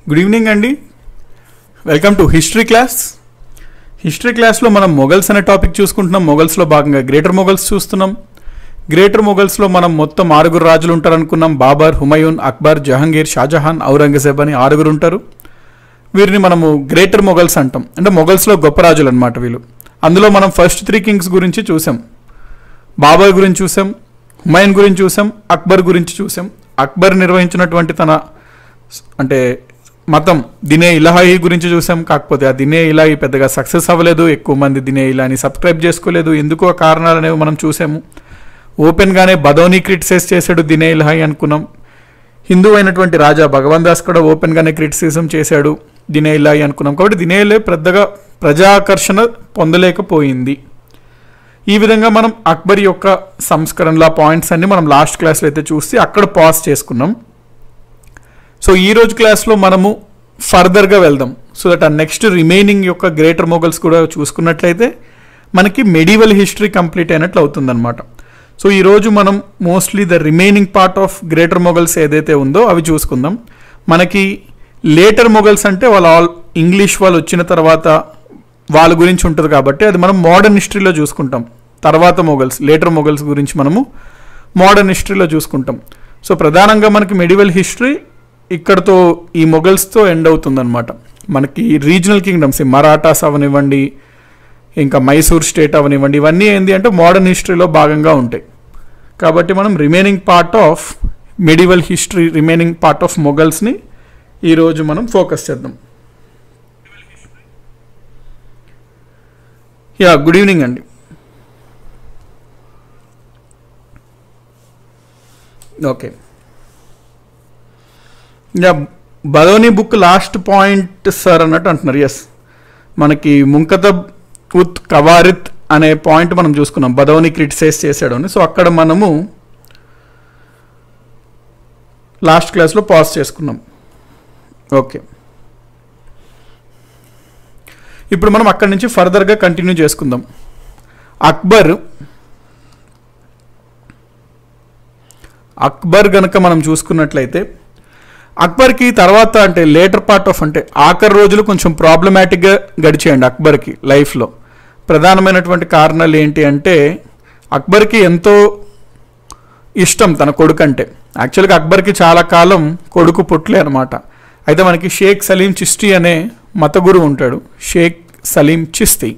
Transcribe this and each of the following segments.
Good evening అండి welcome to history class history క్లాస్లో మనం మొఘల్స్ అనే టాపిక్ చూసుకుంటున్నాం మొఘల్స్లో భాగంగా గ్రేటర్ మొఘల్స్ చూస్తున్నాం గ్రేటర్ మొఘల్స్లో మనం మొత్తం ఆరుగురు రాజులు ఉంటారు అనుకున్నాం బాబర్ హుమయూన్ అక్బర్ జహాంగీర్ షాజహాన్ ఔరంగజేబ్ అని ఆరుగురు ఉంటారు వీరిని మనము గ్రేటర్ మొఘల్స్ అంటాం అంటే మొఘల్స్లో గొప్ప రాజులు అనమాట వీళ్ళు అందులో మనం ఫస్ట్ త్రీ కింగ్స్ గురించి చూసాం బాబర్ గురించి చూసాం హుమాయూన్ గురించి చూసాం అక్బర్ గురించి చూసాం అక్బర్ నిర్వహించినటువంటి తన అంటే మతం దినే ఇలాహి గురించి చూసాం కాకపోతే ఆ దినే ఇలాహి పెద్దగా సక్సెస్ అవ్వలేదు ఎక్కువ మంది దినే ఇలాని సబ్స్క్రైబ్ చేసుకోలేదు ఎందుకు ఆ కారణాలు అనేవి మనం చూసాము ఓపెన్గానే బదౌని క్రిటిసైజ్ చేశాడు దినే ఇలాహి అనుకున్నాం హిందూ అయినటువంటి రాజా భగవాన్ దాస్ కూడా ఓపెన్గానే క్రిటిసిజం చేశాడు దినే ఇలాహి అనుకున్నాం కాబట్టి దినే ఇలాహి పెద్దగా ప్రజాకర్షణ పొందలేకపోయింది ఈ విధంగా మనం అక్బర్ యొక్క సంస్కరణల పాయింట్స్ అన్ని మనం లాస్ట్ క్లాస్లో అయితే చూసి అక్కడ పాజ్ చేసుకున్నాం సో ఈ రోజు క్లాస్లో మనము ఫర్దర్గా వెళ్దాం so that uh next remaining యొక్క గ్రేటర్ మొఘల్స్ కూడా చూసుకున్నట్లయితే మనకి మెడివల్ హిస్టరీ కంప్లీట్ అయినట్లు అవుతుందన్నమాట సో ఈరోజు మనం mostly the remaining part of greater Mughals ఏదైతే ఉందో అవి చూసుకుందాం మనకి లేటర్ మొఘల్స్ అంటే వాళ్ళు ఆల్ ఇంగ్లీష్ వాళ్ళు వచ్చిన తర్వాత వాళ్ళ గురించి ఉంటుంది కాబట్టి అది మనం మోడర్న్ హిస్టరీలో చూసుకుంటాం తర్వాత మొఘల్స్ లేటర్ మొఘల్స్ గురించి మనము మోడర్న్ హిస్టరీలో చూసుకుంటాం సో ప్రధానంగా మనకి మెడివల్ హిస్టరీ ఇక్కడతో ఈ మొఘల్స్తో ఎండ్ అవుతుందన్నమాట మనకి రీజనల్ కింగ్డమ్స్ ఈ మరాఠాస్ అవనివ్వండి ఇంకా మైసూర్ స్టేట్ అవనివ్వండి ఇవన్నీ ఏంటి అంటే మోడర్న్ హిస్టరీలో భాగంగా ఉంటాయి కాబట్టి మనం remaining part of medieval history remaining part of మొఘల్స్ని ఈరోజు మనం ఫోకస్ చేద్దాం యా గుడ్ ఈవినింగ్ అండి okay yeah Badoni book last point sir అన్నట్టు అంటున్నారు ఎస్ మనకి ముంకతబ్ ఉత్ కవారిత్ అనే పాయింట్ మనం చూసుకున్నాం బదౌని క్రిటిసైజ్ చేశాడు అని సో అక్కడ మనము లాస్ట్ క్లాస్లో పాస్ చేసుకున్నాం ఓకే ఇప్పుడు మనం అక్కడి నుంచి ఫర్దర్గా కంటిన్యూ చేసుకుందాం అక్బర్ అక్బర్ గనక మనం చూసుకున్నట్లయితే అక్బర్కి తర్వాత అంటే లేటర్ పార్ట్ ఆఫ్ అంటే ఆఖరి రోజులు కొంచెం ప్రాబ్లమాటిక్గా గడిచేయండి అక్బర్కి లైఫ్లో ప్రధానమైనటువంటి కారణాలు ఏంటి అంటే అక్బర్కి ఎంతో ఇష్టం తన కొడుకు అంటే యాక్చువల్గా అక్బర్కి చాలా కాలం కొడుకు పుట్టలే అనమాట అయితే మనకి షేక్ సలీం చిస్తి అనే మత గురువు ఉంటాడు షేక్ సలీం చిస్తి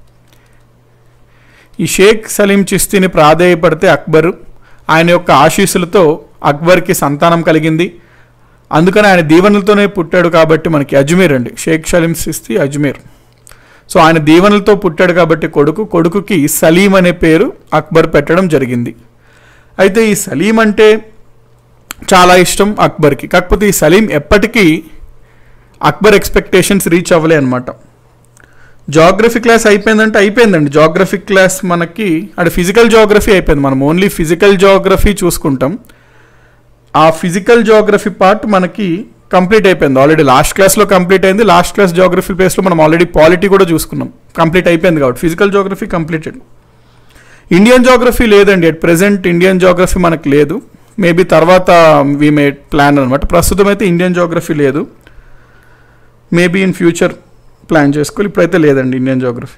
ఈ షేక్ సలీం చిస్తిని ప్రాధేయపడితే అక్బర్ ఆయన యొక్క ఆశీస్సులతో అక్బర్కి సంతానం కలిగింది అందుకని ఆయన దీవెనలతోనే పుట్టాడు కాబట్టి మనకి అజ్మీర్ అండి షేక్ సలీం చిస్తి అజ్మీర్ సో ఆయన దీవెనలతో పుట్టాడు కాబట్టి కొడుకు కొడుకుకి సలీం అనే పేరు అక్బర్ పెట్టడం జరిగింది అయితే ఈ సలీం అంటే చాలా ఇష్టం అక్బర్కి కాకపోతే ఈ సలీం ఎప్పటికీ అక్బర్ ఎక్స్పెక్టేషన్స్ రీచ్ అవ్వలే అనమాట జాగ్రఫీ క్లాస్ అయిపోయిందంటే అయిపోయిందండి జాగ్రఫీ క్లాస్ మనకి అంటే ఫిజికల్ జాగ్రఫీ అయిపోయింది మనం ఓన్లీ ఫిజికల్ జాగ్రఫీ చూసుకుంటాం ఆ ఫిజికల్ జాగ్రఫీ పార్ట్ మనకి కంప్లీట్ అయిపోయింది ఆల్రెడీ లాస్ట్ క్లాస్లో కంప్లీట్ అయింది లాస్ట్ క్లాస్ జాగ్రఫీ ప్లేస్లో మనం ఆల్రెడీ పాలిటీ కూడా చూసుకున్నాం కంప్లీట్ అయిపోయింది కాబట్టి physical geography completed Indian geography లేదండి అట్ ప్రెసెంట్ ఇండియన్ జాగ్రఫీ మనకు లేదు మేబీ తర్వాత వీ మే ప్లాన్ అనమాట ప్రస్తుతం అయితే ఇండియన్ జాగ్రఫీ లేదు మేబీ ఇన్ ఫ్యూచర్ ప్లాన్ చేసుకోవాలి ఇప్పుడైతే లేదండి Indian geography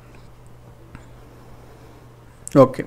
okay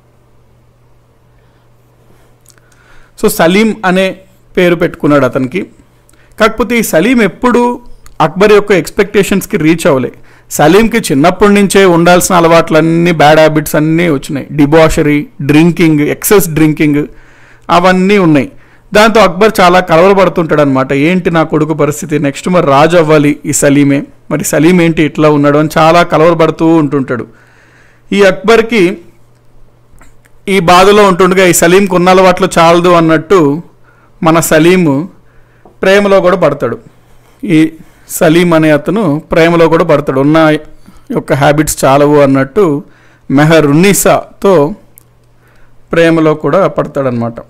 so Salim అనే పేరు పెట్టుకున్నాడు అతనికి కాకపోతే ఈ సలీం ఎప్పుడు అక్బర్ యొక్క ఎక్స్పెక్టేషన్స్కి రీచ్ అవ్వలే సలీంకి చిన్నప్పటి నుంచే ఉండాల్సిన అలవాట్లన్నీ బ్యాడ్ హ్యాబిట్స్ అన్నీ వచ్చినాయి డిబాషరీ డ్రింకింగ్ ఎక్సెస్ డ్రింకింగ్ అవన్నీ ఉన్నాయి దాంతో అక్బర్ చాలా కలవరపడుతుంటాడు అనమాట ఏంటి నా కొడుకు పరిస్థితి నెక్స్ట్ మరి రాజు అవ్వాలి ఈ సలీమే మరి సలీం ఏంటి ఇట్లా ఉన్నాడు అని చాలా కలవరపడుతూ ఉంటుంటాడు ఈ అక్బర్కి ఈ బాధలో ఉంటుండగా ఈ సలీంకు ఉన్న అలవాట్లు చాలదు అన్నట్టు మన సలీము ప్రేమలో కూడా పడతాడు ఈ సలీం అనే అతను ప్రేమలో కూడా పడతాడు ఉన్న యొక్క హ్యాబిట్స్ చాలవు అన్నట్టు మెహర్ ఉన్నీసాతో ప్రేమలో కూడా పడతాడనమాట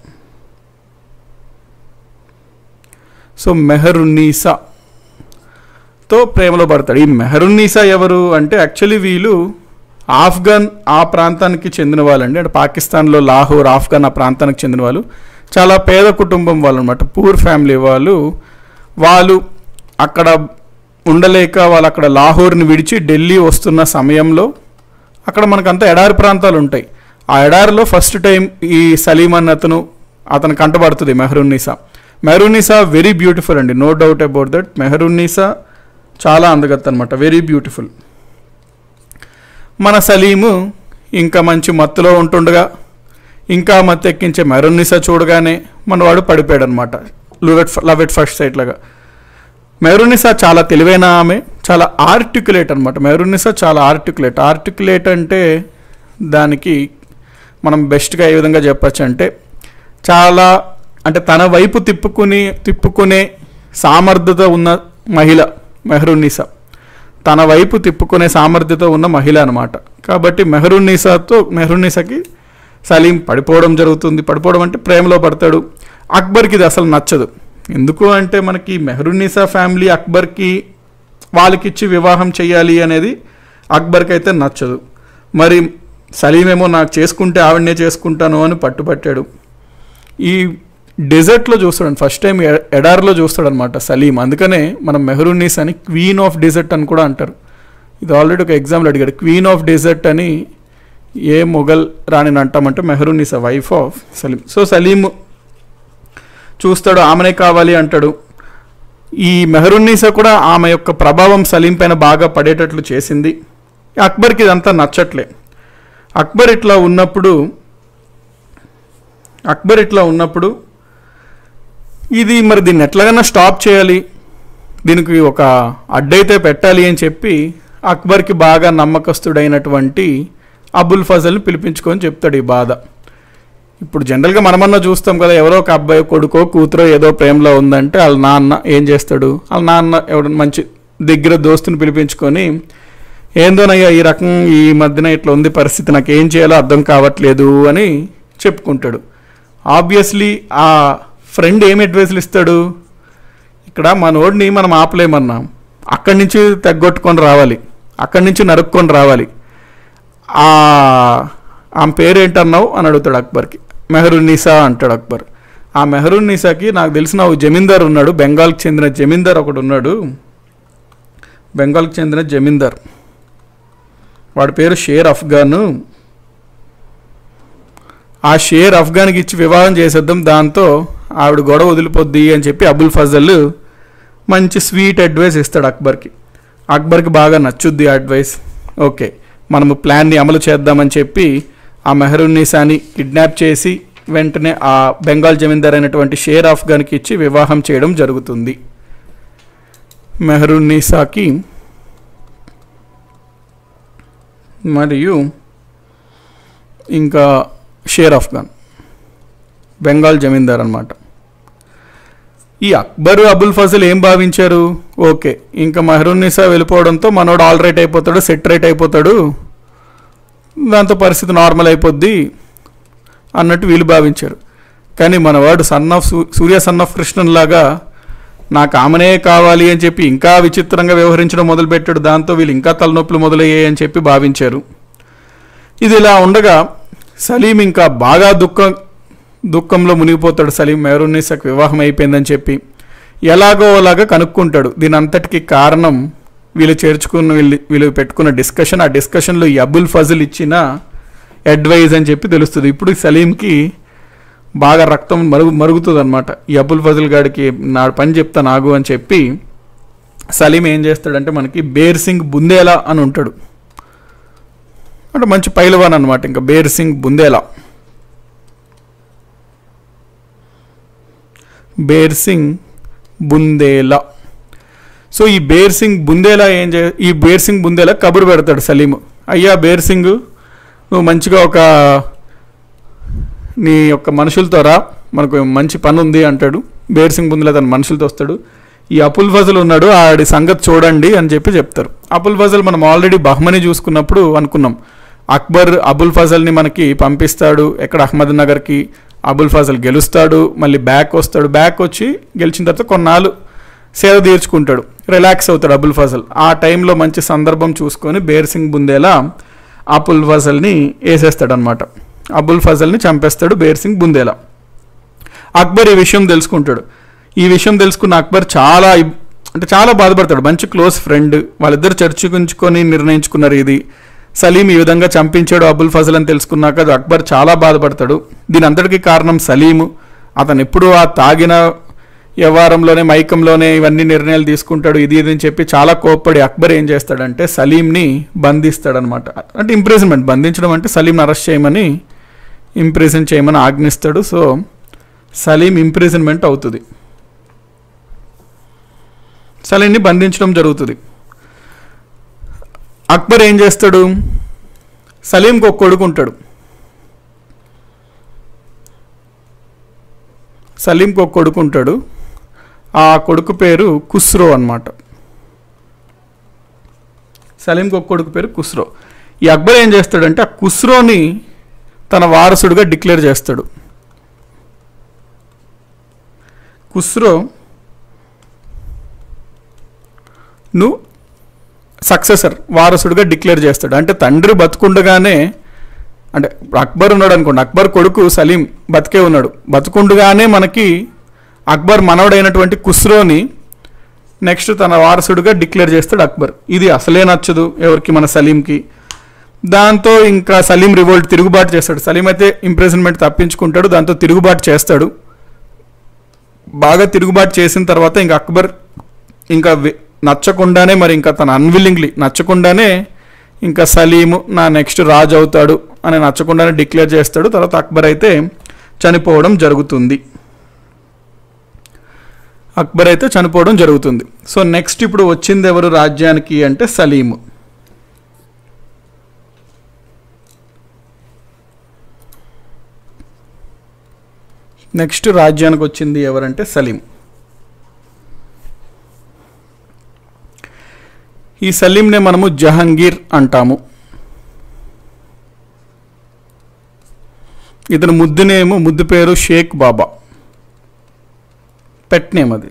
సో మెహరున్నీసా తో ప్రేమలో పడతాడు ఈ మెహరున్నీసా ఎవరు అంటే యాక్చువల్లీ వీళ్ళు ఆఫ్ఘన్ ఆ ప్రాంతానికి చెందిన వాళ్ళండి అంటే పాకిస్తాన్లో లాహోర్ ఆఫ్ఘన్ ఆ ప్రాంతానికి చెందిన వాళ్ళు చాలా పేద కుటుంబం వాళ్ళు అనమాట పూర్ ఫ్యామిలీ వాళ్ళు వాళ్ళు అక్కడ ఉండలేక వాళ్ళు అక్కడ లాహోర్ని విడిచి ఢిల్లీ వస్తున్న సమయంలో అక్కడ మనకంతా ఎడారి ప్రాంతాలు ఉంటాయి ఆ ఎడారిలో ఫస్ట్ టైం ఈ సలీం అన్న అతను అతను కంటపడుతుంది మెహరున్నీసా మెహరున్నీసా వెరీ బ్యూటిఫుల్ అండి no doubt about that Mehrunnisa చాలా అందగత్త అనమాట వెరీ బ్యూటిఫుల్ మన సలీము ఇంకా మంచి మత్తులో ఉంటుండగా ఇంకా మత్తు ఎక్కించే మెహరున్నీసా చూడగానే మనవాడు పడిపోయాడు అనమాట love at love at first sight లాగా మెహరునిసా చాలా తెలివైన ఆమె చాలా ఆర్టికులేట్ అనమాట మెహరునిసా చాలా ఆర్టికులేట్ ఆర్టికులేట్ అంటే దానికి మనం బెస్ట్గా ఏ విధంగా చెప్పచ్చు అంటే చాలా అంటే తన వైపు తిప్పుకుని తిప్పుకునే సామర్థ్యత ఉన్న మహిళ మెహరునిసా తన వైపు తిప్పుకునే సామర్థ్యత ఉన్న మహిళ అనమాట కాబట్టి మెహరునిసాతో మెహరునిసాకి సలీం పడిపోవడం జరుగుతుంది పడిపోవడం అంటే ప్రేమలో పడతాడు అక్బర్కి ఇది అసలు నచ్చదు ఎందుకు అంటే మనకి మెహరునిసా ఫ్యామిలీ అక్బర్కి వాళ్ళకిచ్చి వివాహం చేయాలి అనేది అక్బర్కి అయితే నచ్చదు మరి సలీమేమో నాకు చేసుకుంటే ఆవిడనే చేసుకుంటాను అని పట్టుపట్టాడు ఈ డెజర్ట్లో చూస్తాడు ఫస్ట్ టైం ఎడార్లో చూస్తాడు అనమాట సలీం అందుకనే మనం మెహరున్నీస్ అని క్వీన్ ఆఫ్ డెజర్ట్ అని కూడా అంటారు ఇది ఆల్రెడీ ఒక ఎగ్జామ్లో అడిగాడు క్వీన్ ఆఫ్ డెజర్ట్ అని ఏ మొఘల్ రాణిని అంటామంటే Mehrunnisa wife of Salim so Salim చూస్తాడు ఆమెనే కావాలి అంటాడు ఈ మెహరున్నీసా కూడా ఆమె యొక్క ప్రభావం సలీం పైన బాగా పడేటట్లు చేసింది అక్బర్కి ఇదంతా నచ్చట్లే అక్బర్ ఇట్లా ఉన్నప్పుడు అక్బర్ ఇట్లా ఉన్నప్పుడు ఇది మరి దీన్ని ఎట్లాగైనా స్టాప్ చేయాలి దీనికి ఒక అడ్డైతే పెట్టాలి అని చెప్పి అక్బర్కి బాగా నమ్మకస్తుడైనటువంటి అబుల్ ఫజల్ని పిలిపించుకొని చెప్తాడు ఈ బాధ ఇప్పుడు జనరల్గా మనమన్నా చూస్తాం కదా ఎవరో ఒక అబ్బాయి కొడుకో కూతురో ఏదో ప్రేమలో ఉందంటే వాళ్ళ నాన్న ఏం చేస్తాడు వాళ్ళ నాన్న ఎవడ మంచి దగ్గర దోస్తుని పిలిపించుకొని ఏందోనయ్యా ఈ రకం ఈ మధ్యన ఇట్లా ఉంది పరిస్థితి నాకు ఏం చేయాలో అర్థం కావట్లేదు అని చెప్పుకుంటాడు ఆబ్వియస్లీ ఆ ఫ్రెండ్ ఏం అడ్వైస్లు ఇస్తాడు ఇక్కడ మనోడిని మనం ఆపలేమన్నాం అక్కడి నుంచి తగ్గొట్టుకొని రావాలి అక్కడి నుంచి నరుక్కొని రావాలి ఆ ఆమె పేరేంటన్నావు అని అడుగుతాడు అక్బర్కి మెహరున్నీసా అంటాడు అక్బర్ ఆ మెహరున్నీసాకి నాకు తెలిసిన ఓ జమీందార్ ఉన్నాడు బెంగాల్కి చెందిన జమీందార్ ఒకడు ఉన్నాడు బెంగాల్కి చెందిన జమీందార్ వాడి పేరు షేర్ అఫ్ఘాన్ ఆ షేర్ అఫ్ఘాన్కి ఇచ్చి వివాహం చేసేద్దాం దాంతో ఆవిడ గొడవ వదిలిపోద్ది అని చెప్పి అబుల్ ఫజల్ మంచి స్వీట్ అడ్వైస్ ఇస్తాడు అక్బర్కి అక్బర్కి బాగా నచ్చుద్ది ఆ అడ్వైస్ ఓకే మనము ప్లాన్ని అమలు చేద్దామని చెప్పి ఆ మెహరున్నీసాని కిడ్నాప్ చేసి వెంటనే ఆ బెంగాల్ జమీందార్ అయినటువంటి షేర్ ఆఫ్ఘాన్కి ఇచ్చి వివాహం చేయడం జరుగుతుంది మెహరున్నీసాకి మరియు ఇంకా షేర్ ఆఫ్ఘాన్ బెంగాల్ జమీందార్ అనమాట ఈ అక్బర్ అబుల్ ఫజల్ ఏం భావించారు ఓకే ఇంకా మెహరున్నీసా వెళ్ళిపోవడంతో మనోడు ఆల్ రైట్ అయిపోతాడు సెట్ రైట్ అయిపోతాడు దాంతో పరిస్థితి నార్మల్ అయిపోద్ది అన్నట్టు వీళ్ళు భావించారు కానీ మనవాడు son of Surya son of Krishnan లాగా నాకు ఆమెనే కావాలి అని చెప్పి ఇంకా విచిత్రంగా వ్యవహరించడం మొదలుపెట్టాడు దాంతో వీళ్ళు ఇంకా తలనొప్పులు మొదలయ్యాయి అని చెప్పి భావించారు ఇది ఇలా ఉండగా సలీం ఇంకా బాగా దుఃఖం దుఃఖంలో మునిగిపోతాడు సలీం మెహరున్నీసాకు వివాహం అయిపోయిందని చెప్పి ఎలాగో అలాగా కనుక్కుంటాడు దీని అంతటికి కారణం వీళ్ళు చేర్చుకున్న వీళ్ళు వీళ్ళు పెట్టుకున్న డిస్కషన్ ఆ డిస్కషన్లో ఈ అబుల్ ఫజల్ ఇచ్చిన అడ్వైజ్ అని చెప్పి తెలుస్తుంది ఇప్పుడు సలీంకి బాగా రక్తం మరుగు మరుగుతుంది అనమాట ఈ అబుల్ ఫజల్ గాడికి నా పని చెప్తా నాగు అని చెప్పి సలీం ఏం చేస్తాడంటే మనకి బేర్ సింగ్ బుందేలా అని ఉంటాడు అంటే మంచి పైలవాన్ అనమాట ఇంకా బేర్ సింగ్ బుందేలా బేర్ సింగ్ బుందేలా సో ఈ బేర్ సింగ్ బుందేలా ఏం చే ఈ బేర్ సింగ్ బుందేలా కబురు పెడతాడు సలీం అయ్యా బేర్ సింగ్ నువ్వు మంచిగా ఒక నీ యొక్క మనుషులతో రా మనకు మంచి పని ఉంది అంటాడు బేర్ సింగ్ బుందేలా తన మనుషులతో వస్తాడు ఈ అపుల్ ఫజల్ ఉన్నాడు ఆడి సంగతి చూడండి అని చెప్పి చెప్తారు అపుల్ ఫజల్ మనం ఆల్రెడీ బహ్మని చూసుకున్నప్పుడు అనుకున్నాం అక్బర్ అబుల్ ఫజల్ని మనకి పంపిస్తాడు ఎక్కడ అహ్మద్ నగర్కి అబుల్ ఫజల్ గెలుస్తాడు మళ్ళీ బ్యాక్ వస్తాడు బ్యాక్ వచ్చి గెలిచిన తర్వాత కొన్నాళ్ళు సేద తీర్చుకుంటాడు రిలాక్స్ అవుతాడు అబుల్ ఫజల్ ఆ టైంలో మంచి సందర్భం చూసుకొని బేర్ సింగ్ బుందేలా అబుల్ ఫజల్ని వేసేస్తాడు అనమాట అబుల్ ఫజల్ని చంపేస్తాడు బేర్ సింగ్ బుందేలా అక్బర్ ఈ విషయం తెలుసుకుంటాడు ఈ విషయం తెలుసుకున్న అక్బర్ చాలా ఇబ్- అంటే చాలా బాధపడతాడు మంచి క్లోజ్ ఫ్రెండ్ వాళ్ళిద్దరు చర్చించుకొని నిర్ణయించుకున్నారు ఇది సలీం ఈ విధంగా చంపించాడు అబుల్ ఫజల్ అని తెలుసుకున్నాక అక్బర్ చాలా బాధపడతాడు దీని అంతటికీ కారణం సలీము అతను ఎప్పుడు ఆ తాగిన వ్యవహారంలోనే మైకంలోనే ఇవన్నీ నిర్ణయాలు తీసుకుంటాడు ఇది ఇది అని చెప్పి చాలా కోప్పడి అక్బర్ ఏం చేస్తాడంటే సలీంని బంధిస్తాడనమాట అంటే ఇంప్రిజన్మెంట్ బంధించడం అంటే సలీంని అరెస్ట్ చేయమని ఇంప్రిజన్ చేయమని ఆజ్ఞిస్తాడు సో సలీం ఇంప్రిజన్మెంట్ అవుతుంది సలీంని బంధించడం జరుగుతుంది అక్బర్ ఏం చేస్తాడు సలీంకి ఒక కొడుకు ఉంటాడు సలీంకి ఒక కొడుకు ఉంటాడు ఆ కొడుకు పేరు కుస్రో అన్నమాట సలీంకి ఒక కొడుకు పేరు కుస్రో ఈ అక్బర్ ఏం చేస్తాడంటే ఆ కుస్రోని తన వారసుడిగా డిక్లేర్ చేస్తాడు కుస్రో ను సక్సెసర్ వారసుడిగా డిక్లేర్ చేస్తాడు అంటే తండ్రి బతుకుండగానే అంటే అక్బర్ ఉన్నాడు అనుకోండి అక్బర్ కొడుకు సలీం బతికే ఉన్నాడు బతుకుండగానే మనకి అక్బర్ మనవడైనటువంటి కుస్రోని నెక్స్ట్ తన వారసుడిగా డిక్లేర్ చేస్తాడు అక్బర్ ఇది అసలే నచ్చదు ఎవరికి మన సలీంకి దాంతో ఇంకా సలీం రివోల్ట్ తిరుగుబాటు చేస్తాడు సలీం అయితే ఇంప్రెజన్మెంట్ తప్పించుకుంటాడు దాంతో తిరుగుబాటు చేస్తాడు బాగా తిరుగుబాటు చేసిన తర్వాత ఇంకా అక్బర్ ఇంకా వి- నచ్చకుండానే మరి ఇంకా తన అన్విల్లింగ్లీ నచ్చకుండానే ఇంకా సలీము నా నెక్స్ట్ రాజు అవుతాడు అని నచ్చకుండానే డిక్లేర్ చేస్తాడు తర్వాత అక్బర్ అయితే చనిపోవడం జరుగుతుంది అక్బర్ అయితే చనిపోవడం జరుగుతుంది సో నెక్స్ట్ ఇప్పుడు వచ్చింది ఎవరు రాజ్యానికి అంటే సలీము నెక్స్ట్ రాజ్యానికి వచ్చింది ఎవరంటే సలీం ఈ సలీంనే మనము జహంగీర్ అంటాము ఇతను ముద్దు నేము ముద్దు పేరు షేక్ బాబా పెట్ నేమ్ అది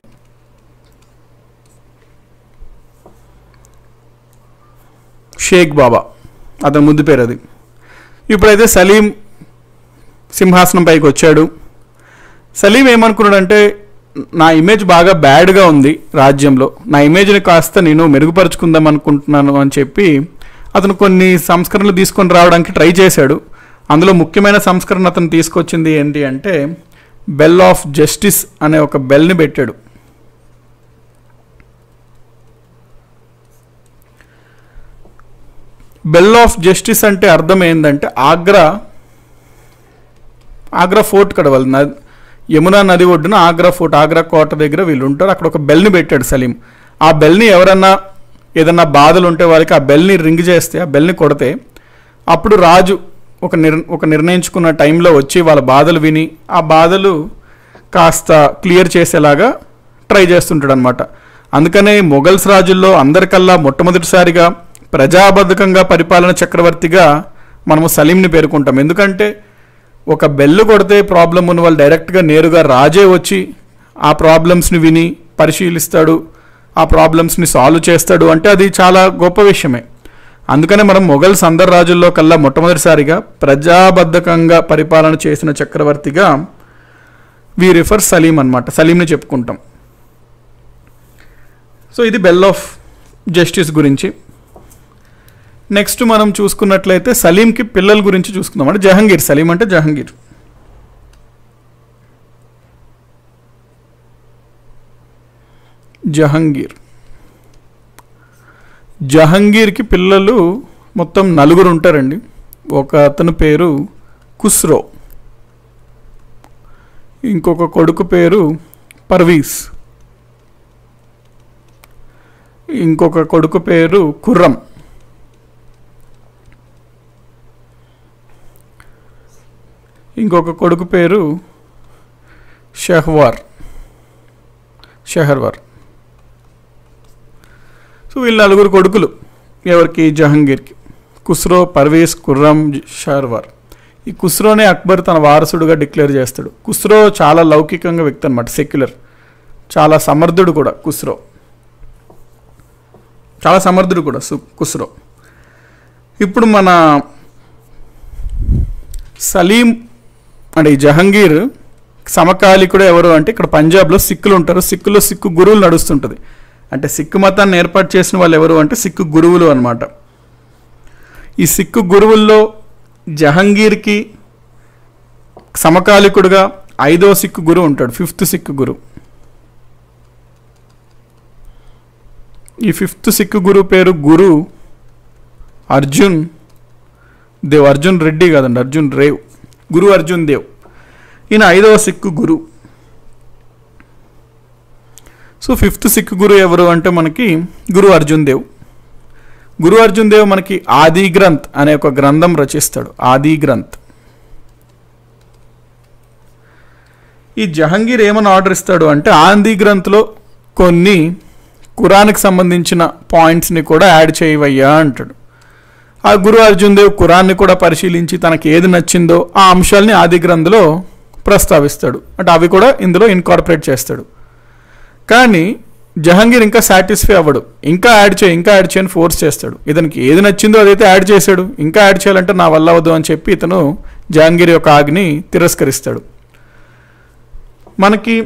షేక్ బాబా అతని ముద్దు పేరు అది ఇప్పుడైతే సలీం సింహాసనం పైకి వచ్చాడు సలీం ఏమనుకున్నాడంటే నా ఇమేజ్ బాగా బ్యాడ్గా ఉంది రాజ్యంలో నా ఇమేజ్ని కాస్త నేను మెరుగుపరుచుకుందాం అనుకుంటున్నాను అని చెప్పి అతను కొన్ని సంస్కరణలు తీసుకొని రావడానికి ట్రై చేశాడు అందులో ముఖ్యమైన సంస్కరణ అతను తీసుకొచ్చింది ఏంటి అంటే బెల్ ఆఫ్ జస్టిస్ అనే ఒక బెల్ని పెట్టాడు బెల్ ఆఫ్ జస్టిస్ అంటే అర్థం ఏంటంటే ఆగ్రా ఆగ్రా ఫోర్ట్ కడ వాళ్ళు నది యమునా నది ఒడ్డున ఆగ్రా ఫోర్ట్ ఆగ్రా కోట దగ్గర వీళ్ళు ఉంటారు అక్కడ ఒక బెల్ని పెట్టాడు సలీం ఆ బెల్ని ఎవరన్నా ఏదన్నా బాధలు ఉంటే వాళ్ళకి ఆ బెల్ని రింగ్ చేస్తే ఆ బెల్ని కొడితే అప్పుడు రాజు ఒక నిర్ ఒక నిర్ణయించుకున్న టైంలో వచ్చి వాళ్ళ బాధలు విని ఆ బాధలు కాస్త క్లియర్ చేసేలాగా ట్రై చేస్తుంటాడు అనమాట అందుకనే మొఘల్స్ రాజుల్లో అందరికల్లా మొట్టమొదటిసారిగా ప్రజాబద్ధకంగా పరిపాలన చక్రవర్తిగా మనము సలీంని పేర్కొంటాం ఎందుకంటే ఒక బెల్లు కొడితే ప్రాబ్లం ఉన్న వాళ్ళు డైరెక్ట్గా నేరుగా రాజే వచ్చి ఆ ప్రాబ్లమ్స్ని విని పరిశీలిస్తాడు ఆ ప్రాబ్లమ్స్ని సాల్వ్ చేస్తాడు అంటే అది చాలా గొప్ప విషయమే అందుకనే మనం మొఘల్స్ అందరు రాజుల్లో కల్లా మొట్టమొదటిసారిగా ప్రజాబద్ధకంగా పరిపాలన చేసిన చక్రవర్తిగా వి రిఫర్ సలీం అనమాట సలీంని చెప్పుకుంటాం సో ఇది బెల్ ఆఫ్ జస్టిస్ గురించి నెక్స్ట్ మనం చూసుకున్నట్లయితే సలీంకి పిల్లల గురించి చూసుకుందాం అంటే జహంగీర్ సలీం అంటే జహంగీర్ జహంగీర్ జహంగీర్కి పిల్లలు మొత్తం నలుగురు ఉంటారండి ఒక అతని పేరు కుస్రో ఇంకొక కొడుకు పేరు పర్వీస్ ఇంకొక కొడుకు పేరు ఖుర్రం ఇంకొక కొడుకు పేరు షహ్వార్ షహర్వార్ సో వీళ్ళు నలుగురు కొడుకులు ఎవరికి జహంగీర్కి కుస్రో పర్వేజ్ ఖుర్రం షహర్వార్ ఈ కుస్రోనే అక్బర్ తన వారసుడుగా డిక్లేర్ చేస్తాడు కుస్రో చాలా లౌకికంగా వ్యక్తి అనమాట సెక్యులర్ చాలా సమర్థుడు కూడా కుస్రో చాలా సమర్థుడు కూడా సు కుస్రో ఇప్పుడు మన సలీం అంటే ఈ జహంగీర్ సమకాలికుడు ఎవరు అంటే ఇక్కడ పంజాబ్లో సిక్కులు ఉంటారు సిక్కులో సిక్కు గురువులు నడుస్తుంటుంది అంటే సిక్కు మతాన్ని ఏర్పాటు చేసిన వాళ్ళు ఎవరు అంటే సిక్కు గురువులు అన్నమాట ఈ సిక్కు గురువుల్లో జహంగీర్కి సమకాలికుడుగా ఐదో సిక్కు గురువు ఉంటాడు ఫిఫ్త్ సిక్కు గురువు ఈ ఫిఫ్త్ సిక్కు గురువు పేరు గురు అర్జున్ దేవ్ అర్జున్ రెడ్డి కాదండి అర్జున్ రేవ్ గురు అర్జున్ దేవ్ ఈయన ఐదవ సిక్కు గురు సో ఫిఫ్త్ సిక్కు గురు ఎవరు అంటే మనకి గురు అర్జున్ దేవ్ గురు అర్జున్ దేవ్ మనకి ఆది గ్రంథ్ అనే ఒక గ్రంథం రచిస్తాడు ఆది గ్రంథ్ ఈ జహంగీర్ ఏమని ఆర్డర్ ఇస్తాడు అంటే ఆది గ్రంథ్లో కొన్ని ఖురాన్కి సంబంధించిన పాయింట్స్ని కూడా యాడ్ చేయవయ్యా అంటాడు ఆ గురు అర్జున్ దేవ్ ఖురాన్ని కూడా పరిశీలించి తనకి ఏది నచ్చిందో ఆ అంశాల్ని ఆది గ్రంథంలో ప్రస్తావిస్తాడు అంటే అవి కూడా ఇందులో ఇన్కార్పొరేట్ చేస్తాడు కానీ జహంగీర్ ఇంకా సాటిస్ఫై అవ్వడు ఇంకా యాడ్ చేయి ఇంకా యాడ్ చేయని ఫోర్స్ చేస్తాడు ఇతనికి ఏది నచ్చిందో అదైతే యాడ్ చేశాడు ఇంకా యాడ్ చేయాలంటే నా వల్ల అవ్వదు అని చెప్పి ఇతను జహంగీర్ యొక్క ఆజ్ఞని తిరస్కరిస్తాడు మనకి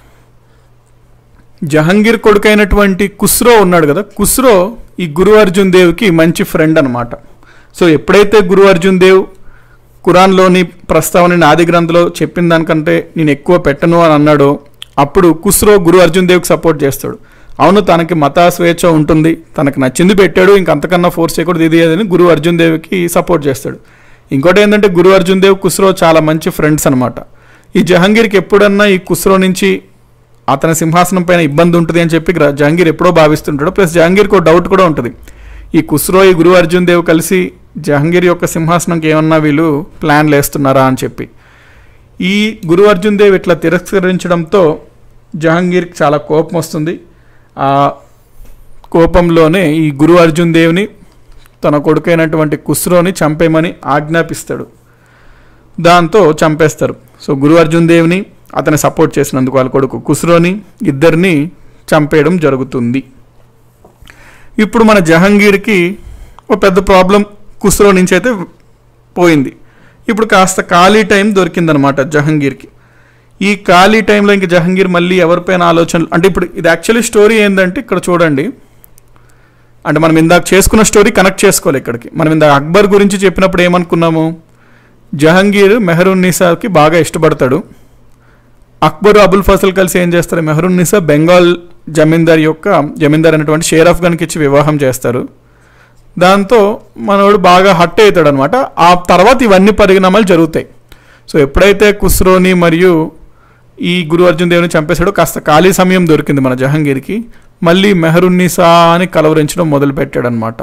జహంగీర్ కొడుకైనటువంటి కుస్రో ఉన్నాడు కదా కుస్రో ఈ గురు అర్జున్ దేవ్కి మంచి ఫ్రెండ్ అనమాట సో ఎప్పుడైతే గురు అర్జున్ దేవ్ ఖురాన్లోని ప్రస్తావనని ఆది గ్రంథంలో చెప్పిన దానికంటే నేను ఎక్కువ పెట్టను అని అన్నాడో అప్పుడు కుస్రో గురు అర్జున్ దేవ్కి సపోర్ట్ చేస్తాడు అవును తనకి మత స్వేచ్ఛ ఉంటుంది తనకు నచ్చింది పెట్టాడు ఇంకంతకన్నా ఫోర్స్ చేయకూడదు ఇది అని గురు అర్జున్ దేవ్కి సపోర్ట్ చేస్తాడు ఇంకోటి ఏంటంటే గురు అర్జున్ దేవ్ కుస్రో చాలా మంచి ఫ్రెండ్స్ అనమాట ఈ జహంగీర్కి ఎప్పుడన్నా ఈ కుస్రో నుంచి అతని సింహాసనం పైన ఇబ్బంది ఉంటుంది అని చెప్పి గ్ర- జహంగీర్ ఎప్పుడో భావిస్తుంటాడు ప్లస్ జహంగీర్కి ఒక డౌట్ కూడా ఉంటుంది ఈ కుస్రో ఈ గురు అర్జున్ దేవ్ కలిసి జహంగీర్ యొక్క సింహాసనంకి ఏమన్నా వీళ్ళు ప్లాన్లు వేస్తున్నారా అని చెప్పి ఈ గురు అర్జున్ దేవ్ ఇట్లా తిరస్కరించడంతో జహంగీర్కి చాలా కోపం వస్తుంది ఆ కోపంలోనే ఈ గురు అర్జున్ దేవ్ని తన కొడుకైనటువంటి కుస్రోని చంపేయమని ఆజ్ఞాపిస్తాడు దాంతో చంపేస్తారు సో గురు అర్జున్ దేవ్ని అతని సపోర్ట్ చేసినందుకు వాళ్ళ కొడుకు కుస్రోని ఇద్దరిని చంపేయడం జరుగుతుంది ఇప్పుడు మన జహంగీర్కి ఒక పెద్ద ప్రాబ్లం కుస్రో నుంచి అయితే పోయింది ఇప్పుడు కాస్త ఖాళీ టైం దొరికిందనమాట జహంగీర్కి ఈ ఖాళీ టైంలో ఇంక జహంగీర్ మళ్ళీ ఎవరిపైన ఆలోచనలు అంటే ఇప్పుడు ఇది యాక్చువల్లీ స్టోరీ ఏంటంటే ఇక్కడ చూడండి అంటే మనం ఇందాక చేసుకున్న స్టోరీ కనెక్ట్ చేసుకోవాలి ఇక్కడికి మనం ఇందాక అక్బర్ గురించి చెప్పినప్పుడు ఏమనుకున్నాము జహంగీర్ మెహరూన్ నిసాకి బాగా ఇష్టపడతాడు అక్బర్ అబుల్ ఫసల్ కలిసి ఏం చేస్తారు మెహరూన్ నిసా బెంగాల్ జమీందార్ యొక్క జమీందార్ అనేటువంటి షేర్ ఆఫ్ఘన్కి ఇచ్చి వివాహం చేస్తారు దాంతో మనోడు బాగా హట్ అవుతాడు అనమాట ఆ తర్వాత ఇవన్నీ పరిణామాలు జరుగుతాయి సో ఎప్పుడైతే కుస్రోని మరియు ఈ గురు అర్జున్ దేవ్ని చంపేశాడో కాస్త ఖాళీ సమయం దొరికింది మన జహంగీర్కి మళ్ళీ మెహరున్నిసా అని కలవరించడం మొదలుపెట్టాడు అనమాట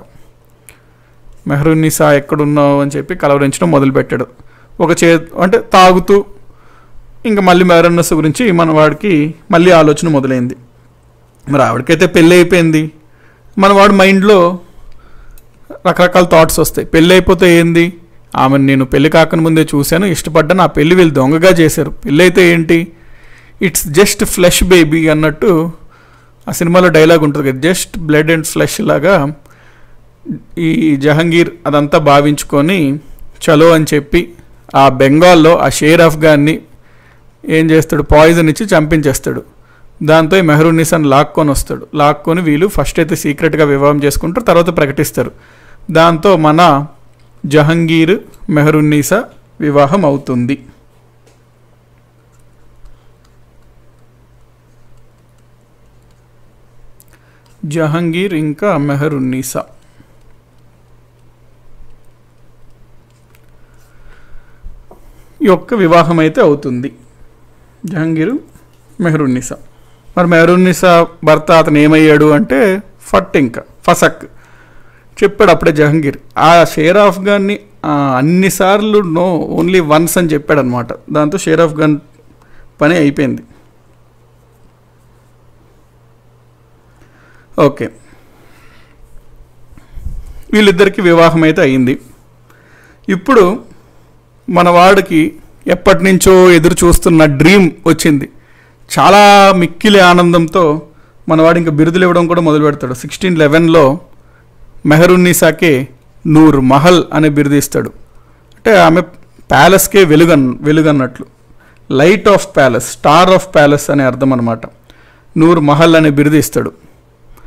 మెహరున్నిసా ఎక్కడున్నావు అని చెప్పి కలవరించడం మొదలుపెట్టాడు ఒక చే అంటే తాగుతూ ఇంకా మళ్ళీ మెహరున్నస గురించి మన వాడికి మళ్ళీ ఆలోచన మొదలైంది మరి ఆవిడకైతే పెళ్ళి అయిపోయింది మన వాడు మైండ్లో రకరకాల థాట్స్ వస్తాయి పెళ్ళి అయిపోతే ఏంది ఆమెను నేను పెళ్లి కాకన ముందే చూశాను ఇష్టపడ్డాను ఆ పెళ్లి వీళ్ళు దొంగగా చేశారు పెళ్ళి అయితే ఏంటి ఇట్స్ జస్ట్ ఫ్లెష్ బేబీ అన్నట్టు ఆ సినిమాలో డైలాగ్ ఉంటుంది కదా జస్ట్ బ్లడ్ అండ్ ఫ్లెష్ లాగా ఈ జహంగీర్ అదంతా భావించుకొని చలో అని చెప్పి ఆ బెంగాల్లో ఆ షేర్ ఆఫ్ఘాన్ని ఏం చేస్తాడు పాయిజన్ ఇచ్చి చంపించేస్తాడు దాంతో ఈ మెహరున్నిసాన్ లాక్కొని వస్తాడు లాక్కొని వీళ్ళు ఫస్ట్ అయితే సీక్రెట్గా వివాహం చేసుకుంటారు తర్వాత ప్రకటిస్తారు దాంతో మన జహంగీర్ మెహరున్నీసా వివాహం అవుతుంది జహంగీర్ ఇంకా మెహరున్నీసా యొక్క వివాహం అయితే అవుతుంది జహంగీర్ మెహరున్నీసా మరి మెహరున్నీసా భర్త అతను ఏమయ్యాడు అంటే ఫట్ ఇంకా ఫసక్ చెప్పాడు అప్పుడే జహంగీర్ ఆ షేర్ ఆఫ్ఘన్ని ఆ, అన్నిసార్లు నో ఓన్లీ వన్స్ అని చెప్పాడు అనమాట దాంతో షేర్ ఆఫ్ఘన్ పని అయిపోయింది ఓకే వీళ్ళిద్దరికి వివాహం అయితే అయింది ఇప్పుడు మన వాడికి ఎప్పటి నుంచో ఎదురు చూస్తున్న డ్రీమ్ వచ్చింది చాలా మిక్కిలి ఆనందంతో మనవాడు ఇంకా బిరుదులు ఇవ్వడం కూడా మొదలు పెడతాడు సిక్స్టీన్ లెవెన్లో మెహరున్నీసాకే నూర్ మహల్ అనే బిరుదు ఇస్తాడు అంటే ఆమె ప్యాలెస్కే వెలుగన్ వెలుగన్నట్లు light of palace star of palace అనే అర్థం అనమాట నూర్ మహల్ అనే బిరుదు ఇస్తాడు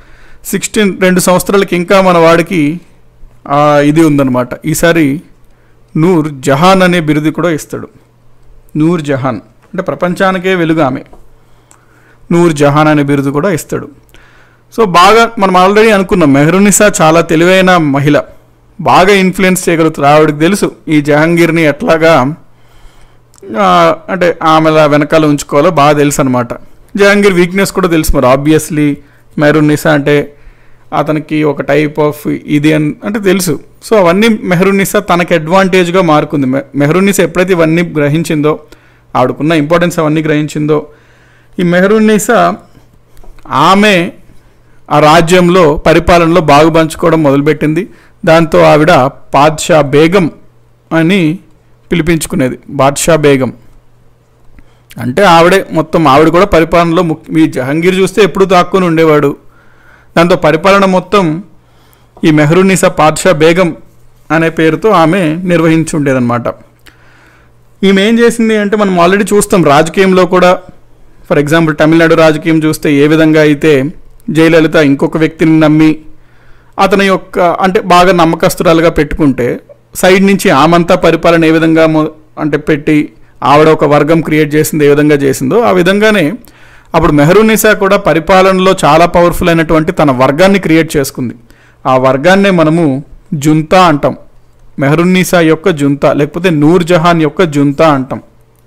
సిక్స్టీన్ రెండు సంవత్సరాలకి ఇంకా మన వాడికి ఆ, ఇది ఉందన్నమాట ఈసారి నూర్ జహాన్ అనే బిరుదు కూడా ఇస్తాడు నూర్ జహాన్ అంటే ప్రపంచానికే వెలుగు ఆమె నూర్ జహాన్ అనే బిరుదు కూడా ఇస్తాడు సో బాగా మనం ఆల్రెడీ అనుకున్నాం మెహరునిసా చాలా తెలివైన మహిళ బాగా ఇన్ఫ్లుయెన్స్ చేయగలుగుతుంది ఆవిడకి తెలుసు ఈ జహాంగీర్ని ఎట్లాగా ఆ, అంటే ఆమెలా వెనకాల ఉంచుకోవాలో బాగా తెలుసు అనమాట జహాంగీర్ వీక్నెస్ కూడా తెలుసు మరి ఆబ్వియస్లీ మెహరునిసా అంటే అతనికి ఒక టైప్ ఆఫ్ ఇది అని అంటే తెలుసు సో అవన్నీ మెహరునిసా తనకి అడ్వాంటేజ్గా మారుకుంది మె- మెహరునిసా ఎప్పుడైతే ఇవన్నీ గ్రహించిందో ఆవిడకున్న ఇంపార్టెన్స్ అవన్నీ గ్రహించిందో ఈ మెహరునిసా ఆమె ఆ రాజ్యంలో పరిపాలనలో బాగు పంచుకోవడం మొదలుపెట్టింది దాంతో ఆవిడ పాద్షా బేగం అని పిలిపించుకునేది బాద్షా బేగం అంటే ఆవిడే మొత్తం ఆవిడ కూడా పరిపాలనలో ముఖ్య ఈ జహంగీర్ చూస్తే ఎప్పుడు తాక్కుని ఉండేవాడు దాంతో పరిపాలన మొత్తం ఈ మెహరునిసా పాద్షా బేగం అనే పేరుతో ఆమె నిర్వహించి ఉండేదన్నమాట ఈమె ఏం చేసింది అంటే మనం ఆల్రెడీ చూస్తాం రాజకీయంలో కూడా ఫర్ ఎగ్జాంపుల్ తమిళనాడు రాజకీయం చూస్తే ఏ విధంగా అయితే జయలలిత ఇంకొక వ్యక్తిని నమ్మి అతని యొక్క అంటే బాగా నమ్మకస్తురాలుగా పెట్టుకుంటే సైడ్ నుంచి ఆమంతా పరిపాలన ఏ విధంగా మొ- అంటే పెట్టి ఆవిడ ఒక వర్గం క్రియేట్ చేసింది ఏ విధంగా చేసిందో ఆ విధంగానే అప్పుడు మెహరూనిసా కూడా పరిపాలనలో చాలా పవర్ఫుల్ అయినటువంటి తన వర్గాన్ని క్రియేట్ చేసుకుంది ఆ వర్గాన్నే మనము జుంతా అంటాం మెహరున్నీసా యొక్క జుంతా లేకపోతే నూర్ జహాన్ యొక్క జుంతా అంటాం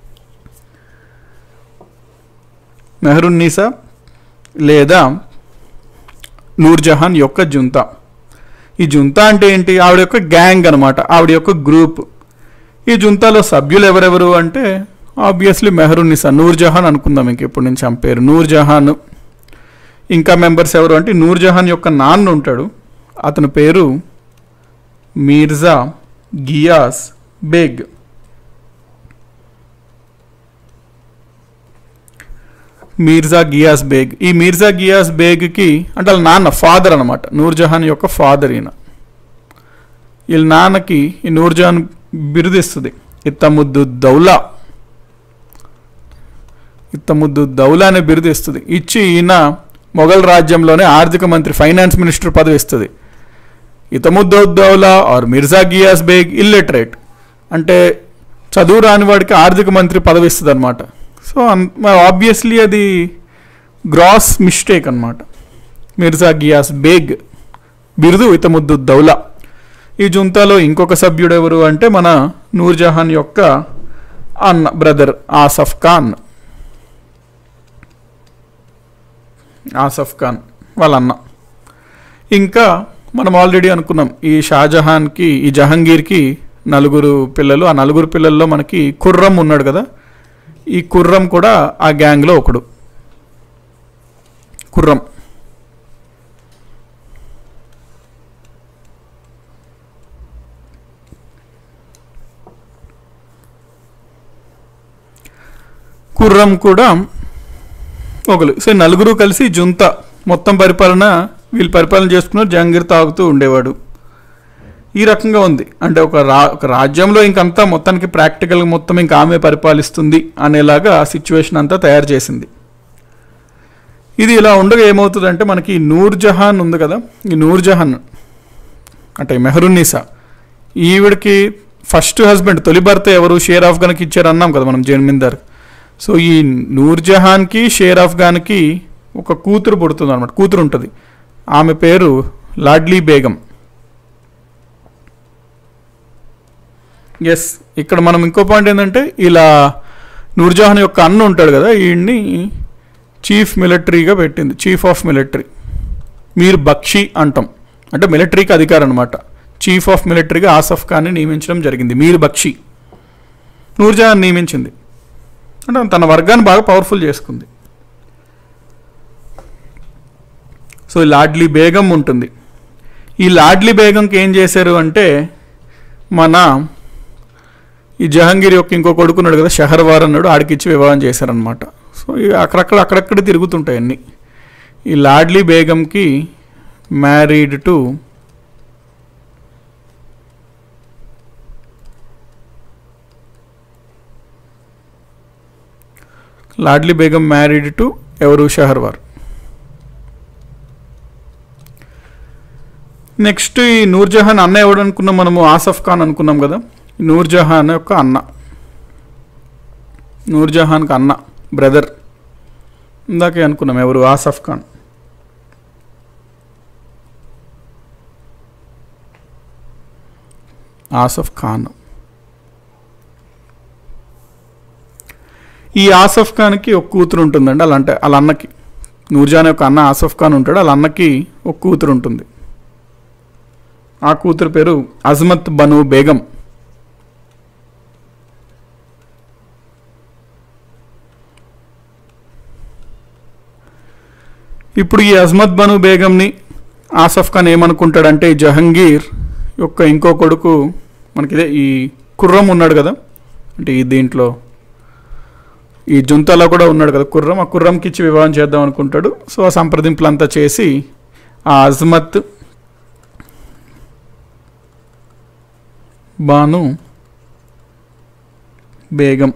మెహరున్నీసా లేదా నూర్ జహాన్ యొక్క జుంతా ఈ జుంతా అంటే ఏంటి ఆవిడ యొక్క గ్యాంగ్ అనమాట ఆవిడ యొక్క గ్రూప్ ఈ జుంతాలో సభ్యులు ఎవరెవరు అంటే ఆబ్వియస్లీ మెహరున్నిసా నూర్ జహాన్ అనుకుందాం ఇంక ఇప్పుడు నుంచి ఆమె పేరు నూర్ జహాన్ ఇంకా మెంబర్స్ ఎవరు అంటే నూర్ జహాన్ యొక్క నాన్న ఉంటాడు అతని పేరు మీర్జా గియాస్ బేగ్ మీర్జా గియాస్ బేగ్ ఈ మీర్జా గియాస్ బేగ్కి అంటే వాళ్ళ నాన్న ఫాదర్ అనమాట నూర్జహాన్ యొక్క ఫాదర్ ఈయన వీళ్ళ నాన్నకి ఈ నూర్జహాన్ బిరుదిస్తుంది ఇత్తముద్దు దౌలా ఇత్తముద్దు దౌలా అనే బిరుదు ఇస్తుంది ఇచ్చి ఈయన మొఘల్ రాజ్యంలోనే ఆర్థిక మంత్రి ఫైనాన్స్ మినిస్టర్ పదవి ఇస్తుంది ఇతముద్దౌలా ఆర్ మిర్జా గియాస్ బేగ్ ఇల్లిటరేట్ అంటే చదువు రాని వాడికి ఆర్థిక మంత్రి పదవి ఇస్తుంది అనమాట సో ఆబ్వియస్లీ అది గ్రాస్ మిస్టేక్ అనమాట మిర్జా గియాస్ బేగ్ బిరుదు ఇతముద్దు దౌలా ఈ జుంతాలో ఇంకొక సభ్యుడు ఎవరు అంటే మన నూర్జహాన్ యొక్క అన్న బ్రదర్ ఆసఫ్ ఖాన్ ఆసఫ్ ఖాన్ వాళ్ళ అన్న ఇంకా మనం ఆల్రెడీ అనుకున్నాం ఈ షాజహాన్కి ఈ జహంగీర్కి నలుగురు పిల్లలు ఆ నలుగురు పిల్లల్లో మనకి కుర్రం ఉన్నాడు కదా ఈ కుర్రం కూడా ఆ గ్యాంగ్లో ఒకడు కుర్రం కుర్రం కూడా ఒకరు సో నలుగురు కలిసి జుంత మొత్తం పరిపాలన వీళ్ళు పరిపాలన చేసుకున్నారు జహంగీర్ తాగుతూ ఉండేవాడు ఈ రకంగా ఉంది అంటే ఒక రా ఒక రాజ్యంలో ఇంకంతా మొత్తానికి ప్రాక్టికల్గా మొత్తం ఇంకా ఆమె పరిపాలిస్తుంది అనేలాగా ఆ సిచ్యువేషన్ అంతా తయారు చేసింది ఇది ఇలా ఉండగా ఏమవుతుందంటే మనకి ఈ నూర్ జహాన్ ఉంది కదా ఈ నూర్ జహాన్ అంటే మెహరున్నీసా ఈవిడికి ఫస్ట్ హస్బెండ్ తొలి భర్త ఎవరు షేర్ ఆఫ్ఘన్కి ఇచ్చారు అన్నాం కదా మనం జన్మిందర్ సో ఈ నూర్ జహాన్కి షేర్ ఆఫ్ఘన్కి ఒక కూతురు పుడుతుంది అనమాట కూతురు ఉంటుంది ఆమె పేరు లాడ్లీ బేగం ఎస్ ఇక్కడ మనం ఇంకో పాయింట్ ఏంటంటే ఇలా నూర్జహాన్ యొక్క అన్న ఉంటాడు కదా ఈయన్ని చీఫ్ మిలిటరీగా పెట్టింది చీఫ్ ఆఫ్ మిలిటరీ మీరు బక్షి అంటాం అంటే మిలిటరీకి అధికారం అనమాట చీఫ్ ఆఫ్ మిలిటరీగా ఆసఫ్ ఖాన్ని నియమించడం జరిగింది మీరు బక్షి నూర్జహాన్ నియమించింది అంటే తన వర్గాన్ని బాగా పవర్ఫుల్ చేసుకుంది సో ఈ లాడ్లీ బేగం ఉంటుంది ఈ లాడ్లీ బేగంకి ఏం చేశారు అంటే మన ఈ జహాంగీర్ యొక్క ఇంకో కొడుకున్నాడు కదా షహర్వార్ అన్నాడు ఆడికి ఇచ్చి వివాహం చేశారనమాట సో ఇవి అక్కడక్కడ అక్కడక్కడ తిరుగుతుంటాయి అన్నీ ఈ లాడ్లీ బేగంకి married to Ladli Begum married to ఎవరు షహర్వార్ నెక్స్ట్ ఈ నూర్జహాన్ అన్న ఎవడు అనుకున్నాం మనము ఆసఫ్ ఖాన్ అనుకున్నాం కదా ఈ నూర్జహాన్ యొక్క అన్న నూర్జహాన్కి అన్న బ్రదర్ ఇందాకే అనుకున్నాం ఎవరు ఆసఫ్ ఖాన్ ఆసఫ్ ఖాన్ ఈ ఆసఫ్ ఖాన్కి ఒక కూతురు ఉంటుందండి అలా అంటే వాళ్ళ అన్నకి నూర్జహాన్ యొక్క అన్న ఆసఫ్ ఖాన్ ఉంటాడు వాళ్ళ అన్నకి ఒక కూతురు ఉంటుంది ఆ కూతురు పేరు అజ్మత్ బను బేగం ఇప్పుడు ఈ అజ్మత్ బను బేగంని ఆసఫ్ ఖాన్ ఏమనుకుంటాడంటే ఈ జహంగీర్ యొక్క ఇంకో కొడుకు మనకి ఇదే ఈ కుర్రం ఉన్నాడు కదా అంటే ఈ దీంట్లో ఈ జుంతాలో కూడా ఉన్నాడు కదా కుర్రం ఆ కుర్రంకి ఇచ్చి వివాహం చేద్దాం అనుకుంటాడు సో ఆ సంప్రదింపులంతా చేసి ఆ అజ్మత్ బాను బేగం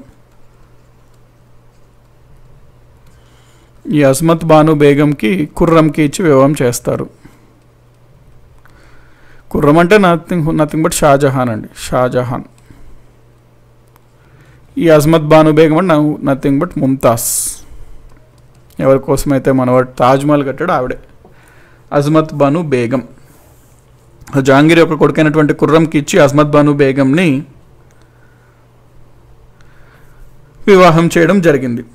ఈ అస్మత్ బాను బేగంకి కుర్రంకి ఇచ్చి వివాహం చేస్తారు కుర్రం అంటే నథింగ్ నథింగ్ బట్ షాజహాన్ అండి షాజహాన్ ఈ అజ్మత్ బాను బేగం అంటే నథింగ్ బట్ ముంతాజ్ ఎవరి కోసమైతే మనవాడు తాజ్మహల్ కట్టాడు ఆవిడే అజ్మత్ బాను బేగం జహాంగీర్ యొక్క కొడుకైనటువంటి కుర్రంకి ఇచ్చి అజ్మత్ బాను బేగంని వివాహం చేయడం జరిగింది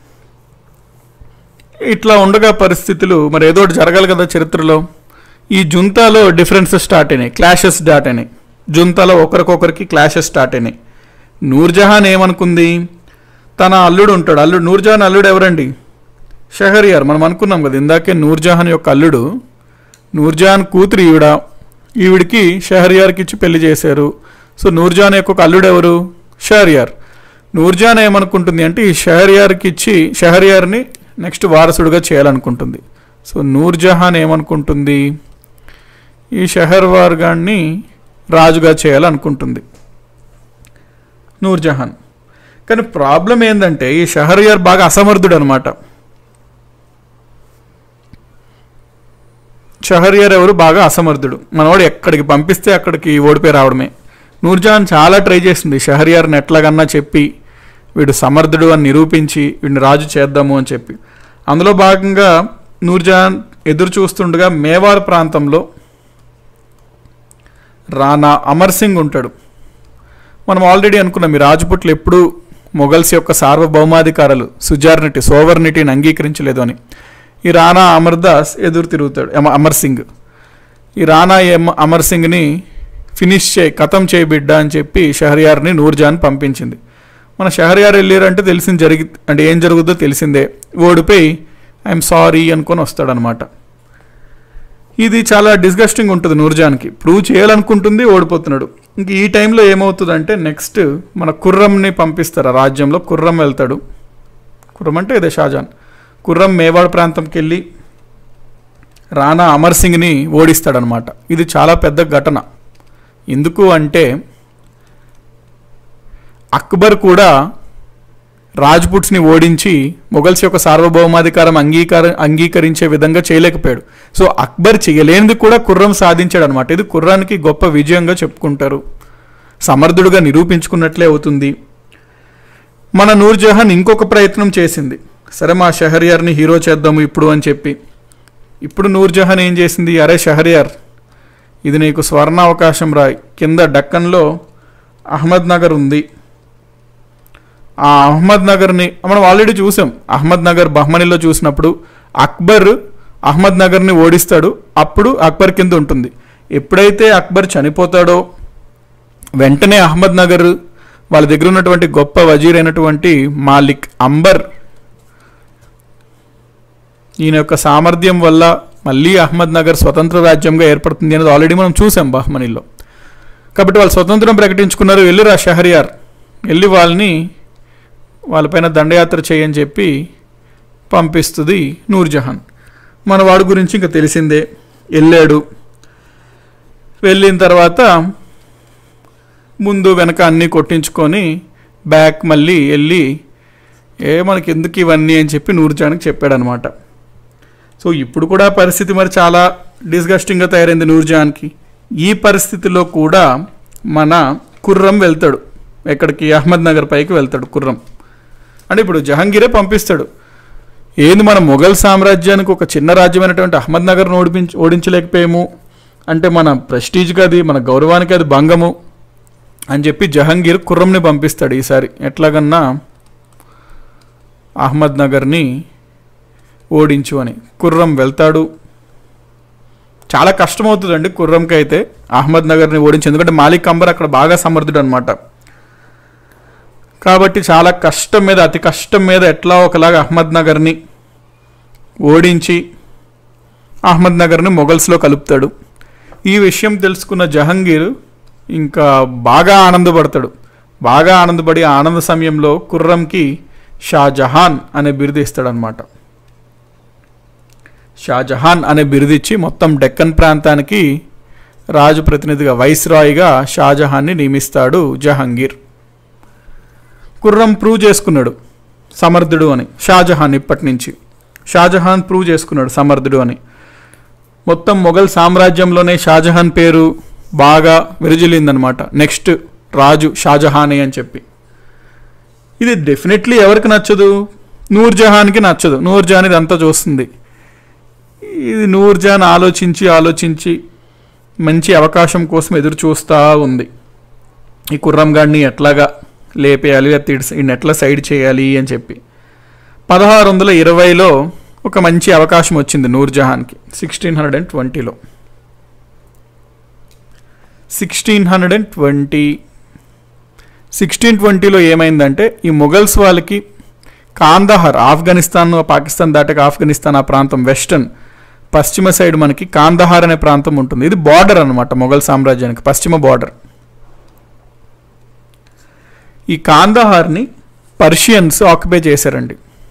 ఇట్లా ఉండగా పరిస్థితులు మరి ఏదో ఒకటి జరగాలి కదా చరిత్రలో ఈ జుంతాలో డిఫరెన్సెస్ స్టార్ట్ అయినాయి క్లాషెస్ స్టార్ట్ అయినాయి జుంతాలో ఒకరికొకరికి క్లాషెస్ స్టార్ట్ అయినాయి నూర్జహాన్ ఏమనుకుంది తన అల్లుడు ఉంటాడు అల్లుడు నూర్జహాన్ అల్లుడు ఎవరండి షహరియార్ మనం అనుకున్నాం కదా ఇందాకే నూర్జహాన్ యొక్క అల్లుడు నూర్జహాన్ కూతురు ఈవిడ ఈవిడికి షహరియార్కి ఇచ్చి పెళ్లి చేశారు సో నూర్జహాన్ యొక్క ఒక అల్లుడు ఎవరు షహరియార్ నూర్జహాన్ ఏమనుకుంటుంది అంటే ఈ షహరియార్కి ఇచ్చి షహరియార్ని నెక్స్ట్ వారసుడుగా చేయాలనుకుంటుంది సో నూర్జహాన్ ఏమనుకుంటుంది ఈ షహర్వార్ గాన్ని రాజుగా చేయాలనుకుంటుంది నూర్జహాన్ కానీ ప్రాబ్లం ఏంటంటే ఈ షహర్యార్ బాగా అసమర్థుడు అనమాట షహర్యార్ ఎవరు బాగా అసమర్థుడు మనవాడు ఎక్కడికి పంపిస్తే అక్కడికి ఓడిపోయి రావడమే నూర్జహాన్ చాలా ట్రై చేసింది షహర్యార్ని ఎట్లాగన్నా చెప్పి వీడు సమర్థుడు అని నిరూపించి వీడిని రాజు చేద్దాము అని చెప్పి అందులో భాగంగా నూర్జహాన్ ఎదురు చూస్తుండగా మేవార్ ప్రాంతంలో రానా అమర్ సింగ్ ఉంటాడు మనం ఆల్రెడీ అనుకున్నాం ఈ రాజపుట్లు ఎప్పుడు మొఘల్స్ యొక్క సార్వభౌమాధికారాలు సుజార్నిటీ సోవర్నిటీని అంగీకరించలేదు అని ఈ రానా అమర్దాస్ ఎదురు తిరుగుతాడు అమ- అమర్ సింగ్ ఈ రానా ఎం అమర్ సింగ్ని ఫినిష్ చేయి కథం చేయి బిడ్డ అని చెప్పి షహర్యార్ని నూర్జహాన్ పంపించింది మన షహర్యార్ వెళ్ళారంటే తెలిసింది జరిగి అంటే ఏం జరుగుద్దో తెలిసిందే ఓడిపోయి ఐఎమ్ సారీ అనుకొని వస్తాడనమాట ఇది చాలా డిస్గస్టింగ్ ఉంటుంది నూర్జహాన్కి ప్రూవ్ చేయాలనుకుంటుంది ఓడిపోతున్నాడు ఇంక ఈ టైంలో ఏమవుతుందంటే నెక్స్ట్ మన కుర్రంని పంపిస్తారు ఆ రాజ్యంలో కుర్రం వెళ్తాడు కుర్రం అంటే ఇదే షాజాన్ కుర్రం మేవాడ్ ప్రాంతంకి వెళ్ళి రాణా అమర్ సింగ్ని ఓడిస్తాడనమాట ఇది చాలా పెద్ద ఘటన ఎందుకు అంటే అక్బర్ కూడా రాజ్పుట్స్ని ఓడించి మొఘల్స్ యొక్క సార్వభౌమాధికారం అంగీకార అంగీకరించే విధంగా చేయలేకపోయాడు సో అక్బర్ చేయలేనిది కూడా కుర్రం సాధించాడు అనమాట ఇది కుర్రానికి గొప్ప విజయంగా చెప్పుకుంటారు సమర్థుడుగా నిరూపించుకున్నట్లే అవుతుంది మన నూర్జహాన్ ఇంకొక ప్రయత్నం చేసింది సరే మా షహర్యార్ని హీరో చేద్దాము ఇప్పుడు అని చెప్పి ఇప్పుడు నూర్జహాన్ ఏం చేసింది అరే షహర్యార్ ఇది నీకు స్వర్ణ అవకాశం రాయ్ కింద డక్కన్లో అహ్మద్ నగర్ ఉంది ఆ అహ్మద్ నగర్ని మనం ఆల్రెడీ చూసాం అహ్మద్ నగర్ బహ్మనీలో చూసినప్పుడు అక్బర్ అహ్మద్ నగర్ని ఓడిస్తాడు అప్పుడు అక్బర్ కింద ఉంటుంది ఎప్పుడైతే అక్బర్ చనిపోతాడో వెంటనే అహ్మద్ నగర్ వాళ్ళ దగ్గర ఉన్నటువంటి గొప్ప వజీర్ అయినటువంటి మాలిక్ అంబర్ ఈయన యొక్క సామర్థ్యం వల్ల మళ్ళీ అహ్మద్ నగర్ స్వతంత్ర రాజ్యంగా ఏర్పడుతుంది అనేది ఆల్రెడీ మనం చూసాం బహ్మనీలో కాబట్టి వాళ్ళు స్వతంత్రం ప్రకటించుకున్నారు వెళ్ళిరా షహరియార్ వెళ్ళి వాళ్ళని వాళ్ళపైన దండయాత్ర చేయని చెప్పి పంపిస్తుంది నూర్జహాన్ మన వాడి గురించి ఇంకా తెలిసిందే వెళ్ళాడు వెళ్ళిన తర్వాత ముందు వెనక అన్నీ కొట్టించుకొని బ్యాక్ మళ్ళీ వెళ్ళి ఏ మనకి ఎందుకు ఇవన్నీ అని చెప్పి నూర్జహాన్కి చెప్పాడనమాట సో ఇప్పుడు కూడా పరిస్థితి మరి చాలా డిస్గస్టింగ్గా తయారైంది నూర్జహాన్కి ఈ పరిస్థితిలో కూడా మన కుర్రం వెళ్తాడు ఎక్కడికి అహ్మద్ నగర్ పైకి వెళ్తాడు కుర్రం అంటే ఇప్పుడు జహంగీరే పంపిస్తాడు ఏంది మన మొఘల్ సామ్రాజ్యానికి ఒక చిన్న రాజ్యమైనటువంటి అహ్మద్ నగర్ను ఓడిపించి ఓడించలేకపోయాము అంటే మన ప్రెస్టీజ్కి అది మన గౌరవానికి అది భంగము అని చెప్పి జహంగీర్ కుర్రంని పంపిస్తాడు ఈసారి ఎట్లాగన్నా అహ్మద్ నగర్ని ఓడించు అని కుర్రం వెళ్తాడు చాలా కష్టమవుతుందండి కుర్రంకి అయితే అహ్మద్ నగర్ని ఓడించి ఎందుకంటే మాలిక్ అంబర్ అక్కడ బాగా సమర్థుడు అనమాట కాబట్టి చాలా కష్టం మీద అతి కష్టం మీద ఎట్లా ఒకలాగా అహ్మద్ నగర్ని ఓడించి అహ్మద్ నగర్ని మొఘల్స్లో కలుపుతాడు ఈ విషయం తెలుసుకున్న జహంగీర్ ఇంకా బాగా ఆనందపడతాడు బాగా ఆనందపడి ఆ ఆనంద సమయంలో కుర్రంకి షాజహాన్ అనే బిరుదు ఇస్తాడనమాట షాజహాన్ అనే బిరుదిచ్చి మొత్తం డెక్కన్ ప్రాంతానికి రాజు ప్రతినిధిగా వైస్రాయ్గా షాజహాన్ని నియమిస్తాడు జహంగీర్ కుర్రం ప్రూవ్ చేసుకున్నాడు సమర్థుడు అని షాజహాన్ ఇప్పటి నుంచి షాజహాన్ ప్రూవ్ చేసుకున్నాడు సమర్థుడు అని మొత్తం మొఘల్ సామ్రాజ్యంలోనే షాజహాన్ పేరు బాగా విరజిల్లిందనమాట నెక్స్ట్ రాజు షాజహానే అని చెప్పి ఇది డెఫినెట్లీ ఎవరికి నచ్చదు నూర్జహాన్కి నచ్చదు నూర్జహాన్ ఇదంతా చూస్తుంది ఇది నూర్జహాన్ ఆలోచించి ఆలోచించి మంచి అవకాశం కోసం ఎదురు చూస్తూ ఉంది ఈ కుర్రం గాడిని ఎట్లాగా లేపేయాలి ఈయన ఎట్లా సైడ్ చేయాలి అని చెప్పి పదహారు వందల ఇరవైలో ఒక మంచి అవకాశం వచ్చింది నూర్జహాన్కి సిక్స్టీన్ హండ్రెడ్ అండ్ ట్వంటీలో sixteen hundred and twenty sixteen ట్వంటీలో ఏమైందంటే ఈ మొఘల్స్ వాళ్ళకి కాందహార్ ఆఫ్ఘనిస్తాన్ పాకిస్తాన్ దాటాక ఆఫ్ఘనిస్తాన్ ఆ ప్రాంతం వెస్టర్న్ పశ్చిమ సైడ్ మనకి కాందహార్ అనే ప్రాంతం ఉంటుంది ఇది బార్డర్ అనమాట మొఘల్ సామ్రాజ్యానికి పశ్చిమ బార్డర్ ఈ కాందహార్ని పర్షియన్స్ ఆక్యుపై చేశారండి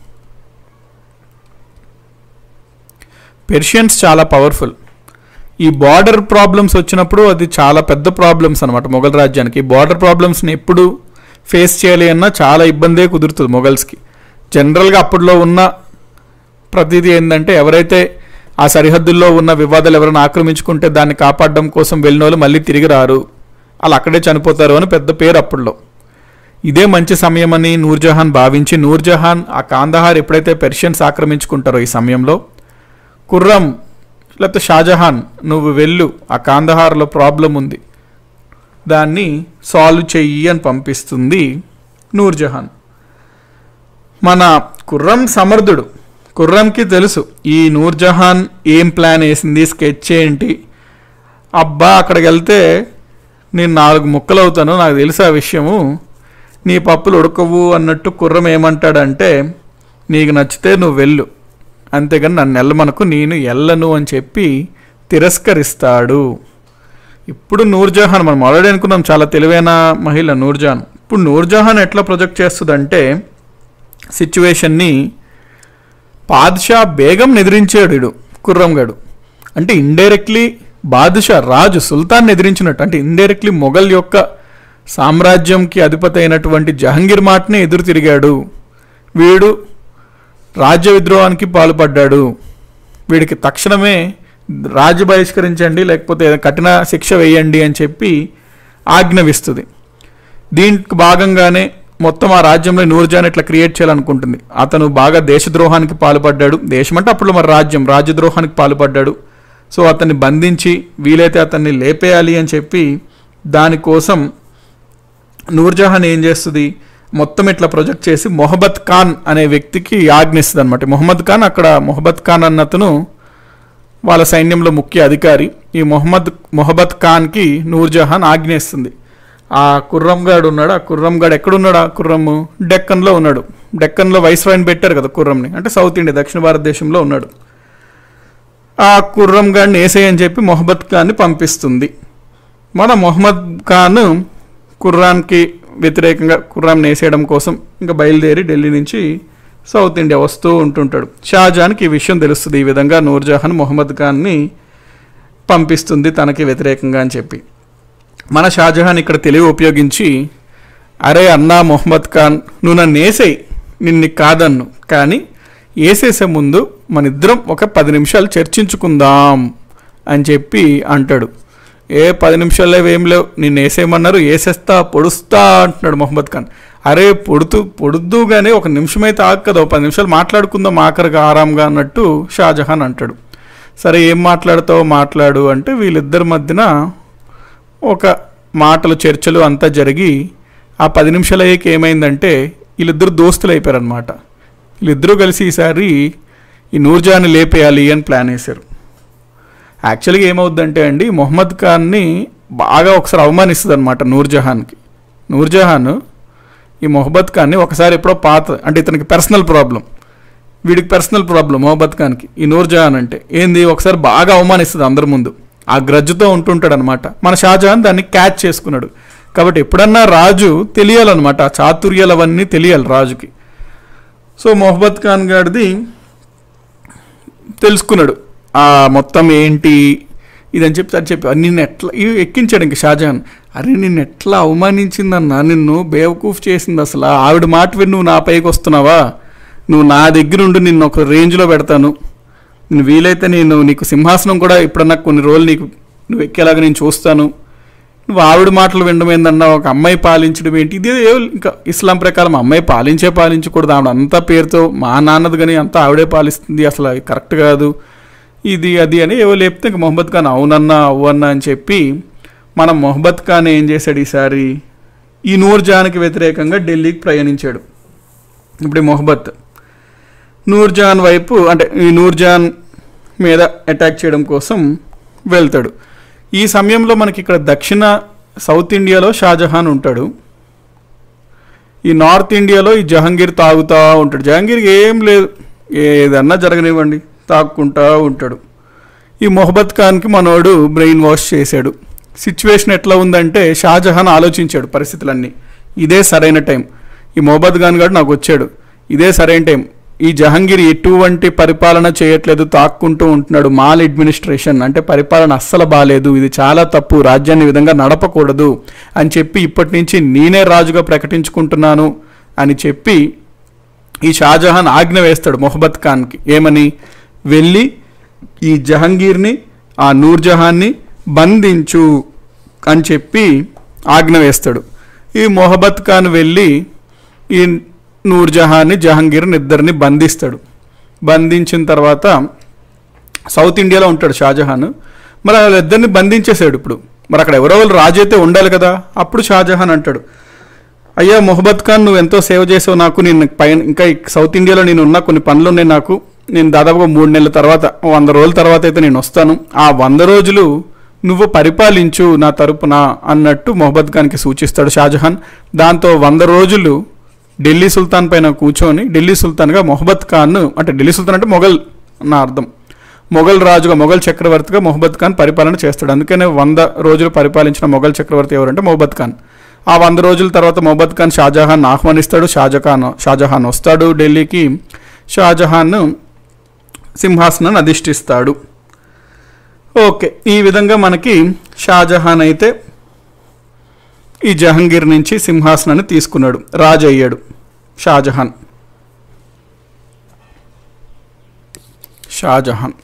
పెర్షియన్స్ చాలా పవర్ఫుల్ ఈ బార్డర్ ప్రాబ్లమ్స్ వచ్చినప్పుడు అది చాలా పెద్ద ప్రాబ్లమ్స్ అనమాట మొఘల్ రాజ్యానికి ఈ బార్డర్ ప్రాబ్లమ్స్ని ఎప్పుడు ఫేస్ చేయాలి అన్నా చాలా ఇబ్బందే కుదురుతుంది మొఘల్స్కి జనరల్గా అప్పట్లో ఉన్న ప్రతిదీ ఏంటంటే ఎవరైతే ఆ సరిహద్దుల్లో ఉన్న వివాదాలు ఎవరైనా ఆక్రమించుకుంటే దాన్ని కాపాడడం కోసం వెళ్ళిన వాళ్ళు మళ్ళీ తిరిగి రారు వాళ్ళు అక్కడే చనిపోతారు అని పెద్ద పేరు అప్పట్లో ఇదే మంచి సమయం అని నూర్జహాన్ భావించి నూర్జహాన్ ఆ కాందహార్ ఎప్పుడైతే పెర్షియన్స్ ఆక్రమించుకుంటారో ఈ సమయంలో కుర్రం లేకపోతే షాజహాన్ నువ్వు వెళ్ళు ఆ కాందహార్లో ప్రాబ్లం ఉంది దాన్ని సాల్వ్ చెయ్యి అని పంపిస్తుంది నూర్జహాన్ మన కుర్రం సమర్థుడు కుర్రంకి తెలుసు ఈ నూర్జహాన్ ఏం ప్లాన్ వేసింది స్కెచ్ ఏంటి అబ్బా అక్కడికి వెళ్తే నేను నాలుగు ముక్కలు అవుతాను నాకు తెలుసు ఆ విషయము నీ పప్పులు ఉడకవు అన్నట్టు కుర్రం ఏమంటాడంటే నీకు నచ్చితే నువ్వు వెళ్ళు అంతేగాని నన్ను వెళ్ళమనకు నేను వెళ్ళను అని చెప్పి తిరస్కరిస్తాడు ఇప్పుడు నూర్జహాన్ మనం ఆల్రెడీ అనుకున్నాం చాలా తెలివైన మహిళ నూర్జహాన్ ఇప్పుడు నూర్జహాన్ ఎట్లా ప్రొజెక్ట్ చేస్తుందంటే సిచ్యువేషన్ని పాద్షా బేగం ఎదిరించాడు ఇడు కుర్రంగాడు అంటే ఇండైరెక్ట్లీ బాదుషా రాజు సుల్తాన్ ఎదిరించినట్టు అంటే ఇండైరెక్ట్లీ మొఘల్ యొక్క సామ్రాజ్యంకి అధిపతి అయినటువంటి జహంగీర్ మాటనే ఎదురు తిరిగాడు వీడు రాజ్య విద్రోహానికి పాల్పడ్డాడు వీడికి తక్షణమే రాజ్య బహిష్కరించండి లేకపోతే కఠిన శిక్ష వేయండి అని చెప్పి ఆజ్ఞవిస్తుంది దీనికి భాగంగానే మొత్తం ఆ రాజ్యంలో నూర్జాన్ ఇట్లా క్రియేట్ చేయాలనుకుంటుంది అతను బాగా దేశద్రోహానికి పాల్పడ్డాడు దేశం అంటే అప్పుడు మన రాజ్యం రాజ్యద్రోహానికి పాల్పడ్డాడు సో అతన్ని బంధించి వీలైతే అతన్ని లేపేయాలి అని చెప్పి దానికోసం నూర్జహాన్ ఏం చేస్తుంది మొత్తం ఇట్లా ప్రొజెక్ట్ చేసి మొహమ్మద్ ఖాన్ అనే వ్యక్తికి ఆజ్ఞిస్తుంది అనమాట మొహమ్మద్ ఖాన్ అక్కడ మొహమ్మద్ ఖాన్ అన్నతను వాళ్ళ సైన్యంలో ముఖ్య అధికారి ఈ మొహమ్మద్ మొహమ్మద్ ఖాన్కి నూర్జహాన్ ఆజ్ఞిస్తుంది ఆ కుర్రంగాడు ఉన్నాడు ఆ కుర్రంగాడు ఎక్కడున్నాడు ఆ కుర్రము డెక్కన్లో ఉన్నాడు డెక్కన్లో వైస్రాయ్ని పెట్టారు కదా కుర్రంని అంటే సౌత్ ఇండియా దక్షిణ భారతదేశంలో ఉన్నాడు ఆ కుర్రం గాడిని వేసేయని అని చెప్పి మొహమ్మద్ ఖాన్ని పంపిస్తుంది మన మొహమ్మద్ ఖాన్ కుర్రాన్కి వ్యతిరేకంగా కుర్రాన్ని వేసేయడం కోసం ఇంకా బయలుదేరి ఢిల్లీ నుంచి సౌత్ ఇండియా వస్తూ ఉంటుంటాడు షాజహాన్కి ఈ విషయం తెలుస్తుంది ఈ విధంగా నూర్జహాన్ మొహమ్మద్ ఖాన్ని పంపిస్తుంది తనకి వ్యతిరేకంగా అని చెప్పి మన షాజహాన్ ఇక్కడ తెలివి ఉపయోగించి అరే అన్నా మొహమ్మద్ ఖాన్ నువ్వు నన్ను వేసేయి నిన్ను కాదన్ను కానీ వేసేసే ముందు మన ఇద్దరం ఒక పది నిమిషాలు చర్చించుకుందాం అని చెప్పి అంటాడు ఏ పది నిమిషాల్లో ఏం లేవు నిన్ను వేసేయమన్నారు వేసేస్తా పొడుస్తా అంటున్నాడు మొహమ్మద్ ఖాన్ అరే పొడుతూ పొడుద్దు కానీ ఒక నిమిషం అయితే ఆగు కదా ఒక పది నిమిషాలు మాట్లాడుకుందాం ఆఖరిగా ఆరాంగా అన్నట్టు షాజహాన్ అంటాడు సరే ఏం మాట్లాడతావో మాట్లాడు అంటే వీళ్ళిద్దరి మధ్యన ఒక మాటలు చర్చలు అంతా జరిగి ఆ పది నిమిషాలు అయ్యాక ఏమైందంటే వీళ్ళిద్దరు దోస్తులు అయిపోయారనమాట వీళ్ళిద్దరూ కలిసి ఈసారి ఈ నూర్జహాన్ని లేపేయాలి అని ప్లాన్ వేశారు యాక్చువల్గా ఏమవుద్దంటే అండి మొహమ్మద్ ఖాన్ని బాగా ఒకసారి అవమానిస్తుంది అనమాట నూర్జహాన్కి నూర్జహాన్ ఈ మొహమ్మద్ ఖాన్ని ఒకసారి ఎప్పుడో పాత అంటే ఇతనికి పర్సనల్ ప్రాబ్లం వీడికి పర్సనల్ ప్రాబ్లం మొహమ్మద్ ఖాన్కి ఈ నూర్జహాన్ అంటే ఏంది ఒకసారి బాగా అవమానిస్తుంది అందరి ముందు ఆ గ్రజ్జుతో ఉంటుంటాడు అనమాట మన షాజహాన్ దాన్ని క్యాచ్ చేసుకున్నాడు కాబట్టి ఎప్పుడన్నా రాజు తెలియాలన్నమాట ఆ చాతుర్యాలు అవన్నీ తెలియాలి రాజుకి సో మొహమ్మద్ ఖాన్ గారిది తెలుసుకున్నాడు ఆ మొత్తం ఏంటి ఇదని చెప్పి అది చెప్పి నిన్ను ఎట్లా ఇవి ఎక్కించాడు ఇంక షాజహాన్ అరే నిన్ను ఎట్లా అవమానించిందన్నా నిన్ను బేవకూఫ్ చేసింది అసలు ఆవిడ మాట విని నువ్వు నా పైకి వస్తున్నావా నువ్వు నా దగ్గర ఉండి నిన్ను ఒక రేంజ్లో పెడతాను నేను వీలైతే నేను నీకు సింహాసనం కూడా ఇప్పుడన్నా కొన్ని రోజులు నీకు నువ్వు ఎక్కేలాగా నేను చూస్తాను నువ్వు ఆవిడ మాటలు వినడం ఏందన్నా ఒక అమ్మాయి పాలించడం ఏంటి ఇది ఏ ఇంకా ఇస్లాం ప్రకారం అమ్మాయి పాలించే పాలించకూడదు ఆవిడ అంతా పేరుతో మా నాన్నది కానీ అంతా ఆవిడే పాలిస్తుంది అసలు అది కరెక్ట్ కాదు ఇది అది అని ఏవో లేపితే ఇంక మొహమ్మద్ ఖాన్ అవునన్నా అవ్వన్నా అని చెప్పి మన మొహమ్మద్ ఖాన్ ఏం చేశాడు ఈసారి ఈ నూర్జహాన్కి వ్యతిరేకంగా ఢిల్లీకి ప్రయాణించాడు ఇప్పుడు ఈ మొహమ్మద్ నూర్జహాన్ వైపు అంటే ఈ నూర్జహాన్ మీద అటాక్ చేయడం కోసం వెళ్తాడు ఈ సమయంలో మనకి ఇక్కడ దక్షిణ సౌత్ ఇండియాలో షాజహాన్ ఉంటాడు ఈ నార్త్ ఇండియాలో ఈ జహంగీర్ తాగుతూ ఉంటాడు జహంగీర్కి ఏం లేదు ఏదన్నా జరగనివ్వండి తాక్కుంటా ఉంటాడు ఈ మొహమ్మద్ ఖాన్కి మనోడు బ్రెయిన్ వాష్ చేశాడు సిచ్యువేషన్ ఎట్లా ఉందంటే షాజహాన్ ఆలోచించాడు పరిస్థితులన్నీ ఇదే సరైన టైం ఈ మొహమ్మద్ ఖాన్ గారు నాకు వచ్చాడు ఇదే సరైన టైం ఈ జహంగీర్ ఎటువంటి పరిపాలన చేయట్లేదు తాక్కుంటూ ఉంటున్నాడు మాల్ అడ్మినిస్ట్రేషన్ అంటే పరిపాలన అస్సలు బాగాలేదు ఇది చాలా తప్పు రాజ్యాన్ని ఈ విధంగా నడపకూడదు అని చెప్పి ఇప్పటి నుంచి నేనే రాజుగా ప్రకటించుకుంటున్నాను అని చెప్పి ఈ షాజహాన్ ఆజ్ఞ వేస్తాడు మొహమ్మద్ ఖాన్కి ఏమని వెళ్ళి ఈ జహంగీర్ని ఆ నూర్జహాన్ని బంధించు అని చెప్పి ఆజ్ఞ వేస్తాడు ఈ మొహమ్మద్ ఖాన్ వెళ్ళి ఈ నూర్జహాన్ని జహంగీర్ని ఇద్దరిని బంధిస్తాడు బంధించిన తర్వాత సౌత్ ఇండియాలో ఉంటాడు షాజహాన్ మరి వాళ్ళిద్దరిని బంధించేశాడు ఇప్పుడు మరి అక్కడ ఎవరో వాళ్ళు రాజు అయితే ఉండాలి కదా అప్పుడు షాజహాన్ అంటాడు అయ్యా మొహమ్మద్ ఖాన్ నువ్వు ఎంతో సేవ చేసావు నాకు నేను పైన ఇంకా ఈ సౌత్ ఇండియాలో నేను ఉన్న కొన్ని పనులు ఉన్నాయి నాకు నేను దాదాపుగా మూడు నెలల తర్వాత వంద రోజుల తర్వాత అయితే నేను వస్తాను ఆ వంద రోజులు నువ్వు పరిపాలించు నా తరపున అన్నట్టు మొహమ్మద్ ఖాన్కి సూచిస్తాడు షాజహాన్ దాంతో వంద రోజులు ఢిల్లీ సుల్తాన్ పైన కూర్చొని ఢిల్లీ సుల్తాన్గా మొహమ్మద్ ఖాన్ అంటే ఢిల్లీ సుల్తాన్ అంటే మొఘల్ నా అర్థం మొఘల్ రాజుగా మొఘల్ చక్రవర్తిగా మొహమ్మద్ ఖాన్ పరిపాలన చేస్తాడు అందుకనే వంద రోజులు పరిపాలించిన మొఘల్ చక్రవర్తి ఎవరంటే మొహమ్మద్ ఖాన్ ఆ వంద రోజుల తర్వాత మొహమ్మద్ ఖాన్ షాజహాన్ ఆహ్వానిస్తాడు షాజహాన్ షాజహాన్ వస్తాడు ఢిల్లీకి షాజహాన్ సింహాసనాన్ని అధిష్ఠిస్తాడు ఓకే ఈ విధంగా మనకి షాజహాన్ అయితే ఈ జహంగీర్ నుంచి సింహాసనాన్ని తీసుకున్నాడు రాజు అయ్యాడు షాజహాన్ షాజహాన్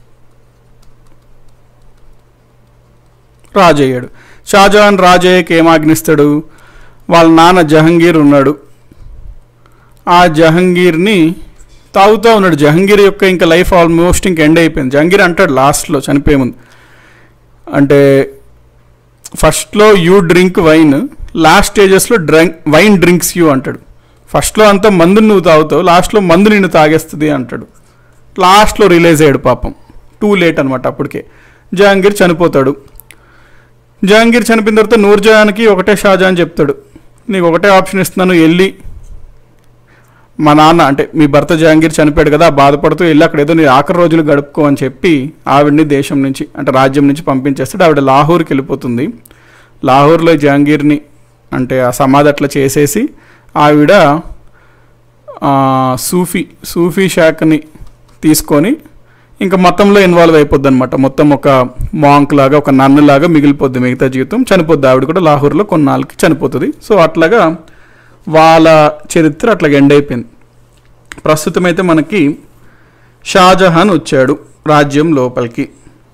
రాజు అయ్యాడు షాజహాన్ రాజు అయ్యాక ఏం ఆజ్ఞిస్తాడు వాళ్ళ నాన్న జహంగీర్ ఉన్నాడు ఆ జహంగీర్ని తాగుతూ ఉన్నాడు జహంగీర్ యొక్క ఇంకా లైఫ్ ఆల్మోస్ట్ ఇంక ఎండ్ అయిపోయింది జహంగీర్ అంటాడు లాస్ట్లో చనిపోయే ముందు అంటే ఫస్ట్లో యూ డ్రింక్ వైన్ లాస్ట్ స్టేజెస్లో డ్రంక్ వైన్ డ్రింక్స్ యూ అంటాడు ఫస్ట్లో అంతా మందుని నువ్వు తాగుతావు లాస్ట్లో మందు నిన్ను తాగేస్తుంది అంటాడు లాస్ట్లో రిలీజ్ అయ్యాడు పాపం టూ లేట్ అనమాట అప్పటికే జహాంగీర్ చనిపోతాడు జహాంగీర్ చనిపోయిన తర్వాత నూర్జహాన్కి ఒకటే షాజహాన్ చెప్తాడు నీకు ఒకటే ఆప్షన్ ఇస్తున్నాను వెళ్ళి మా నాన్న అంటే మీ భర్త జహాంగీర్ చనిపోయాడు కదా బాధపడుతూ వెళ్ళి అక్కడ ఏదో నీ ఆఖరి రోజులు గడుపుకో అని చెప్పి ఆవిడ్ని దేశం నుంచి అంటే రాజ్యం నుంచి పంపించేస్తాడు ఆవిడ లాహోర్కి వెళ్ళిపోతుంది లాహోర్లో జహాంగీర్ని అంటే ఆ సమాధి అట్లా చేసేసి ఆవిడ ఆ, సూఫీ సూఫీ శాఖని తీసుకొని ఇంకా మతంలో ఇన్వాల్వ్ అయిపోద్ది అనమాట మొత్తం ఒక మాంక్ లాగా ఒక నన్ను లాగా మిగిలిపోద్ది మిగతా జీవితం చనిపోద్ది ఆవిడ కూడా లాహోర్లో కొన్నాళ్ళకి చనిపోతుంది సో అట్లాగా వాళ్ళ చరిత్ర అట్లా ఎండ్ అయిపోయింది ప్రస్తుతం అయితే మనకి షాజహాన్ వచ్చాడు రాజ్యం లోపలికి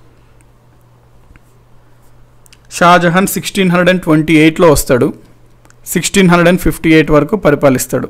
Shahjahan sixteen hundred and twenty ఎయిట్లో వస్తాడు sixteen hundred and fifty eight వరకు పరిపాలిస్తాడు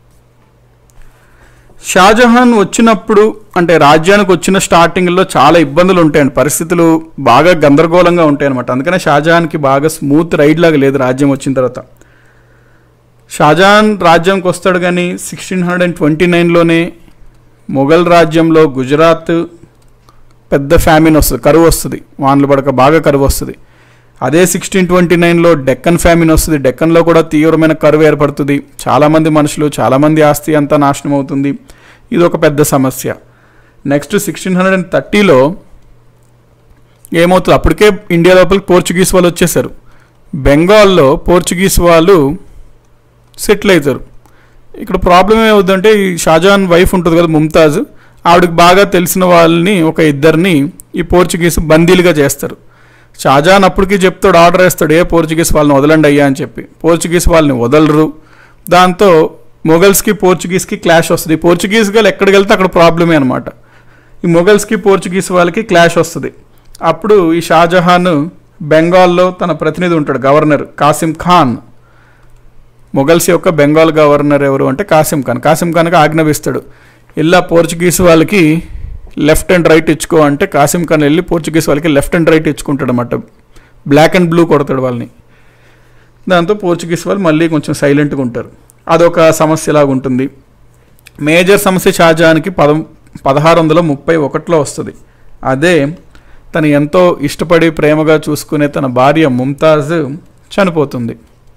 షాజహాన్ వచ్చినప్పుడు అంటే రాజ్యానికి వచ్చిన స్టార్టింగ్లో చాలా ఇబ్బందులు ఉంటాయండి పరిస్థితులు బాగా గందరగోళంగా ఉంటాయి అనమాట అందుకనే షాజహాన్కి బాగా స్మూత్ రైడ్ లాగా లేదు రాజ్యం వచ్చిన తర్వాత షాజహాన్ రాజ్యానికి వస్తాడు కానీ సిక్స్టీన్ హండ్రెడ్ అండ్ ట్వంటీ నైన్లోనే మొఘల్ రాజ్యంలో గుజరాత్ పెద్ద ఫ్యామిన్ వస్తుంది కరువు వస్తుంది వానలు పడక బాగా కరువు వస్తుంది అదే సిక్స్టీన్ ట్వంటీ నైన్లో డెక్కన్ ఫ్యామిన్ వస్తుంది డెక్కన్లో కూడా తీవ్రమైన కరువు ఏర్పడుతుంది చాలామంది మనుషులు చాలామంది ఆస్తి అంతా నాశనం అవుతుంది ఇది ఒక పెద్ద సమస్య నెక్స్ట్ సిక్స్టీన్ హండ్రెడ్ అండ్ థర్టీలో ఏమవుతుంది అప్పటికే ఇండియా లోపలికి పోర్చుగీస్ వాళ్ళు వచ్చేసారు బెంగాల్లో పోర్చుగీస్ వాళ్ళు సెటిల్ అవుతారు ఇక్కడ ప్రాబ్లం ఏమవుతుందంటే ఈ షాజహాన్ వైఫ్ ఉంటుంది కదా ముంతాజ్ ఆవిడకి బాగా తెలిసిన వాళ్ళని ఒక ఇద్దరిని ఈ పోర్చుగీస్ బందీలుగా చేస్తారు షాజహాన్ అప్పటికి చెప్తాడు ఆర్డర్ వేస్తాడు ఏ పోర్చుగీస్ వాళ్ళని వదలండి అయ్యా అని చెప్పి పోర్చుగీస్ వాళ్ళని వదలరు దాంతో మొఘల్స్కి పోర్చుగీస్కి క్లాష్ వస్తుంది ఈ పోర్చుగీస్ వాళ్ళు ఎక్కడికి వెళ్తే అక్కడ ప్రాబ్లమే అనమాట ఈ మొఘల్స్కి పోర్చుగీస్ వాళ్ళకి క్లాష్ వస్తుంది అప్పుడు ఈ షాజహాన్ బెంగాల్లో తన ప్రతినిధి ఉంటాడు గవర్నర్ కాసిం ఖాన్ మొఘల్స్ యొక్క బెంగాల్ గవర్నర్ ఎవరు అంటే కాసిం ఖాన్ కాసిం ఖాన్కి ఆజ్ఞాపిస్తాడు ఇలా పోర్చుగీస్ వాళ్ళకి లెఫ్ట్ అండ్ రైట్ ఇచ్చుకో అంటే కాసిం ఖాన్ వెళ్ళి పోర్చుగీస్ వాళ్ళకి లెఫ్ట్ అండ్ రైట్ ఇచ్చుకుంటాడు అనమాట బ్లాక్ అండ్ బ్లూ కొడతాడు వాళ్ళని దాంతో పోర్చుగీస్ వాళ్ళు మళ్ళీ కొంచెం సైలెంట్గా ఉంటారు అదొక సమస్యలాగా ఉంటుంది మేజర్ సమస్య షాజహాన్కి పద పదహారు వందల ముప్పై ఒకటిలో వస్తుంది అదే తను ఎంతో ఇష్టపడి ప్రేమగా చూసుకునే తన భార్య ముంతాజ్ చనిపోతుంది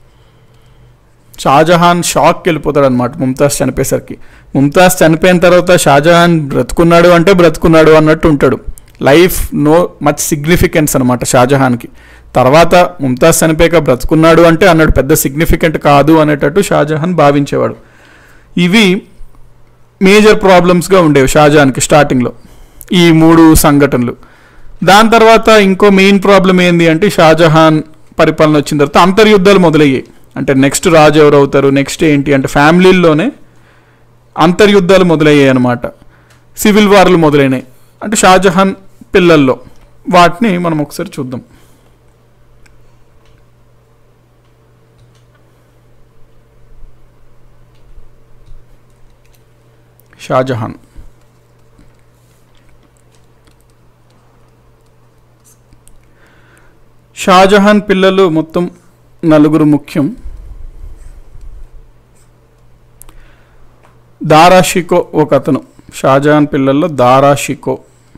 షాజహాన్ షాక్కి వెళ్ళిపోతాడు అనమాట ముంతాజ్ చనిపోయేసరికి ముంతాజ్ చనిపోయిన తర్వాత షాజహాన్ బ్రతుకున్నాడు అంటే బ్రతుకున్నాడు అన్నట్టు ఉంటాడు లైఫ్ నో మచ్ సిగ్నిఫికెన్స్ అనమాట షాజహాన్కి తర్వాత ముంతాజ్ చనిపోయాక బ్రతుకున్నాడు అంటే అన్నాడు పెద్ద సిగ్నిఫికెంట్ కాదు అనేటట్టు షాజహాన్ భావించేవాడు ఇవి మేజర్ ప్రాబ్లమ్స్గా ఉండేవి షాజహాన్కి స్టార్టింగ్లో ఈ మూడు సంఘటనలు దాని తర్వాత ఇంకో మెయిన్ ప్రాబ్లం ఏంది అంటే షాజహాన్ పరిపాలన వచ్చిన తర్వాత అంతర్యుద్ధాలు మొదలయ్యాయి అంటే నెక్స్ట్ రాజు ఎవరు అవుతారు నెక్స్ట్ ఏంటి అంటే ఫ్యామిలీల్లోనే అంతర్యుద్ధాలు మొదలయ్యాయి అనమాట సివిల్ వార్లు మొదలైనాయి అంటే షాజహాన్ పిల్లల్లో వాటిని మనం ఒకసారి చూద్దాం షాజహాన్ షాజహాన్ పిల్లలు మొత్తం నలుగురు ముఖ్యం దారాషికో ఒక అతను షాజహాన్ పిల్లల్లో Darashikoh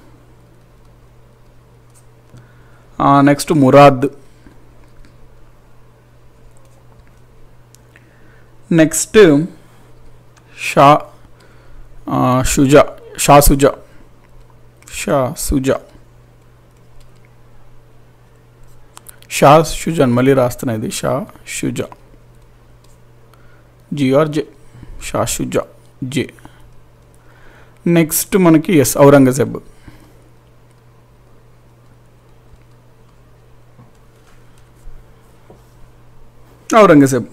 next Murad next Shah uh, Shuja Shah Suja Shah Suja Shah షుజాన్ మళ్ళీ రాస్తున్నా ఇది Shah Shuja G R J Shah Shuja J next మనకి ఎస్ ఔరంగజేబ్ ఔరంగజేబ్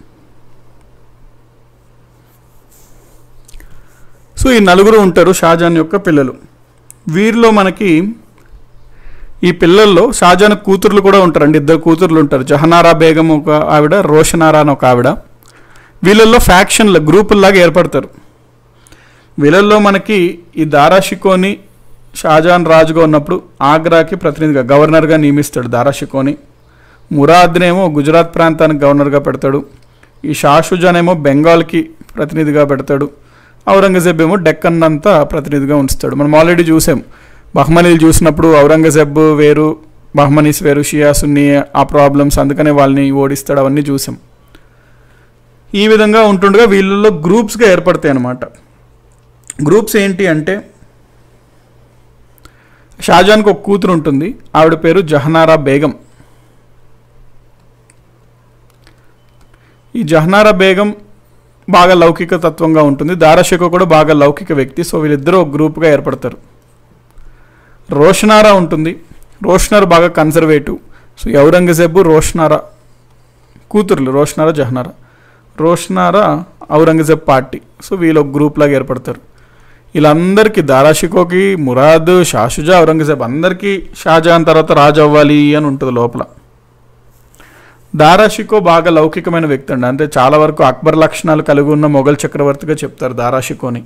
సో ఈ నలుగురు ఉంటారు షాజహాన్ యొక్క పిల్లలు వీరిలో మనకి ఈ పిల్లల్లో షాజహాన్ కూతుర్లు కూడా ఉంటారండి ఇద్దరు కూతుర్లు ఉంటారు జహనారా బేగం ఒక ఆవిడ రోషనారా అని ఒక ఆవిడ వీళ్ళల్లో ఫ్యాక్షన్ల గ్రూపుల్లాగా ఏర్పడతారు వీళ్ళల్లో మనకి ఈ దారాషికోని షాజహాన్ రాజుగా ఉన్నప్పుడు ఆగ్రాకి ప్రతినిధిగా గవర్నర్గా నియమిస్తాడు దారాషికోని మురాద్నేమో గుజరాత్ ప్రాంతానికి గవర్నర్గా పెడతాడు ఈ షాషుజాన్ ఏమో బెంగాల్కి ప్రతినిధిగా పెడతాడు ఔరంగజేబ్ ఏమో డెక్కన్ అంతా ప్రతినిధిగా ఉంచుతాడు మనం ఆల్రెడీ చూసాం బహ్మనీలు చూసినప్పుడు ఔరంగజేబ్ వేరు బహ్మనీస్ వేరు షియాసున్ని ఆ ప్రాబ్లమ్స్ అందుకనే వాళ్ళని ఓడిస్తాడు అవన్నీ చూసాం ఈ విధంగా ఉంటుండగా వీళ్ళల్లో గ్రూప్స్గా ఏర్పడతాయి అన్నమాట గ్రూప్స్ ఏంటి అంటే షాజాన్కి ఒక కూతురు ఉంటుంది ఆవిడ పేరు జహనారా బేగం ఈ జహనారా బేగం బాగా లౌకిక తత్వంగా ఉంటుంది దారాషికో కూడా బాగా లౌకిక వ్యక్తి సో వీళ్ళిద్దరూ ఒక గ్రూప్గా ఏర్పడతారు రోషనారా ఉంటుంది రోషనారా బాగా కన్జర్వేటివ్ సో ఔరంగజేబు రోషనారా కూతుర్లు రోషనారా జహనారా రోషనారా ఔరంగజేబ్ పార్టీ సో వీళ్ళు ఒక గ్రూప్ లాగా ఏర్పడతారు వీళ్ళందరికీ దారాషికోకి మురాద్ షాషుజా ఔరంగజేబ్ అందరికీ షాజహాన్ తర్వాత రాజు అవ్వాలి అని ఉంటుంది లోపల దారాషికో బాగా లౌకికమైన వ్యక్తి అండి అంటే చాలా వరకు అక్బర్ లక్షణాలు కలిగి ఉన్న మొఘల్ చక్రవర్తిగా చెప్తారు దారాషికోని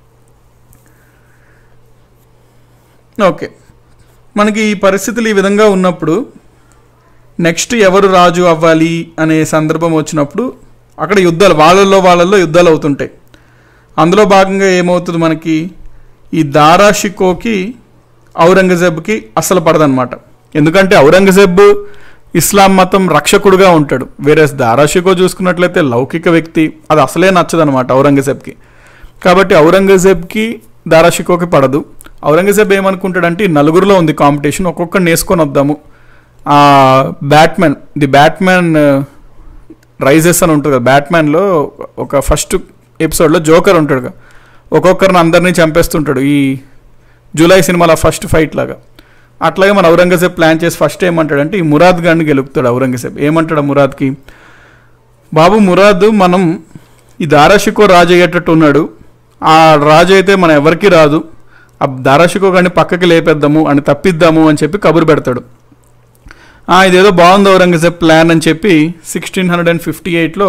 ఓకే మనకి ఈ పరిస్థితులు ఈ విధంగా ఉన్నప్పుడు నెక్స్ట్ ఎవరు రాజు అవ్వాలి అనే సందర్భం వచ్చినప్పుడు అక్కడ యుద్ధాలు వాళ్ళల్లో వాళ్ళల్లో యుద్ధాలు అవుతుంటాయి అందులో భాగంగా ఏమవుతుంది మనకి ఈ దారాషికోకి ఔరంగజేబ్కి అసలు పడదనమాట ఎందుకంటే ఔరంగజేబ్ ఇస్లాం మతం రక్షకుడుగా ఉంటాడు వేరే దారాషికో చూసుకున్నట్లయితే లౌకిక వ్యక్తి అది అసలే నచ్చదనమాట ఔరంగజేబ్కి కాబట్టి ఔరంగజేబ్కి దారాషికోకి పడదు ఔరంగజేబ్ ఏమనుకుంటాడంటే ఈ నలుగురిలో ఉంది కాంపిటీషన్ ఒక్కొక్కరిని వేసుకొని వద్దాము ఆ బ్యాట్మెన్ ది బ్యాట్మెన్ రైజెస్ అని ఉంటుంది కదా బ్యాట్మెన్లో ఒక ఫస్ట్ ఎపిసోడ్లో జోకర్ ఉంటాడు కదా. ఒక్కొక్కరిని అందరినీ చంపేస్తుంటాడు ఈ జూలై సినిమాలో ఫస్ట్ ఫైట్ లాగా అట్లాగే మన ఔరంగజేబ్ ప్లాన్ చేసి ఫస్ట్ ఏమంటాడంటే ఈ మురాద్ గారిని గెలుపుతాడు ఔరంగజేబ్ ఏమంటాడు ఆ మురాద్కి బాబు మురాద్ మనం ఈ దారాషికో రాజు అయ్యేటట్టు ఉన్నాడు ఆ రాజు అయితే మనం ఎవరికి రాదు ఆ దారాషికో గారిని పక్కకి లేపేద్దాము అని తప్పిద్దాము అని చెప్పి కబురు పెడతాడు "ఆ, ఇదేదో బాగుంది ఔరంగజేబ్ ప్లాన్ అని చెప్పి సిక్స్టీన్ హండ్రెడ్ అండ్ ఫిఫ్టీ ఎయిట్లో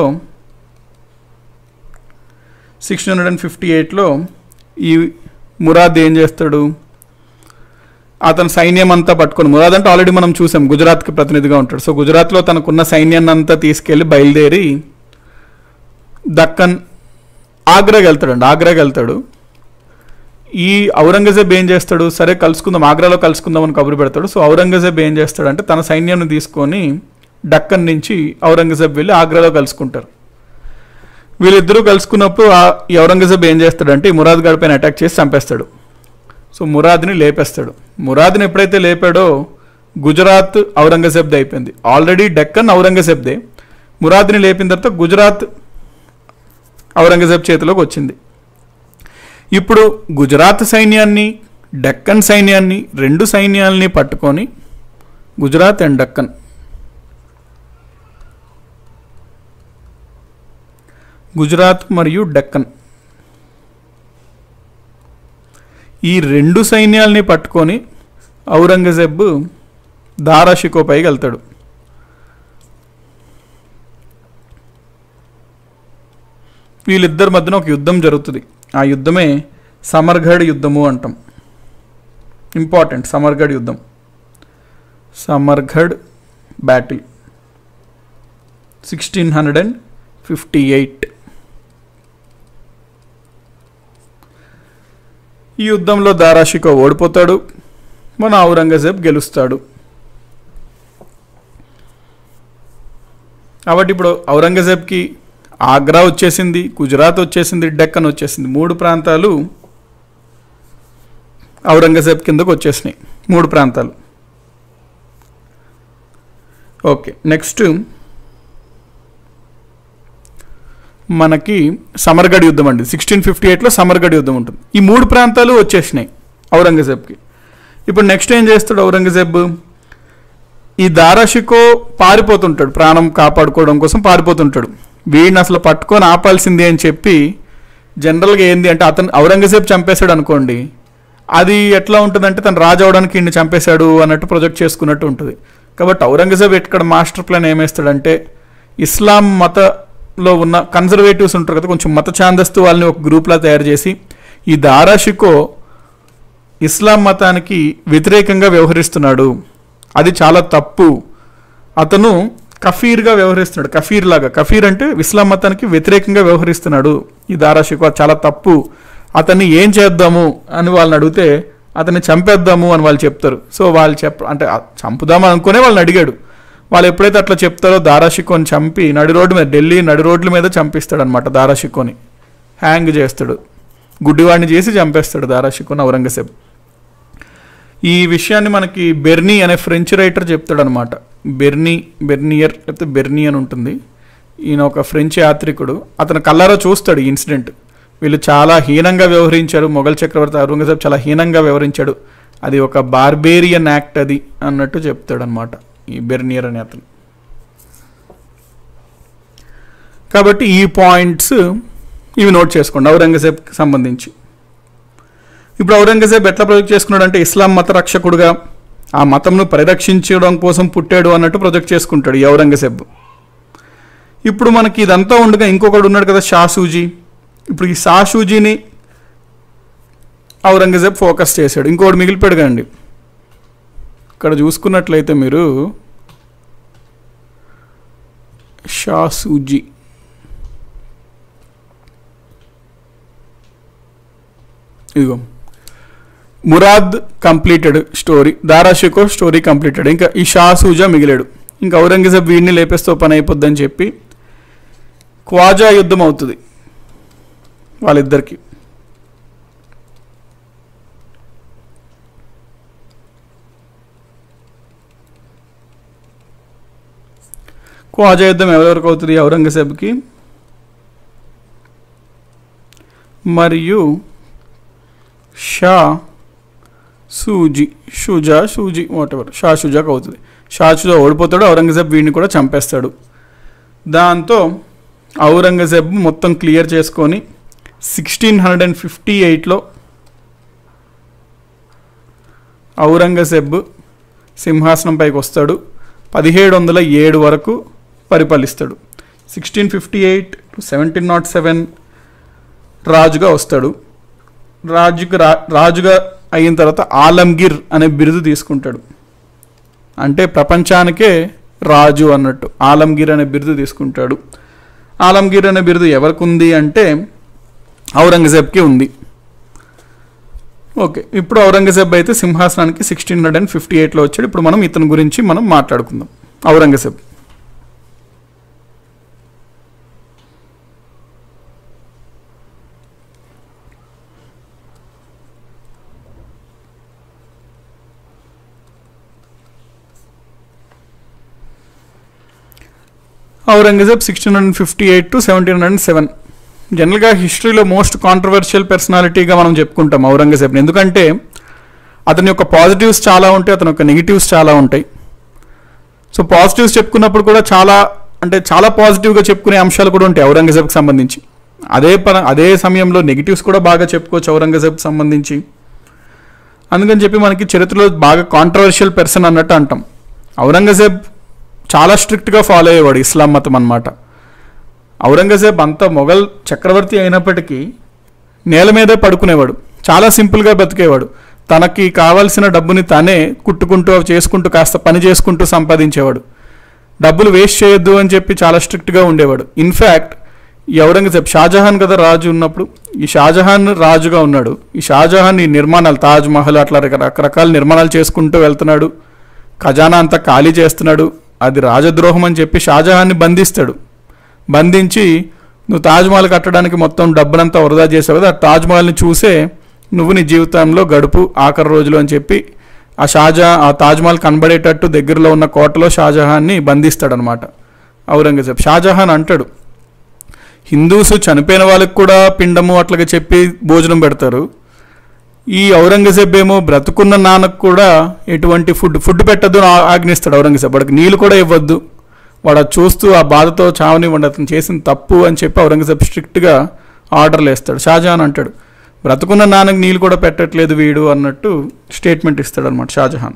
సిక్స్టీన్ హండ్రెడ్ అండ్ ఫిఫ్టీ ఎయిట్లో ఈ మురాద్ ఏం చేస్తాడు అతని సైన్యం అంతా పట్టుకొని మురాద్ అంటే ఆల్రెడీ మనం చూసాం గుజరాత్కి ప్రతినిధిగా ఉంటాడు సో గుజరాత్లో తనకున్న సైన్యాన్ని అంతా తీసుకెళ్ళి బయలుదేరి దక్కన్ ఆగ్రాకి వెళ్తాడండి ఆగ్రాకి వెళ్తాడు ఈ ఔరంగజేబ్ ఏం చేస్తాడు సరే కలుసుకుందాం ఆగ్రాలో కలుసుకుందాం అని కబురు పెడతాడు సో ఔరంగజేబ్ ఏం చేస్తాడంటే తన సైన్యాన్ని తీసుకొని డక్కన్ నుంచి ఔరంగజేబ్ వెళ్ళి ఆగ్రాలో కలుసుకుంటారు వీళ్ళిద్దరూ కలుసుకున్నప్పుడు ఆ ఈ ఔరంగజేబ్ ఏం చేస్తాడంటే ఈ మురాద్ గారి పైన అటాక్ చేసి చంపేస్తాడు సో మురాద్ని లేపేస్తాడు మురాద్ని ఎప్పుడైతే లేపాడో గుజరాత్ ఔరంగజేబ్ది అయిపోయింది ఆల్రెడీ డెక్కన్ ఔరంగజేబ్దే మురాద్ని లేపిన తర్వాత గుజరాత్ ఔరంగజేబ్ చేతిలోకి వచ్చింది ఇప్పుడు గుజరాత్ సైన్యాన్ని డెక్కన్ సైన్యాన్ని రెండు సైన్యాల్ని పట్టుకొని గుజరాత్ అండ్ డక్కన్ గుజరాత్ మరియు డెక్కన్ ఈ రెండు సైన్యాల్ని పట్టుకొని ఔరంగజేబ్ దారాషికోపైకి వెళ్తాడు వీళ్ళిద్దరి మధ్యన ఒక యుద్ధం జరుగుతుంది ఆ యుద్ధమే సమర్గఢ్ యుద్ధము అంటాం ఇంపార్టెంట్ సమర్గఢ్ యుద్ధం Samugarh battle sixteen hundred and fifty eight ఈ యుద్ధంలో దారాషికో ఓడిపోతాడు మన ఔరంగజేబ్ గెలుస్తాడు కాబట్టి ఇప్పుడు ఔరంగజేబ్కి ఆగ్రా వచ్చేసింది గుజరాత్ వచ్చేసింది డెక్కన్ వచ్చేసింది మూడు ప్రాంతాలు ఔరంగజేబ్ కిందకు వచ్చేసినాయి మూడు ప్రాంతాలు ఓకే నెక్స్ట్ మనకి సమర్గఢ్ యుద్ధం అండి సిక్స్టీన్ ఫిఫ్టీ ఎయిట్లో సమర్గఢ్ యుద్ధం ఉంటుంది ఈ మూడు ప్రాంతాలు వచ్చేసినాయి ఔరంగజేబ్కి ఇప్పుడు నెక్స్ట్ ఏం చేస్తాడు ఔరంగజేబ్ ఈ దారాషికో పారిపోతుంటాడు ప్రాణం కాపాడుకోవడం కోసం పారిపోతుంటాడు వీడిని అసలు పట్టుకొని ఆపాల్సింది అని చెప్పి జనరల్గా ఏంది అంటే అతను ఔరంగజేబ్ చంపేశాడు అనుకోండి అది ఎట్లా ఉంటుందంటే తను రాజు అవడానికి ఇన్ని చంపేశాడు అన్నట్టు ప్రొజెక్ట్ చేసుకున్నట్టు ఉంటుంది కాబట్టి ఔరంగజేబ్ ఇక్కడ మాస్టర్ ప్లాన్ ఏమేస్తాడంటే ఇస్లాం మతలో ఉన్న కన్జర్వేటివ్స్ ఉంటారు కదా కొంచెం మత ఛాందస్తు వాళ్ళని ఒక గ్రూప్లా తయారు చేసి ఈ దారాషికో ఇస్లాం మతానికి వ్యతిరేకంగా వ్యవహరిస్తున్నాడు అది చాలా తప్పు అతను కఫీర్గా వ్యవహరిస్తున్నాడు కఫీర్ లాగా కఫీర్ అంటే ఇస్లాం మతానికి వ్యతిరేకంగా వ్యవహరిస్తున్నాడు ఈ దారాషికో అది చాలా తప్పు అతన్ని ఏం చేద్దాము అని వాళ్ళని అడిగితే అతన్ని చంపేద్దాము అని వాళ్ళు చెప్తారు సో వాళ్ళు చెప్ప అంటే ఆ చంపుదాము అనుకునే వాళ్ళని అడిగాడు వాళ్ళు ఎప్పుడైతే అట్లా చెప్తారో దారాషికోని చంపి నడి రోడ్డు మీద ఢిల్లీ నడి రోడ్ల మీద చంపిస్తాడు అనమాట దారాషికోని హ్యాంగ్ చేస్తాడు గుడ్డివాడిని చేసి చంపేస్తాడు దారాషికోని ఔరంగజేబ్ ఈ విషయాన్ని మనకి బెర్నీ అనే ఫ్రెంచ్ రైటర్ చెప్తాడు అనమాట బెర్నీ బెర్నియర్ లేకపోతే బెర్నీ అని ఉంటుంది ఈయన ఒక ఫ్రెంచ్ యాత్రికుడు అతను కల్లారా చూస్తాడు ఈ ఇన్సిడెంట్ వీళ్ళు చాలా హీనంగా వ్యవహరించారు మొఘల్ చక్రవర్తి ఔరంగజేబ్ చాలా హీనంగా వ్యవహరించాడు అది ఒక బార్బేరియన్ యాక్ట్ అది అన్నట్టు చెప్తాడు అనమాట ఈ బెర్నియర్ అనే అతను కాబట్టి ఈ పాయింట్స్ ఇవి నోట్ చేసుకోండి ఔరంగజేబ్కి సంబంధించి ఇప్పుడు ఔరంగజేబ్ ఎట్లా ప్రొజెక్ట్ చేసుకున్నాడు అంటే ఇస్లాం మత రక్షకుడుగా ఆ మతంను పరిరక్షించడం కోసం పుట్టాడు అన్నట్టు ప్రొజెక్ట్ చేసుకుంటాడు ఈ ఔరంగజేబ్ ఇప్పుడు మనకి ఇదంతా ఉండగా ఇంకొకడు ఉన్నాడు కదా షాసూజీ ఇప్పుడు ఈ షాసూజీని ఔరంగజేబ్ ఫోకస్ చేశాడు ఇంకోటి మిగిలిపోయాడు కండి ఇక్కడ చూసుకున్నట్లయితే మీరు షాసూజీ ఇదిగో Murad completed story Darashikoh story completed ఇంకా ఈ షా సూజా మిగిలాడు ఇంకా ఔరంగజేబ్ వీడిని లేపేస్తే పని అయిపోద్దని చెప్పి క్వాజా యుద్ధం అవుతుంది వాళ్ళిద్దరికి క్వాజా యుద్ధం ఎవరెవరికి అవుతుంది ఔరంగజేబ్కి మరియు షా సూజీ షుజా షూజీ వాటెవర్ షా షుజాకి అవుతుంది షా షుజా ఓడిపోతాడు ఔరంగజేబ్ వీడిని కూడా చంపేస్తాడు దాంతో ఔరంగజేబ్ మొత్తం క్లియర్ చేసుకొని సిక్స్టీన్ హండ్రెడ్ అండ్ ఫిఫ్టీ ఎయిట్లో ఔరంగజేబ్ సింహాసనం పైకి వస్తాడు పదిహేడు వందల ఏడు వరకు పరిపాలిస్తాడు sixteen fifty eight to seventeen naught seven రాజుగా వస్తాడు రాజుగా రా రాజుగా అయిన తర్వాత ఆలంగిర్ అనే బిరుదు తీసుకుంటాడు అంటే ప్రపంచానికే రాజు అన్నట్టు ఆలంగిర్ అనే బిరుదు తీసుకుంటాడు ఆలంగిర్ అనే బిరుదు ఎవరికి ఉంది అంటే ఔరంగజేబ్కి ఉంది ఓకే ఇప్పుడు ఔరంగజేబ్ అయితే సింహాసనానికి సిక్స్టీన్ హండ్రెడ్ అండ్ ఫిఫ్టీ ఎయిట్లో వచ్చాడు ఇప్పుడు మనం ఇతని గురించి మనం మాట్లాడుకుందాం Aurangzeb Aurangzeb sixteen hundred fifty eight to seventeen hundred seven జనరల్గా హిస్టరీలో మోస్ట్ కాంట్రవర్షియల్ పర్సనాలిటీగా మనం చెప్పుకుంటాం ఔరంగజేబ్ని ఎందుకంటే అతని యొక్క పాజిటివ్స్ చాలా ఉంటాయి అతని యొక్క నెగిటివ్స్ చాలా ఉంటాయి సో పాజిటివ్స్ చెప్పుకున్నప్పుడు కూడా చాలా అంటే చాలా పాజిటివ్గా చెప్పుకునే అంశాలు కూడా ఉంటాయి ఔరంగజేబ్కి సంబంధించి అదే పర అదే సమయంలో నెగిటివ్స్ కూడా బాగా చెప్పుకోవచ్చు ఔరంగజేబ్కి సంబంధించి అందుకని చెప్పి మనకి చరిత్రలో బాగా కాంట్రవర్షియల్ పర్సన్ అన్నట్టు అంటాం ఔరంగజేబ్ చాలా స్ట్రిక్ట్గా ఫాలో అయ్యేవాడు ఇస్లాం మతం అన్నమాట ఔరంగజేబ్ అంత మొఘల్ చక్రవర్తి అయినప్పటికీ నేల మీదే పడుకునేవాడు చాలా సింపుల్గా బతికేవాడు తనకి కావాల్సిన డబ్బుని తానే కుట్టుకుంటూ అవి చేసుకుంటూ కాస్త పని చేసుకుంటూ సంపాదించేవాడు డబ్బులు వేస్ట్ చేయొద్దు అని చెప్పి చాలా స్ట్రిక్ట్గా ఉండేవాడు ఇన్ఫ్యాక్ట్ ఈ ఔరంగజేబ్ షాజహాన్ కదా రాజు ఉన్నప్పుడు ఈ షాజహాన్ రాజుగా ఉన్నాడు ఈ షాజహాన్ ఈ నిర్మాణాలు తాజ్ మహల్ అట్లా రక- రకరకాల నిర్మాణాలు చేసుకుంటూ వెళ్తున్నాడు ఖజానా అంతా ఖాళీ చేస్తున్నాడు అది రాజద్రోహం అని చెప్పి షాజహాన్ని బంధిస్తాడు బంధించి నువ్వు తాజ్మహల్ కట్టడానికి మొత్తం డబ్బునంతా వృధా చేసావు కదా ఆ తాజ్మహల్ని చూసే నువ్వు నీ జీవితంలో గడుపు ఆఖరి రోజులు అని చెప్పి ఆ షాజహాన్ ఆ తాజ్మహల్ కనబడేటట్టు దగ్గరలో ఉన్న కోటలో షాజహాన్ని బంధిస్తాడనమాట ఔరంగజేబ్ షాజహాన్ అంటాడు హిందూస్ చనిపోయిన వాళ్ళకి కూడా పిండము అట్లాగా చెప్పి భోజనం పెడతారు ఈ ఔరంగజేబ్ ఏమో బ్రతుకున్న నాన్నకు కూడా ఎటువంటి ఫుడ్ ఫుడ్ పెట్టద్దు అని ఆ- ఆజ్ఞిస్తాడు ఔరంగజేబ్ వాడికి నీళ్ళు కూడా ఇవ్వద్దు వాడు అది చూస్తూ ఆ బాధతో చావనివ్వండి అతను చేసిన తప్పు అని చెప్పి ఔరంగజేబ్ స్ట్రిక్ట్గా ఆర్డర్లు వేస్తాడు షాజహాన్ అంటాడు బ్రతుకున్న నాన్నకి నీళ్ళు కూడా పెట్టట్లేదు వీడు అన్నట్టు స్టేట్మెంట్ ఇస్తాడు అనమాట షాజహాన్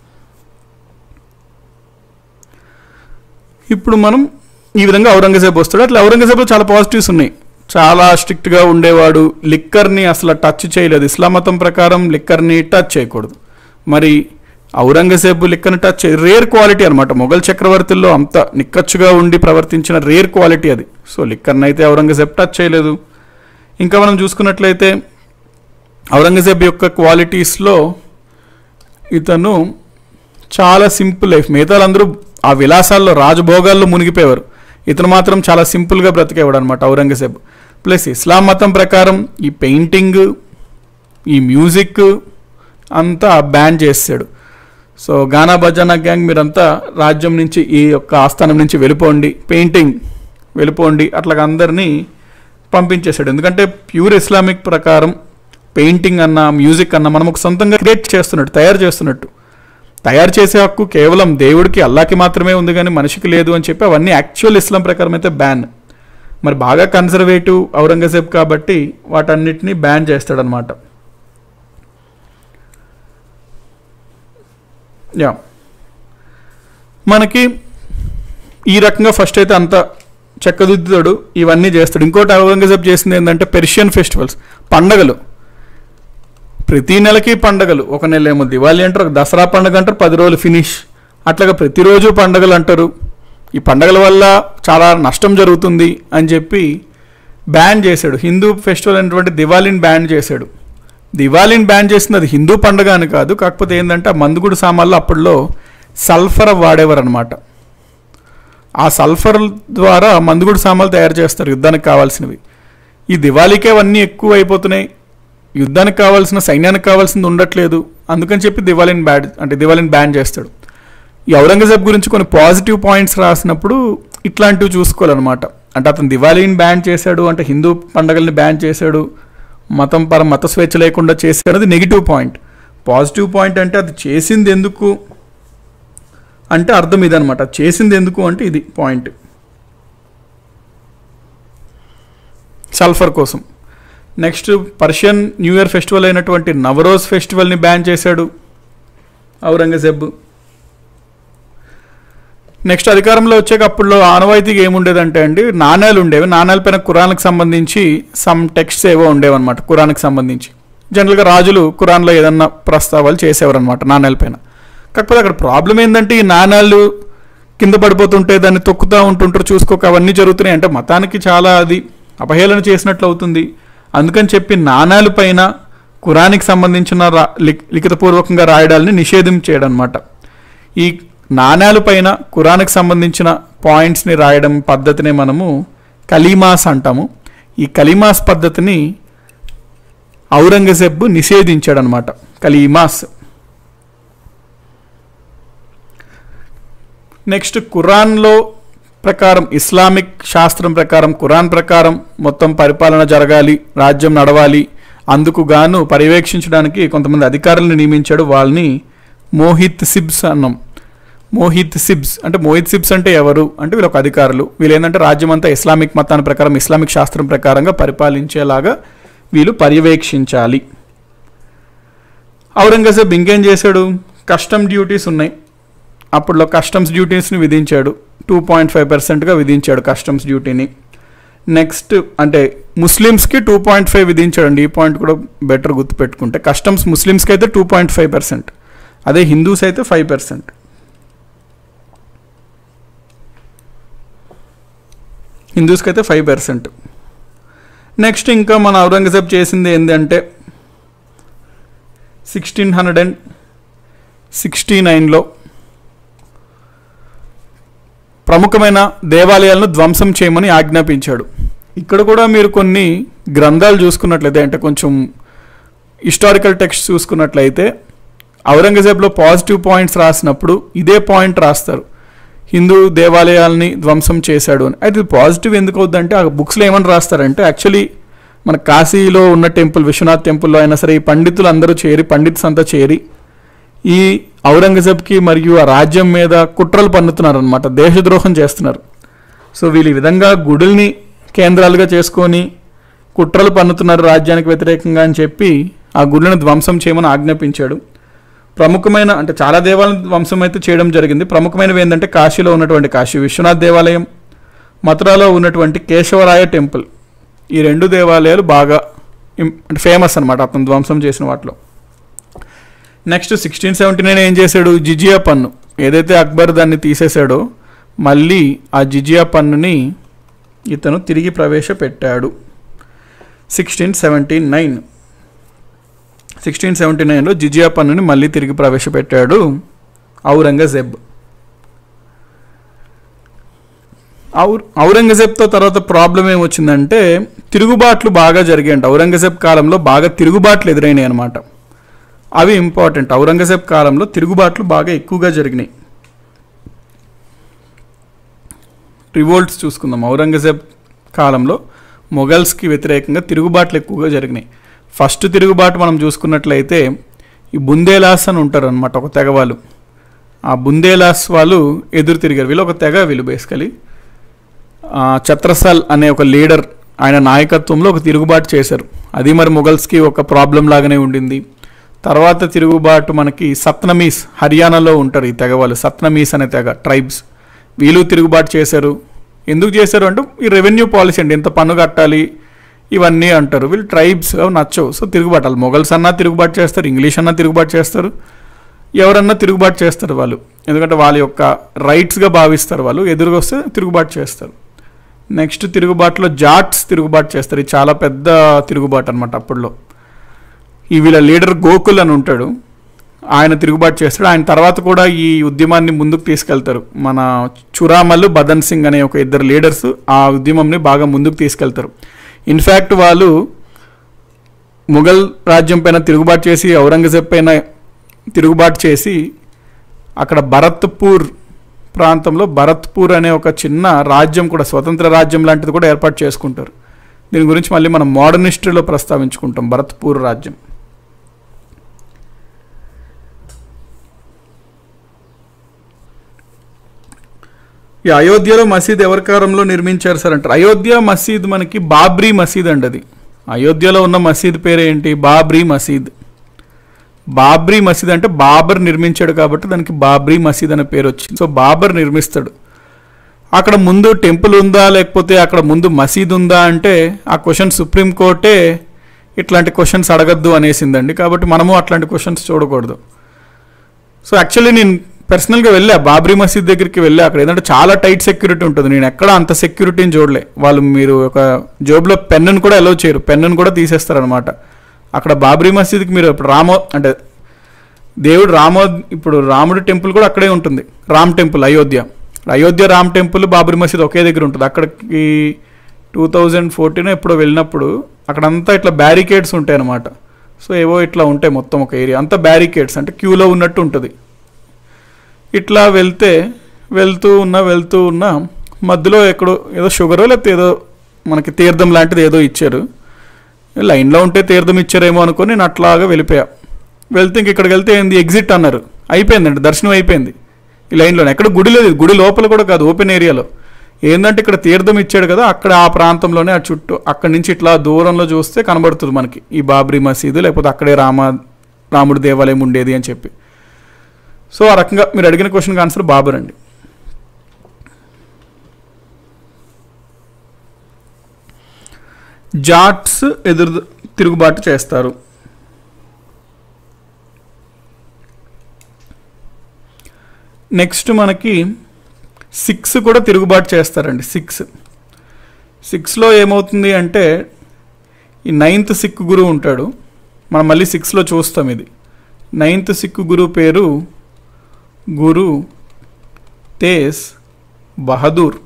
ఇప్పుడు మనం ఈ విధంగా ఔరంగజేబ్ వస్తాడు అట్లా ఔరంగజేబ్లో చాలా పాజిటివ్స్ ఉన్నాయి చాలా స్ట్రిక్ట్గా ఉండేవాడు లిక్కర్ని అసలు టచ్ చేయలేదు ఇస్లాం మతం ప్రకారం లిక్కర్ని టచ్ చేయకూడదు మరి ఔరంగజేబ్ లిక్కర్ని టచ్ చేయ రేర్ క్వాలిటీ అనమాట మొఘల్ చక్రవర్తుల్లో అంత నిక్కచ్చుగా ఉండి ప్రవర్తించిన రేర్ క్వాలిటీ అది సో లిక్కర్ని అయితే ఔరంగజేబ్ టచ్ చేయలేదు ఇంకా మనం చూసుకున్నట్లయితే ఔరంగజేబ్ యొక్క క్వాలిటీస్లో ఇతను చాలా సింపుల్ లైఫ్ మిగతా అందరూ ఆ విలాసాల్లో రాజభోగాల్లో మునిగిపోయేవారు ఇతను మాత్రం చాలా సింపుల్గా బ్రతికేవాడు అనమాట ఔరంగజేబ్ ప్లస్ ఇస్లాం మతం ప్రకారం ఈ పెయింటింగ్ ఈ మ్యూజిక్ అంతా బ్యాన్ చేసాడు సో గానా బజానా గ్యాంగ్ మీరంతా రాజ్యం నుంచి ఈ యొక్క ఆస్థానం నుంచి వెళ్ళిపోండి పెయింటింగ్ వెళ్ళిపోండి అట్లా అందరినీ పంపించేశాడు ఎందుకంటే ప్యూర్ ఇస్లామిక్ ప్రకారం పెయింటింగ్ అన్న మ్యూజిక్ అన్న మనం ఒక సొంతంగా క్రియేట్ చేస్తున్నట్టు తయారు చేస్తున్నట్టు తయారు చేసే హక్కు కేవలం దేవుడికి అల్లాకి మాత్రమే ఉంది కానీ మనిషికి లేదు అని చెప్పి అవన్నీ యాక్చువల్ ఇస్లాం ప్రకారం అయితే బ్యాన్ మరి బాగా కన్సర్వేటివ్ ఔరంగజేబ్ కాబట్టి వాటన్నిటిని బ్యాన్ చేస్తాడనమాట యా మనకి ఈ రకంగా ఫస్ట్ అయితే అంత చెక్కదిద్దుతాడు ఇవన్నీ చేస్తాడు ఇంకోటి ఔరంగజేబ్ చేసింది ఏంటంటే పెర్షియన్ ఫెస్టివల్స్ పండగలు ప్రతి నెలకి పండగలు ఒక నెల ఏమో దివాళీ అంటారు ఒక దసరా పండగ అంటారు పది రోజులు ఫినిష్ అట్లాగా ప్రతిరోజు పండగలు అంటారు ఈ పండగల వల్ల చాలా నష్టం జరుగుతుంది అని చెప్పి బ్యాన్ చేశాడు హిందూ ఫెస్టివల్ అయినటువంటి దివాళీని బ్యాన్ చేశాడు దివాళీని బ్యాన్ చేసింది అది హిందూ పండగ అని కాదు కాకపోతే ఏంటంటే ఆ మందుగుడు సామాన్లు అప్పట్లో సల్ఫర్ వాడేవారు అనమాట ఆ సల్ఫర్ ద్వారా మందుగుడు సామాన్లు తయారు చేస్తారు యుద్ధానికి కావాల్సినవి ఈ దివాళీకే అవన్నీ ఎక్కువ అయిపోతున్నాయి యుద్ధానికి కావాల్సిన సైన్యానికి కావాల్సింది ఉండట్లేదు అందుకని చెప్పి దివాళీని బ్యాడ్ అంటే దివాళీని బ్యాన్ చేస్తాడు ఈ ఔరంగజేబ్ గురించి కొన్ని పాజిటివ్ పాయింట్స్ రాసినప్పుడు ఇట్లాంటివి చూసుకోవాలన్నమాట అంటే అతను దివాళీని బ్యాన్ చేశాడు అంటే హిందూ పండగల్ని బ్యాన్ చేశాడు మతం పర మత స్వేచ్ఛ లేకుండా చేశాడు అది నెగిటివ్ పాయింట్ పాజిటివ్ పాయింట్ అంటే అది చేసింది ఎందుకు అంటే అర్థం ఇదనమాట చేసింది ఎందుకు అంటే ఇది పాయింట్ సల్ఫర్ కోసం next Persian new year festival అయినటువంటి నవరోజ్ ఫెస్టివల్ని బ్యాన్ చేశాడు ఔరంగజేబ్ నెక్స్ట్ అధికారంలో వచ్చాక అప్పుడులో ఆనవాయితీగా ఏముండేదంటే అండి నాణ్యాలు ఉండేవి నాణ్యాల పైన కురాన్కి సంబంధించి సమ్ టెక్స్ట్స్ ఏవో ఉండేవన్నమాట కురాన్కి సంబంధించి జనరల్గా రాజులు కురాన్లో ఏదన్నా ప్రస్తావాలు చేసేవారనమాట నాణ్యాల పైన కాకపోతే అక్కడ ప్రాబ్లం ఏంటంటే ఈ నాణ్యాలు కింద పడిపోతుంటే దాన్ని తొక్కుతూ ఉంటుంటారు చూసుకోక అవన్నీ జరుగుతున్నాయి అంటే మతానికి చాలా అది అపహేళన చేసినట్లు అవుతుంది అందుకని చెప్పి నాణ్యాల పైన కురానికి సంబంధించిన రా లిఖ- లిఖితపూర్వకంగా రాయడాలని నిషేధించేయడం అనమాట ఈ నాణ్యాల పైన కురానికి సంబంధించిన పాయింట్స్ని రాయడం పద్ధతిని మనము కలీమాస్ అంటాము ఈ కలీమాస్ పద్ధతిని ఔరంగజేబ్ నిషేధించాడనమాట కలీమాస్ నెక్స్ట్ ఖురాన్లో ప్రకారం ఇస్లామిక్ శాస్త్రం ప్రకారం ఖురాన్ ప్రకారం మొత్తం పరిపాలన జరగాలి రాజ్యం నడవాలి అందుకు గాను పర్యవేక్షించడానికి కొంతమంది అధికారులను నియమించాడు వాళ్ళని మోహిత్ సిబ్స్ అన్నాం మోహిత్ సిబ్స్ అంటే మోహిత్ సిబ్స్ అంటే ఎవరు అంటే వీళ్ళు ఒక అధికారులు వీళ్ళు ఏంటంటే రాజ్యం అంతా ఇస్లామిక్ మతాన్ని ప్రకారం ఇస్లామిక్ శాస్త్రం ప్రకారంగా పరిపాలించేలాగా వీళ్ళు పర్యవేక్షించాలి ఔరంగజేబ్ ఇంకేం చేశాడు కస్టమ్ డ్యూటీస్ ఉన్నాయి అప్పట్లో కస్టమ్స్ డ్యూటీస్ని విధించాడు టూ పాయింట్ ఫైవ్ పర్సెంట్గా విధించాడు కస్టమ్స్ డ్యూటీని నెక్స్ట్ అంటే ముస్లిమ్స్కి టూ పాయింట్ ఫైవ్ విధించాడండి ఈ పాయింట్ కూడా బెటర్ గుర్తుపెట్టుకుంటే కస్టమ్స్ ముస్లిమ్స్కి అయితే టూ పాయింట్ ఫైవ్ పర్సెంట్ అదే హిందూస్ అయితే ఫైవ్ పర్సెంట్ హిందూస్కి అయితే ఫైవ్ పర్సెంట్ నెక్స్ట్ ఇంకా మన ఔరంగజేబ్ చేసింది ఏంటంటే సిక్స్టీన్ హండ్రెడ్ అండ్ సిక్స్టీ నైన్లో ప్రముఖమైన దేవాలయాలను ధ్వంసం చేయమని ఆజ్ఞాపించాడు ఇక్కడ కూడా మీరు కొన్ని గ్రంథాలు చూసుకున్నట్లయితే అంటే కొంచెం హిస్టారికల్ టెక్స్ట్ చూసుకున్నట్లయితే ఔరంగజేబ్లో పాజిటివ్ పాయింట్స్ రాసినప్పుడు ఇదే పాయింట్ రాస్తారు హిందూ దేవాలయాల్ని ధ్వంసం చేశాడు అని అయితే పాజిటివ్ ఎందుకు అవుద్దంటే ఆ బుక్స్లో ఏమని రాస్తారంటే యాక్చువల్లీ మన కాశీలో ఉన్న టెంపుల్ విశ్వనాథ్ టెంపుల్లో అయినా సరే ఈ పండితులు అందరూ చేరి పండిత్స్ అంతా చేరి ఈ ఔరంగజేబ్కి మరియు ఆ రాజ్యం మీద కుట్రలు పన్నుతున్నారు అనమాట దేశద్రోహం చేస్తున్నారు సో వీళ్ళు ఈ విధంగా గుడుల్ని కేంద్రాలుగా చేసుకొని కుట్రలు పన్నుతున్నారు రాజ్యానికి వ్యతిరేకంగా అని చెప్పి ఆ గుడులను ధ్వంసం చేయమని ఆజ్ఞాపించాడు ప్రముఖమైన అంటే చాలా దేవాలయం ధ్వంసం అయితే చేయడం జరిగింది ప్రముఖమైనవి ఏంటంటే కాశీలో ఉన్నటువంటి కాశీ విశ్వనాథ్ దేవాలయం మథురాలో ఉన్నటువంటి కేశవరాయ టెంపుల్ ఈ రెండు దేవాలయాలు బాగా ఇం- అంటే ఫేమస్ అనమాట అతను ధ్వంసం చేసిన వాటిలో నెక్స్ట్ సిక్స్టీన్ సెవెంటీ నైన్ ఏం చేశాడు జిజియా పన్ను ఏదైతే అక్బర్ దాన్ని తీసేశాడో మళ్ళీ ఆ జిజియా పన్నుని ఇతను తిరిగి ప్రవేశపెట్టాడు sixteen seventy nine sixteen seventy నైన్లో జిజియా పన్నుని మళ్ళీ తిరిగి ప్రవేశపెట్టాడు ఔరంగజేబ్ ఔర్ ఔరంగజేబ్తో తర్వాత ప్రాబ్లం ఏమొచ్చిందంటే తిరుగుబాట్లు బాగా జరిగాయంట ఔరంగజేబ్ కాలంలో బాగా తిరుగుబాట్లు ఎదురైనాయి అనమాట అవి ఇంపార్టెంట్ ఔరంగజేబ్ కాలంలో తిరుగుబాట్లు బాగా ఎక్కువగా జరిగినాయి రివోల్ట్స్ చూసుకుందాం ఔరంగజేబ్ కాలంలో మొఘల్స్కి వ్యతిరేకంగా తిరుగుబాట్లు ఎక్కువగా జరిగినాయి ఫస్ట్ తిరుగుబాటు మనం చూసుకున్నట్లయితే ఈ బుందేలాస్ అని ఉంటారు అనమాట ఒక తెగ వాళ్ళు ఆ బుందేలాస్ వాళ్ళు ఎదురు తిరిగారు వీళ్ళు ఒక తెగ వీళ్ళు బేసికలీ ఆ, ఛత్రసాల్ అనే ఒక లీడర్ ఆయన నాయకత్వంలో ఒక తిరుగుబాటు చేశారు అది మరి మొఘల్స్కి ఒక ప్రాబ్లం లాగానే ఉండింది తర్వాత తిరుగుబాటు మనకి సత్నమీస్ హర్యానాలో ఉంటారు ఈ తెగ వాళ్ళు సత్నమీస్ అనే తెగ ట్రైబ్స్ వీళ్ళు తిరుగుబాటు చేశారు ఎందుకు చేశారు అంటే ఈ రెవెన్యూ పాలసీ అండి ఇంత పన్ను కట్టాలి ఇవన్నీ అంటారు వీళ్ళు ట్రైబ్స్ అవి నచ్చవు సో తిరుగుబాటు వాళ్ళు మొఘల్స్ అన్నా తిరుగుబాటు చేస్తారు ఇంగ్లీష్ అన్నా తిరుగుబాటు చేస్తారు ఎవరన్నా తిరుగుబాటు చేస్తారు వాళ్ళు ఎందుకంటే వాళ్ళ యొక్క రైట్స్గా భావిస్తారు వాళ్ళు ఎదురుగా వస్తే తిరుగుబాటు చేస్తారు నెక్స్ట్ తిరుగుబాటులో జాట్స్ తిరుగుబాటు చేస్తారు ఇది చాలా పెద్ద తిరుగుబాటు అనమాట అప్పట్లో ఈ వీళ్ళ లీడర్ గోకుల్ అని ఉంటాడు ఆయన తిరుగుబాటు చేస్తాడు ఆయన తర్వాత కూడా ఈ ఉద్యమాన్ని ముందుకు తీసుకెళ్తారు మన చురామల్ బదన్ సింగ్ అనే ఒక ఇద్దరు లీడర్స్ ఆ ఉద్యమంని బాగా ముందుకు తీసుకెళ్తారు ఇన్ఫ్యాక్ట్ వాళ్ళు ముఘల్ రాజ్యం పైన తిరుగుబాటు చేసి ఔరంగజేబ్ పైన తిరుగుబాటు చేసి అక్కడ భరత్పూర్ ప్రాంతంలో భరత్పూర్ అనే ఒక చిన్న రాజ్యం కూడా స్వతంత్ర రాజ్యం లాంటిది కూడా ఏర్పాటు చేసుకుంటారు దీని గురించి మళ్ళీ మనం మోడర్న్ హిస్టరీలో ప్రస్తావించుకుంటాం భరత్పూర్ రాజ్యం ఈ అయోధ్యలో మసీద్ ఎవరి కాలంలో నిర్మించారు సార్ అంటారు అయోధ్య మసీద్ మనకి బాబ్రీ మసీద్ అండి అది అయోధ్యలో ఉన్న మసీద్ పేరు ఏంటి బాబ్రీ మసీద్ బాబ్రీ మసీద్ అంటే బాబర్ నిర్మించాడు కాబట్టి దానికి బాబ్రీ మసీద్ అనే పేరు వచ్చింది సో బాబర్ నిర్మిస్తాడు అక్కడ ముందు టెంపుల్ ఉందా లేకపోతే అక్కడ ముందు మసీద్ ఉందా అంటే ఆ క్వశ్చన్ సుప్రీంకోర్టే ఇట్లాంటి క్వశ్చన్స్ అడగద్దు అనేసిందండి కాబట్టి మనము అట్లాంటి క్వశ్చన్స్ చూడకూడదు సో యాక్చువల్లీ నేను పర్సనల్గా వెళ్ళా బాబ్రీ మసీద్ దగ్గరికి వెళ్ళా అక్కడ ఏంటంటే చాలా టైట్ సెక్యూరిటీ ఉంటుంది నేను ఎక్కడ అంత సెక్యూరిటీని చూడలే వాళ్ళు మీరు ఒక జోబులో పెన్నును కూడా అలౌ చేయరు పెన్నును కూడా తీసేస్తారనమాట అక్కడ బాబ్రీ మసీద్కి మీరు ఇప్పుడు రామో అంటే దేవుడు రామో ఇప్పుడు రాముడి టెంపుల్ కూడా అక్కడే ఉంటుంది రామ్ టెంపుల్ అయోధ్య అయోధ్య రామ్ టెంపుల్ బాబ్రీ మసీద్ ఒకే దగ్గర ఉంటుంది అక్కడికి టూ థౌజండ్ ఫోర్టీన్ ఎప్పుడో వెళ్ళినప్పుడు అక్కడంతా ఇట్లా బ్యారికేడ్స్ ఉంటాయి అనమాట సో ఏవో ఇట్లా ఉంటాయి మొత్తం ఒక ఏరియా అంతా బ్యారికేడ్స్ అంటే క్యూలో ఉన్నట్టు ఉంటుంది ఇట్లా వెళ్తే వెళ్తూ ఉన్నా వెళ్తూ ఉన్నా మధ్యలో ఎక్కడో ఏదో షుగరో లేకపోతే ఏదో మనకి తీర్థం లాంటిది ఏదో ఇచ్చారు లైన్లో ఉంటే తీర్థం ఇచ్చారేమో అనుకొని నేను అట్లాగా వెళ్ళిపోయా వెళ్తే ఇంక ఇక్కడికి వెళ్తే ఏంది ఎగ్జిట్ అన్నారు అయిపోయిందండి దర్శనం అయిపోయింది ఈ లైన్లో ఎక్కడ గుడి లేదు గుడి లోపల కూడా కాదు ఓపెన్ ఏరియాలో ఏంటంటే ఇక్కడ తీర్థం ఇచ్చాడు కదా అక్కడ ఆ ప్రాంతంలోనే ఆ చుట్టూ అక్కడి నుంచి ఇట్లా దూరంలో చూస్తే కనబడుతుంది మనకి ఈ బాబ్రీ మసీదు లేకపోతే అక్కడే రామ రాముడి దేవాలయం ఉండేది అని చెప్పి సో ఆ రకంగా మీరు అడిగిన క్వశ్చన్కి ఆన్సర్ బాబర్ అండి జాట్స్ ఎదురు తిరుగుబాటు చేస్తారు నెక్స్ట్ మనకి సిక్స్ కూడా తిరుగుబాటు చేస్తారండి సిక్స్ సిక్స్లో ఏమవుతుంది అంటే ఈ నైన్త్ సిక్ గురువు ఉంటాడు మనం మళ్ళీ సిక్స్లో చూస్తాం ఇది నైన్త్ సిక్ గురువు పేరు గురు తేజ్ బహదూర్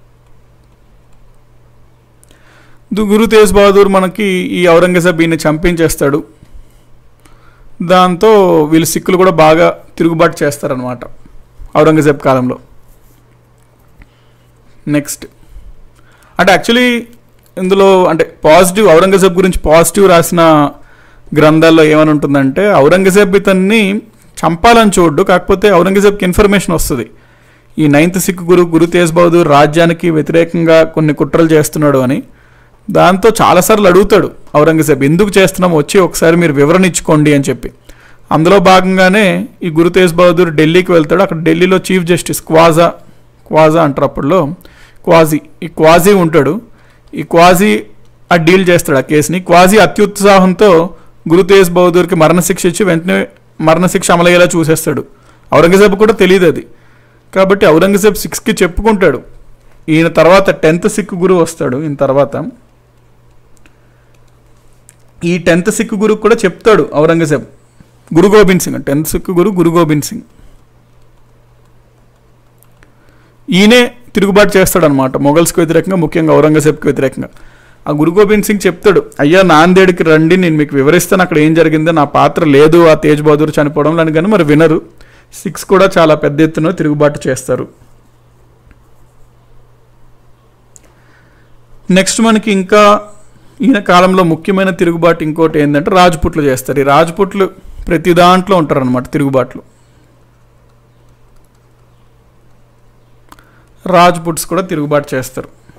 దు- గురు తేజ్ బహదూర్ మనకి ఈ ఔరంగజేబ్ ఈయన చంపించేస్తాడు దాంతో వీళ్ళు సిక్కులు కూడా బాగా తిరుగుబాటు చేస్తారనమాట ఔరంగజేబ్ కాలంలో నెక్స్ట్ అంటే యాక్చువల్లీ ఇందులో అంటే పాజిటివ్ ఔరంగజేబ్ గురించి పాజిటివ్ రాసిన గ్రంథాల్లో ఏమని ఉంటుందంటే ఔరంగజేబ్ ఇతన్ని చంపాలని చూడ్డు కాకపోతే ఔరంగజేబ్కి ఇన్ఫర్మేషన్ వస్తుంది ఈ నైన్త్ సిక్ గురు గురు తేజ్ బహదూర్ రాజ్యానికి వ్యతిరేకంగా కొన్ని కుట్రలు చేస్తున్నాడు అని దాంతో చాలాసార్లు అడుగుతాడు ఔరంగజేబ్ ఎందుకు చేస్తున్నాం వచ్చి ఒకసారి మీరు వివరణ ఇచ్చుకోండి అని చెప్పి అందులో భాగంగానే ఈ గురు తేజ్ బహదూర్ ఢిల్లీకి వెళ్తాడు అక్కడ ఢిల్లీలో చీఫ్ జస్టిస్ క్వాజా క్వాజా అంటారు అప్పట్లో క్వాజీ ఈ క్వాజీ ఉంటాడు ఈ క్వాజీ ఆ డీల్ చేస్తాడు ఆ కేసుని క్వాజీ అత్యుత్సాహంతో గురు తేజ్ బహదూర్కి మరణశిక్ష ఇచ్చి వెంటనే మరణశిక్ష అమలయ్యేలా చూసేస్తాడు ఔరంగజేబ్ కూడా తెలియదు అది కాబట్టి ఔరంగజేబ్ సిక్స్కి చెప్పుకుంటాడు ఈయన తర్వాత టెన్త్ సిక్ గురువు వస్తాడు ఈయన తర్వాత ఈ టెన్త్ సిక్ గురువు కూడా చెప్తాడు ఔరంగజేబ్ గురు గోబింద్ సింగ్ టెన్త్ సిక్ గురు గురు గోబింద్ సింగ్ ఈయనే తిరుగుబాటు చేస్తాడనమాట మొఘల్స్కి వ్యతిరేకంగా ముఖ్యంగా ఔరంగజేబ్కి వ్యతిరేకంగా ఆ గురు గోబింద్ సింగ్ చెప్తాడు అయ్యా నాందేడ్కి రండి నేను మీకు వివరిస్తాను అక్కడ ఏం జరిగిందో నా పాత్ర లేదు ఆ తేజ్ బహదూర్ చనిపోవడం అని కానీ మరి వినరు సిక్స్ కూడా చాలా పెద్ద ఎత్తున తిరుగుబాటు చేస్తారు నెక్స్ట్ మనకి ఇంకా ఈయన కాలంలో ముఖ్యమైన తిరుగుబాటు ఇంకోటి ఏంటంటే రాజ్పుట్లు చేస్తారు ఈ రాజ్పుట్లు ప్రతి దాంట్లో ఉంటారు అనమాట తిరుగుబాట్లు రాజ్పుట్స్ కూడా తిరుగుబాటు చేస్తారు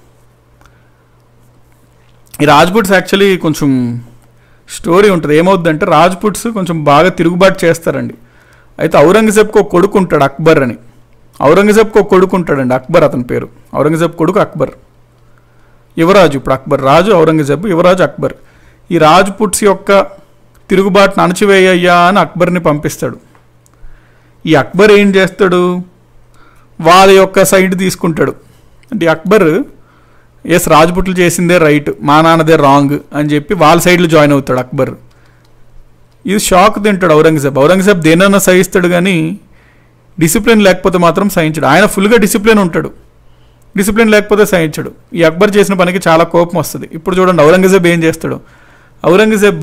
ఈ రాజ్పుట్స్ యాక్చువల్లీ కొంచెం స్టోరీ ఉంటుంది ఏమవుద్దంటే రాజ్పుట్స్ కొంచెం బాగా తిరుగుబాటు చేస్తారండి అయితే ఔరంగజేబ్కి ఒక కొడుకు ఉంటాడు అక్బర్ అని ఔరంగజేబ్కి ఒక కొడుకు ఉంటాడండి అక్బర్ అతని పేరు ఔరంగజేబ్ కొడుకు అక్బర్ యువరాజు ఇప్పుడు అక్బర్ రాజు ఔరంగజేబ్ యువరాజు అక్బర్ ఈ రాజ్పుట్స్ యొక్క తిరుగుబాటును అణచివేయ్యా అని అక్బర్ని పంపిస్తాడు ఈ అక్బర్ ఏం చేస్తాడు వాళ్ళ యొక్క సైడ్ తీసుకుంటాడు అంటే ఈ అక్బర్ ఎస్ రాజ్పుట్లు చేసిందే రైట్ మా నాన్నదే రాంగ్ అని చెప్పి వాళ్ళ సైడ్లో జాయిన్ అవుతాడు అక్బర్ ఇది షాక్ తింటాడు ఔరంగజేబ్ ఔరంగజేబ్ దేనన్నా సహిస్తాడు కానీ డిసిప్లిన్ లేకపోతే మాత్రం సహించడు ఆయన ఫుల్గా డిసిప్లిన్ ఉంటాడు డిసిప్లిన్ లేకపోతే సహించడు ఈ అక్బర్ చేసిన పనికి చాలా కోపం వస్తుంది ఇప్పుడు చూడండి ఔరంగజేబ్ ఏం చేస్తాడు ఔరంగజేబ్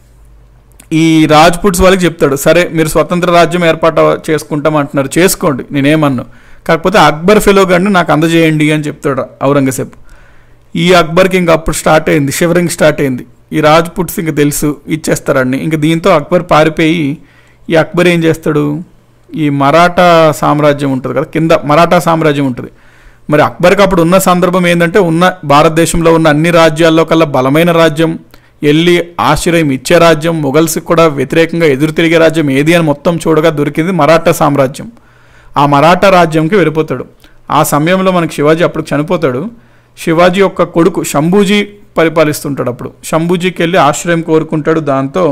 ఈ రాజ్పుట్స్ వాళ్ళకి చెప్తాడు సరే మీరు స్వతంత్ర రాజ్యం ఏర్పాటు చేసుకుంటాం అంటున్నారు చేసుకోండి నేనేమన్ను కాకపోతే అక్బర్ ఫెలో గారిని నాకు అందజేయండి అని చెప్తాడు ఔరంగజేబ్ ఈ అక్బర్కి ఇంక అప్పుడు స్టార్ట్ అయింది షివరింగ్ స్టార్ట్ అయింది ఈ రాజ్పుట్స్ ఇంక తెలుసు ఇచ్చేస్తారని ఇంక దీంతో అక్బర్ పారిపోయి ఈ అక్బర్ ఏం చేస్తాడు ఈ మరాఠా సామ్రాజ్యం ఉంటుంది కదా కింద మరాఠా సామ్రాజ్యం ఉంటుంది మరి అక్బర్కి అప్పుడు ఉన్న సందర్భం ఏంటంటే ఉన్న భారతదేశంలో ఉన్న అన్ని రాజ్యాల్లో కల్లా బలమైన రాజ్యం వెళ్ళి ఆశ్రయం ఇచ్చే రాజ్యం మొఘల్స్కి కూడా వ్యతిరేకంగా ఎదురు తిరిగే రాజ్యం ఏది అని మొత్తం చూడగా దొరికింది మరాఠా సామ్రాజ్యం ఆ మరాఠా రాజ్యంకి వెళ్ళిపోతాడు ఆ సమయంలో మనకి శివాజీ అప్పుడు చనిపోతాడు శివాజీ యొక్క కొడుకు శంభూజీ పరిపాలిస్తుంటాడు అప్పుడు శంభూజీకి వెళ్ళి ఆశ్రయం కోరుకుంటాడు దాంతో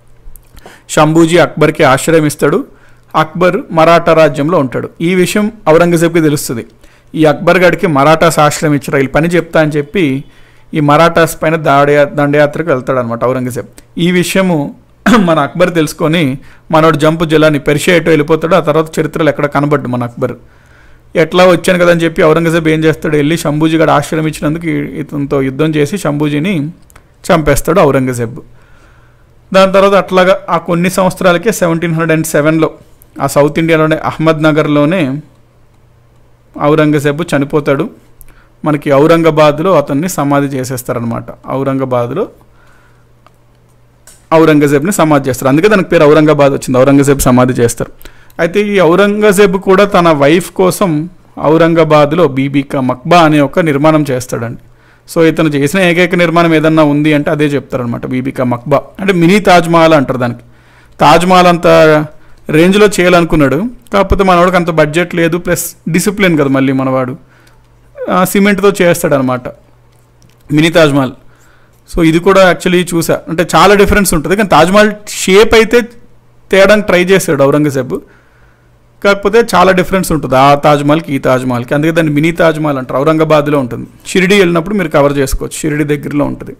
శంభూజీ అక్బర్కి ఆశ్రయం ఇస్తాడు అక్బర్ మరాఠా రాజ్యంలో ఉంటాడు ఈ విషయం ఔరంగజేబ్కి తెలుస్తుంది ఈ అక్బర్ గడికి మరాఠాస్ ఆశ్రయం ఇచ్చారు వీళ్ళు పని చెప్తా అని చెప్పి ఈ మరాఠాస్ పైన దాడి దండయాత్రకు వెళ్తాడు అనమాట ఔరంగజేబ్ ఈ విషయము మన అక్బర్ తెలుసుకొని మనోడు జంపు జిల్లాని పెరిషేటో వెళ్ళిపోతాడు ఆ తర్వాత చరిత్రలో ఎక్కడ కనబడ్డు మన అక్బర్ ఎట్లా వచ్చాను కదా అని చెప్పి ఔరంగజేబ్ ఏం చేస్తాడు వెళ్ళి శంభూజీ గడ ఆశ్రయం ఇచ్చినందుకు ఈ- ఇతనితో యుద్ధం చేసి శంభూజీని చంపేస్తాడు ఔరంగజేబ్ దాని తర్వాత అట్లాగా ఆ కొన్ని సంవత్సరాలకే సెవెంటీన్ హండ్రెడ్ అండ్ సెవెన్లో ఆ సౌత్ ఇండియాలోనే అహ్మద్ నగర్లోనే ఔరంగజేబు చనిపోతాడు మనకి ఔరంగాబాద్లో అతన్ని సమాధి చేసేస్తారనమాట ఔరంగాబాద్లో ఔరంగజేబ్ని సమాధి చేస్తారు అందుకే దానికి పేరు ఔరంగాబాద్ వచ్చింది ఔరంగజేబ్ సమాధి చేస్తారు అయితే ఈ ఔరంగజేబ్ కూడా తన వైఫ్ కోసం ఔరంగాబాద్లో బీబీకా మక్బా అనే ఒక నిర్మాణం చేస్తాడండి సో ఇతను చేసిన ఏకైక నిర్మాణం ఏదన్నా ఉంది అంటే అదే చెప్తారనమాట బీబీకా మక్బా అంటే మినీ తాజ్మహల్ అంటారు దానికి తాజ్మహల్ అంత రేంజ్లో చేయాలనుకున్నాడు కాకపోతే మనవాడికి అంత బడ్జెట్ లేదు ప్లస్ డిసిప్లిన్ కదా మళ్ళీ మనవాడు ఆ, సిమెంట్తో చేస్తాడనమాట మినీ తాజ్మహల్ సో ఇది కూడా యాక్చువల్లీ చూసా అంటే చాలా డిఫరెన్స్ ఉంటుంది కానీ తాజ్మహల్ షేప్ అయితే తేయడానికి ట్రై చేశాడు ఔరంగజేబ్ కాకపోతే చాలా డిఫరెన్స్ ఉంటుంది ఆ తాజ్మహల్కి ఈ తాజ్మహల్కి అందుకే దాన్ని మినీ తాజ్మహల్ అంటారు ఔరంగాబాద్లో ఉంటుంది షిరిడి వెళ్ళినప్పుడు మీరు కవర్ చేసుకోవచ్చు షిరిడి దగ్గరలో ఉంటుంది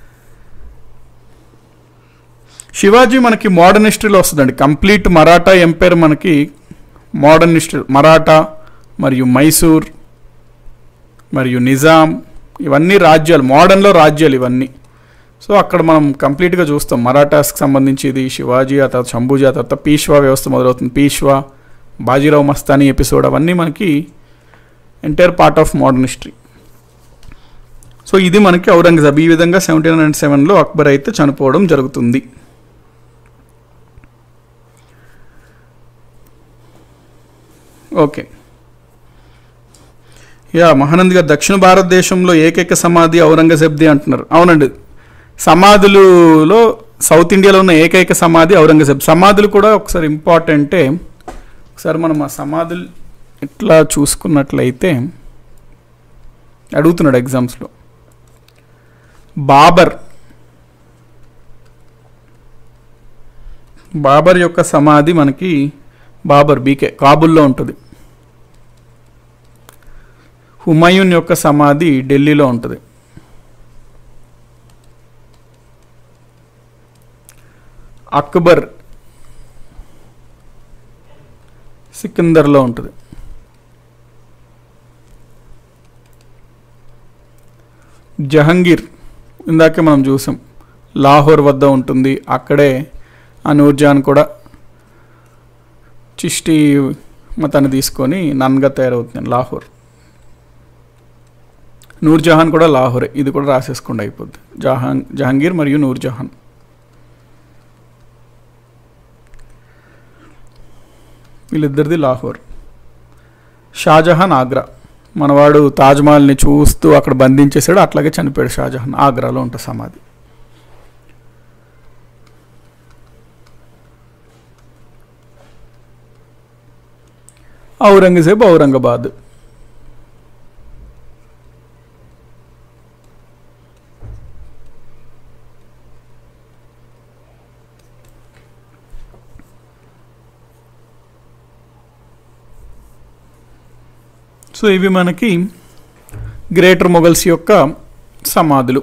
శివాజీ మనకి మోడర్న్ హిస్టరీలో వస్తుందండి కంప్లీట్ మరాఠా ఎంపైర్ మనకి మోడర్న్ హిస్టరీ మరాఠా మరియు మైసూర్ మరియు నిజాం ఇవన్నీ రాజ్యాలు మోడర్న్లో రాజ్యాలు ఇవన్నీ సో అక్కడ మనం కంప్లీట్గా చూస్తాం మరాఠాస్కి సంబంధించి ఇది శివాజీ ఆ తర్వాత శంభూజీ ఆ తర్వాత పీష్వా వ్యవస్థ మొదలవుతుంది పీష్వా బాజీరావు మస్తానీ ఎపిసోడ్ అవన్నీ మనకి entire part of modern history so ఇది మనకి ఔరంగజేబ్ ఈ విధంగా సెవెంటీన్ హండ్రెడ్ సెవెన్లో అక్బర్ అయితే చనిపోవడం జరుగుతుంది ఓకే యా మహానంద్ గారు దక్షిణ భారతదేశంలో ఏకైక సమాధి ఔరంగజేబ్ది అంటున్నారు అవునండి సమాధులలో సౌత్ ఇండియాలో ఉన్న ఏకైక సమాధి ఔరంగజేబ్ సమాధులు కూడా ఒకసారి ఇంపార్టెంటే ఒకసారి మనం ఆ సమాధులు ఇట్లా చూసుకున్నట్లయితే అడుగుతున్నాడు ఎగ్జామ్స్లో బాబర్ బాబర్ యొక్క సమాధి మనకి బాబర్ బీకే కాబుల్లో ఉంటుంది హుమాయూన్ యొక్క సమాధి ఢిల్లీలో ఉంటుంది అక్బర్ సికిందర్లో ఉంటుంది జహంగీర్ ఇందాకే మనం చూసాం లాహోర్ వద్ద ఉంటుంది అక్కడే ఆ నూర్జాన్ కూడా చిష్టి మతాన్ని తీసుకొని నన్గా తయారవుతుంది లాహోర్ నూర్జహాన్ కూడా లాహోరే ఇది కూడా రాసేసుకోండి అయిపోద్ది జహాన్ జహాంగీర్ మరియు నూర్జహాన్ వీళ్ళిద్దరిది లాహోర్ షాజహాన్ ఆగ్రా మనవాడు తాజ్మహల్ని చూస్తూ అక్కడ బంధించేశాడు అట్లాగే చనిపోయాడు షాజహాన్ ఆగ్రాలో ఉంటుంది సమాధి ఔరంగజేబ్ ఔరంగాబాద్ సో ఇవి మనకి గ్రేటర్ మొఘల్స్ యొక్క సమాధులు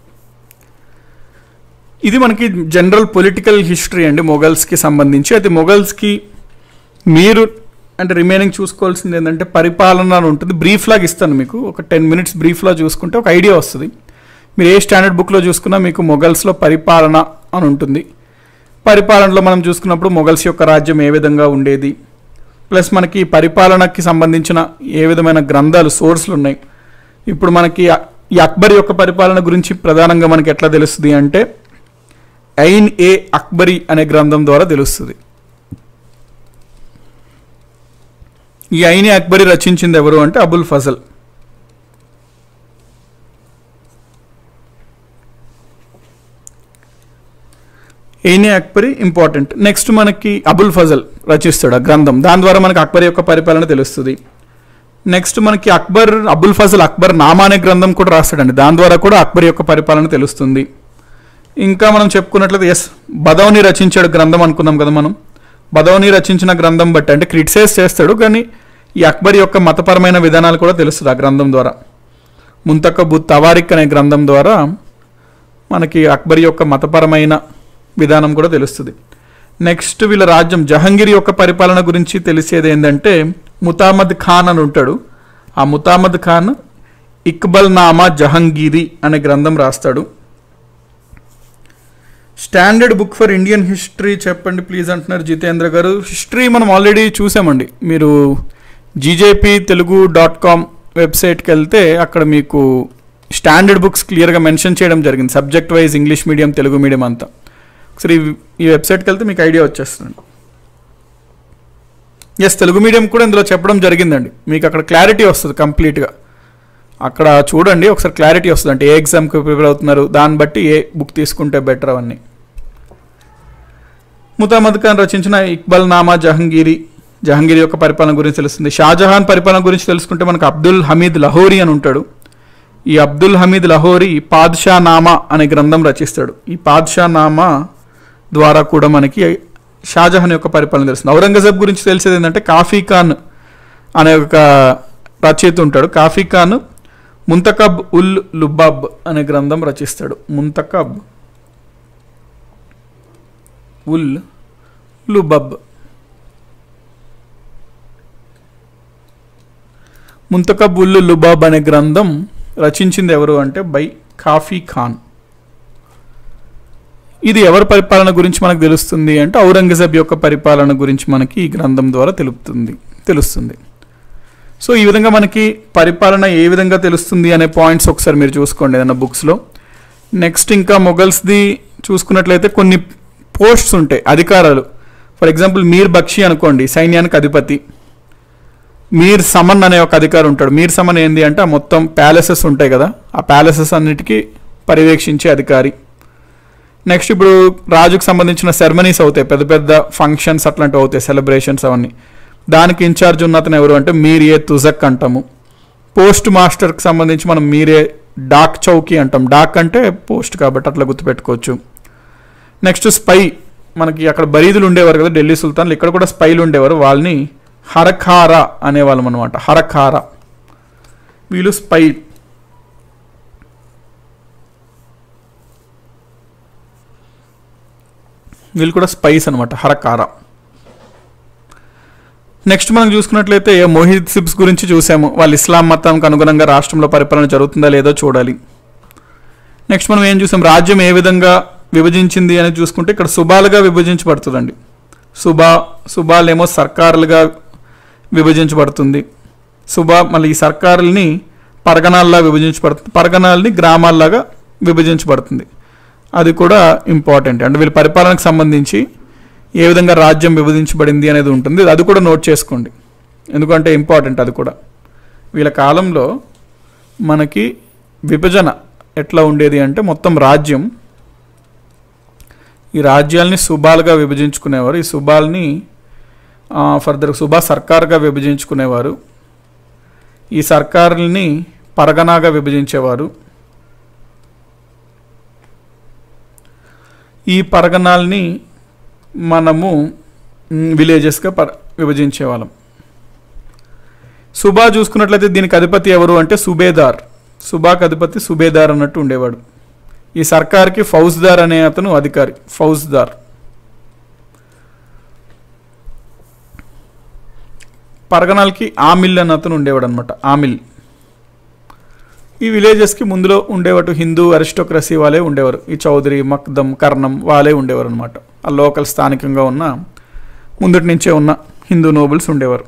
ఇది మనకి జనరల్ పొలిటికల్ హిస్టరీ అండి మొఘల్స్కి సంబంధించి అయితే మొఘల్స్కి మీరు అంటే రిమైనింగ్ చూసుకోవాల్సింది ఏంటంటే పరిపాలన అని ఉంటుంది బ్రీఫ్ లాగా ఇస్తాను మీకు ఒక టెన్ మినిట్స్ బ్రీఫ్లా చూసుకుంటే ఒక ఐడియా వస్తుంది మీరు ఏ స్టాండర్డ్ బుక్లో చూసుకున్నా మీకు మొఘల్స్లో పరిపాలన అని ఉంటుంది పరిపాలనలో మనం చూసుకున్నప్పుడు మొఘల్స్ యొక్క రాజ్యం ఏ విధంగా ఉండేది ప్లస్ మనకి పరిపాలనకి సంబంధించిన ఏ విధమైన గ్రంథాలు సోర్స్లు ఉన్నాయి ఇప్పుడు మనకి అ- ఈ అక్బర్ యొక్క పరిపాలన గురించి ప్రధానంగా మనకి ఎట్లా తెలుస్తుంది అంటే ఐన్ ఏ అక్బరి అనే గ్రంథం ద్వారా తెలుస్తుంది ఈ ఐని అక్బరి రచించింది ఎవరు అంటే అబుల్ ఫజల్ ఐని అక్బరి ఇంపార్టెంట్ నెక్స్ట్ మనకి అబుల్ ఫజల్ రచిస్తాడు ఆ గ్రంథం దాని ద్వారా మనకి అక్బర్ యొక్క పరిపాలన తెలుస్తుంది నెక్స్ట్ మనకి అక్బర్ అబుల్ ఫజల్ అక్బర్ నామా అనే గ్రంథం కూడా రాస్తాడండి దాని ద్వారా కూడా అక్బర్ యొక్క పరిపాలన తెలుస్తుంది ఇంకా మనం చెప్పుకున్నట్లయితే ఎస్ బదౌని రచించాడు గ్రంథం అనుకున్నాం కదా మనం బదౌని రచించిన గ్రంథం బట్టి అంటే క్రిటిసైజ్ చేస్తాడు కానీ ఈ అక్బర్ యొక్క మతపరమైన విధానాలు కూడా తెలుస్తుంది ఆ గ్రంథం ద్వారా ముంతకబు తవారిక్ అనే గ్రంథం ద్వారా మనకి అక్బర్ యొక్క మతపరమైన విధానం కూడా తెలుస్తుంది నెక్స్ట్ వీళ్ళ రాజ్యం జహంగీర్ యొక్క పరిపాలన గురించి తెలిసేది ఏంటంటే ముతామద్ ఖాన్ అని ఉంటాడు ఆ ముతామద్ ఖాన్ ఇక్బల్ నామా జహంగీరి అనే గ్రంథం రాస్తాడు standard book for Indian history చెప్పండి ప్లీజ్ అంటున్నారు జితేంద్ర గారు హిస్టరీ మనం ఆల్రెడీ చూసామండి మీరు జీజేపీ తెలుగు డాట్ కామ్ వెబ్సైట్కి వెళ్తే అక్కడ మీకు స్టాండర్డ్ బుక్స్ క్లియర్గా మెన్షన్ చేయడం జరిగింది subject wise English medium Telugu medium అంతా ఒకసారి ఈ- ఈ వెబ్సైట్కి వెళ్తే మీకు ఐడియా వచ్చేస్తుంది ఎస్ తెలుగు మీడియం కూడా ఇందులో చెప్పడం జరిగిందండి మీకు అక్కడ క్లారిటీ వస్తుంది కంప్లీట్గా అక్కడ చూడండి ఒకసారి క్లారిటీ వస్తుంది అంటే ఏ ఎగ్జామ్కి ప్రిపేర్ అవుతున్నారు దాన్ని బట్టి ఏ బుక్ తీసుకుంటే బెటర్ అవన్నీ ముతామద్ ఖాన్ రచించిన ఇక్బల్ నామా జహంగీరి జహంగీర్ యొక్క పరిపాలన గురించి తెలుస్తుంది షాజహాన్ పరిపాలన గురించి తెలుసుకుంటే మనకు అబ్దుల్ హమీద్ లహోరీ అని ఉంటాడు ఈ అబ్దుల్ హమీద్ లహోరీ పాద్షా నామా అనే గ్రంథం రచిస్తాడు ఈ పాద్షా నామా ద్వారా కూడా మనకి షాజహాన్ యొక్క పరిపాలన తెలుస్తుంది ఔరంగజేబ్ గురించి తెలిసేది ఏంటంటే కాఫీ ఖాన్ అనే ఒక రచయిత ఉంటాడు కాఫీ ఖాన్ ముంతకబ్ ఉల్ లుబాబ్ అనే గ్రంథం రచిస్తాడు ముంతకబ్ ఉల్ లుబబ్ ముంతకబ్ ఉల్ లుబాబ్ అనే గ్రంథం రచించింది ఎవరు అంటే బై కాఫీ ఖాన్ ఇది ఎవరి పరిపాలన గురించి మనకు తెలుస్తుంది అంటే ఔరంగజేబ్ యొక్క పరిపాలన గురించి మనకి ఈ గ్రంథం ద్వారా తెలుపుతుంది తెలుస్తుంది సో ఈ విధంగా మనకి పరిపాలన ఏ విధంగా తెలుస్తుంది అనే పాయింట్స్ ఒకసారి మీరు చూసుకోండి ఏదైనా బుక్స్లో నెక్స్ట్ ఇంకా మొఘల్స్ది చూసుకున్నట్లయితే కొన్ని పోస్ట్స్ ఉంటాయి అధికారాలు ఫర్ ఎగ్జాంపుల్ మీర్ బక్షి అనుకోండి సైన్యానికి అధిపతి మీర్ సమన్ అనే ఒక అధికారి ఉంటాడు మీర్ సమన్ ఏంది అంటే ఆ మొత్తం ప్యాలెసెస్ ఉంటాయి కదా ఆ ప్యాలెసెస్ అన్నిటికీ పర్యవేక్షించే అధికారి నెక్స్ట్ ఇప్పుడు రాజుకు సంబంధించిన సెరమనీస్ అవుతాయి పెద్ద పెద్ద ఫంక్షన్స్ అట్లాంటివి అవుతాయి సెలబ్రేషన్స్ అవన్నీ దానికి ఇన్ఛార్జ్ ఉన్న అతను ఎవరు అంటే మీరే తుజక్ అంటాము పోస్ట్ మాస్టర్కి సంబంధించి మనం మీరే డాక్ చౌకీ అంటాం డాక్ అంటే పోస్ట్ కాబట్టి అట్లా గుర్తుపెట్టుకోవచ్చు నెక్స్ట్ స్పై మనకి అక్కడ బరీదులు ఉండేవారు కదా ఢిల్లీ సుల్తాన్లు ఇక్కడ కూడా స్పైలు ఉండేవారు వాళ్ళని హరఖారా అనేవాళ్ళం అనమాట హరఖారా వీళ్ళు స్పై వీళ్ళు కూడా స్పైస్ అనమాట హరకారా నెక్స్ట్ మనం చూసుకున్నట్లయితే మోహిద్ సిబ్స్ గురించి చూసాము వాళ్ళు ఇస్లాం మతానికి అనుగుణంగా రాష్ట్రంలో పరిపాలన జరుగుతుందా లేదో చూడాలి నెక్స్ట్ మనం ఏం చూసాం రాజ్యం ఏ విధంగా విభజించింది అని చూసుకుంటే ఇక్కడ సుబాలుగా విభజించబడుతుందండి సుబా సుబాలేమో సర్కారులుగా విభజించబడుతుంది సుబా మళ్ళీ ఈ సర్కారుల్ని పరగణాల్లా విభజించబడుతుంది పరగణాలని గ్రామాల్లాగా విభజించబడుతుంది అది కూడా ఇంపార్టెంట్ అంటే వీళ్ళ పరిపాలనకు సంబంధించి ఏ విధంగా రాజ్యం విభజించబడింది అనేది ఉంటుంది అది కూడా నోట్ చేసుకోండి ఎందుకంటే ఇంపార్టెంట్ అది కూడా వీళ్ళ కాలంలో మనకి విభజన ఎట్లా ఉండేది అంటే మొత్తం రాజ్యం ఈ రాజ్యాల్ని సుబాలుగా విభజించుకునేవారు ఈ సుబాల్ని ఫర్దర్ సుబా సర్కార్గా విభజించుకునేవారు ఈ సర్కారుల్ని పరగనాగా విభజించేవారు ఈ పరగణాల్ని మనము విలేజెస్గా పర విభజించేవాళ్ళం సుబా చూసుకున్నట్లయితే దీనికి అధిపతి ఎవరు అంటే సుబేదార్ సుబాకి అధిపతి సుబేదార్ అన్నట్టు ఉండేవాడు ఈ సర్కార్కి ఫౌజ్దార్ అనే అతను అధికారి ఫౌజ్దార్ పరగణాలకి ఆమిల్ అన్న అతను ఉండేవాడు అనమాట ఆమిల్ ఈ విలేజెస్కి ముందులో ఉండేవాడు హిందూ అరిస్టోక్రసీ వాళ్ళే ఉండేవారు ఈ చౌదరి మక్దం కర్ణం వాళ్ళే ఉండేవారు అనమాట ఆ లోకల్ స్థానికంగా ఉన్న ముందటి నుంచే ఉన్న హిందూ నోబుల్స్ ఉండేవారు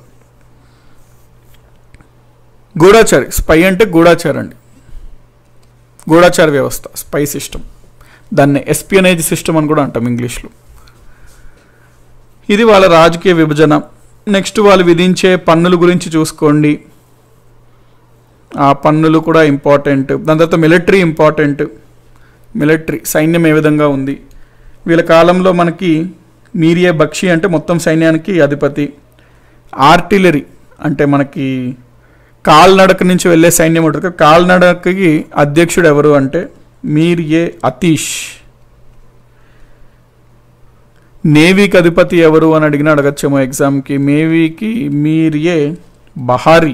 గూఢాచారి స్పై అంటే గూఢాచారి అండి గూఢాచార వ్యవస్థ స్పై సిస్టమ్ దాన్ని ఎస్పియనేజ్ సిస్టమ్ అని కూడా అంటాం ఇంగ్లీష్లో ఇది వాళ్ళ రాజకీయ విభజన నెక్స్ట్ వాళ్ళు విధించే పన్నుల గురించి చూసుకోండి ఆ పన్నులు కూడా ఇంపార్టెంట్ దాని తర్వాత మిలిటరీ ఇంపార్టెంట్ మిలిటరీ సైన్యం ఏ విధంగా ఉంది వీళ్ళ కాలంలో మనకి మీరియే బక్షి అంటే మొత్తం సైన్యానికి అధిపతి ఆర్టిలరీ అంటే మనకి కాల్నడక నుంచి వెళ్ళే సైన్యం ఉంటుంది కదా, కాల్నడకకి అధ్యక్షుడు ఎవరు అంటే మీర్ ఏ అతీష్ నేవీకి అధిపతి ఎవరు అని అడిగినా అడగచ్చేమో ఎగ్జామ్కి నేవీకి మీర్ ఏ బహారీ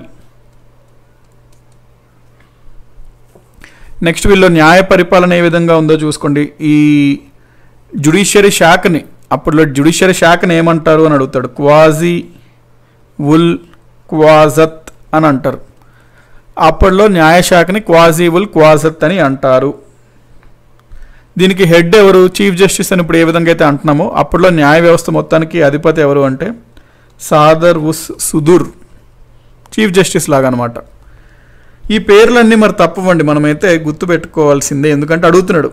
నెక్స్ట్ వీళ్ళు న్యాయ పరిపాలన ఏ విధంగా ఉందో చూసుకోండి ఈ జుడిషియరీ శాఖని అప్పట్లో జుడిషియరీ శాఖని ఏమంటారు అని అడుగుతాడు క్వాజీ ఉల్ క్వాజత్ అని అంటారు అప్పట్లో న్యాయశాఖని క్వాజీ ఉల్ క్వాజత్ అని అంటారు దీనికి హెడ్ ఎవరు చీఫ్ జస్టిస్ అని ఇప్పుడు ఏ విధంగా అయితే అంటున్నామో అప్పట్లో న్యాయ వ్యవస్థ మొత్తానికి అధిపతి ఎవరు అంటే సాదర్ ఉస్ సుదూర్ చీఫ్ జస్టిస్ లాగా అనమాట ఈ పేర్లన్నీ మరి తప్పవండి మనమైతే గుర్తుపెట్టుకోవాల్సిందే ఎందుకంటే అడుగుతున్నాడు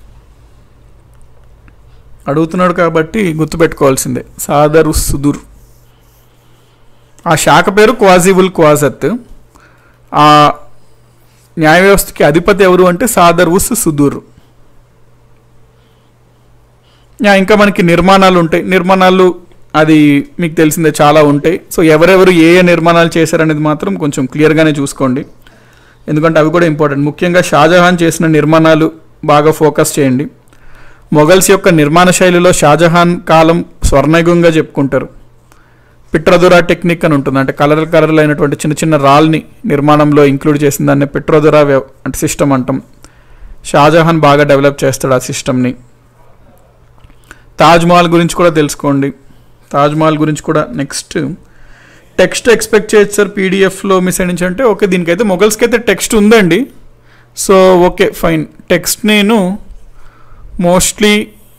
అడుగుతున్నాడు కాబట్టి గుర్తుపెట్టుకోవాల్సిందే సాదర్ ఉస్ సుదూర్ ఆ శాఖ పేరు క్వాజిబుల్ క్వాజత్ ఆ న్యాయ వ్యవస్థకి అధిపతి ఎవరు అంటే సాదర్ ఉస్ సుదూర్ యా, ఇంకా మనకి నిర్మాణాలు ఉంటాయి నిర్మాణాలు అది మీకు తెలిసిందే చాలా ఉంటాయి సో ఎవరెవరు ఏ ఏ నిర్మాణాలు చేశారనేది మాత్రం కొంచెం క్లియర్గానే చూసుకోండి ఎందుకంటే అవి కూడా ఇంపార్టెంట్ ముఖ్యంగా షాజహాన్ చేసిన నిర్మాణాలు బాగా ఫోకస్ చేయండి మొఘల్స్ యొక్క నిర్మాణ శైలిలో షాజహాన్ కాలం స్వర్ణయుగంగా చెప్పుకుంటారు పిట్రదురా టెక్నిక్ అని ఉంటుంది అంటే కలర్ కలర్లు అయినటువంటి చిన్న చిన్న రాల్ని నిర్మాణంలో ఇంక్లూడ్ చేసిన దాన్ని పిట్రదురా వ్యవ- అంటే సిస్టమ్ అంటాం షాజహాన్ బాగా డెవలప్ చేస్తాడు ఆ సిస్టమ్ని తాజ్మహల్ గురించి కూడా తెలుసుకోండి తాజ్మహల్ గురించి కూడా నెక్స్ట్ టెక్స్ట్ ఎక్స్పెక్ట్ చేయొచ్చు సార్ పీడిఎఫ్లో మిస్ అయ్యించి అంటే ఓకే దీనికైతే మొగల్స్కి అయితే టెక్స్ట్ ఉందండి సో ఓకే ఫైన్ టెక్స్ట్ నేను మోస్ట్లీ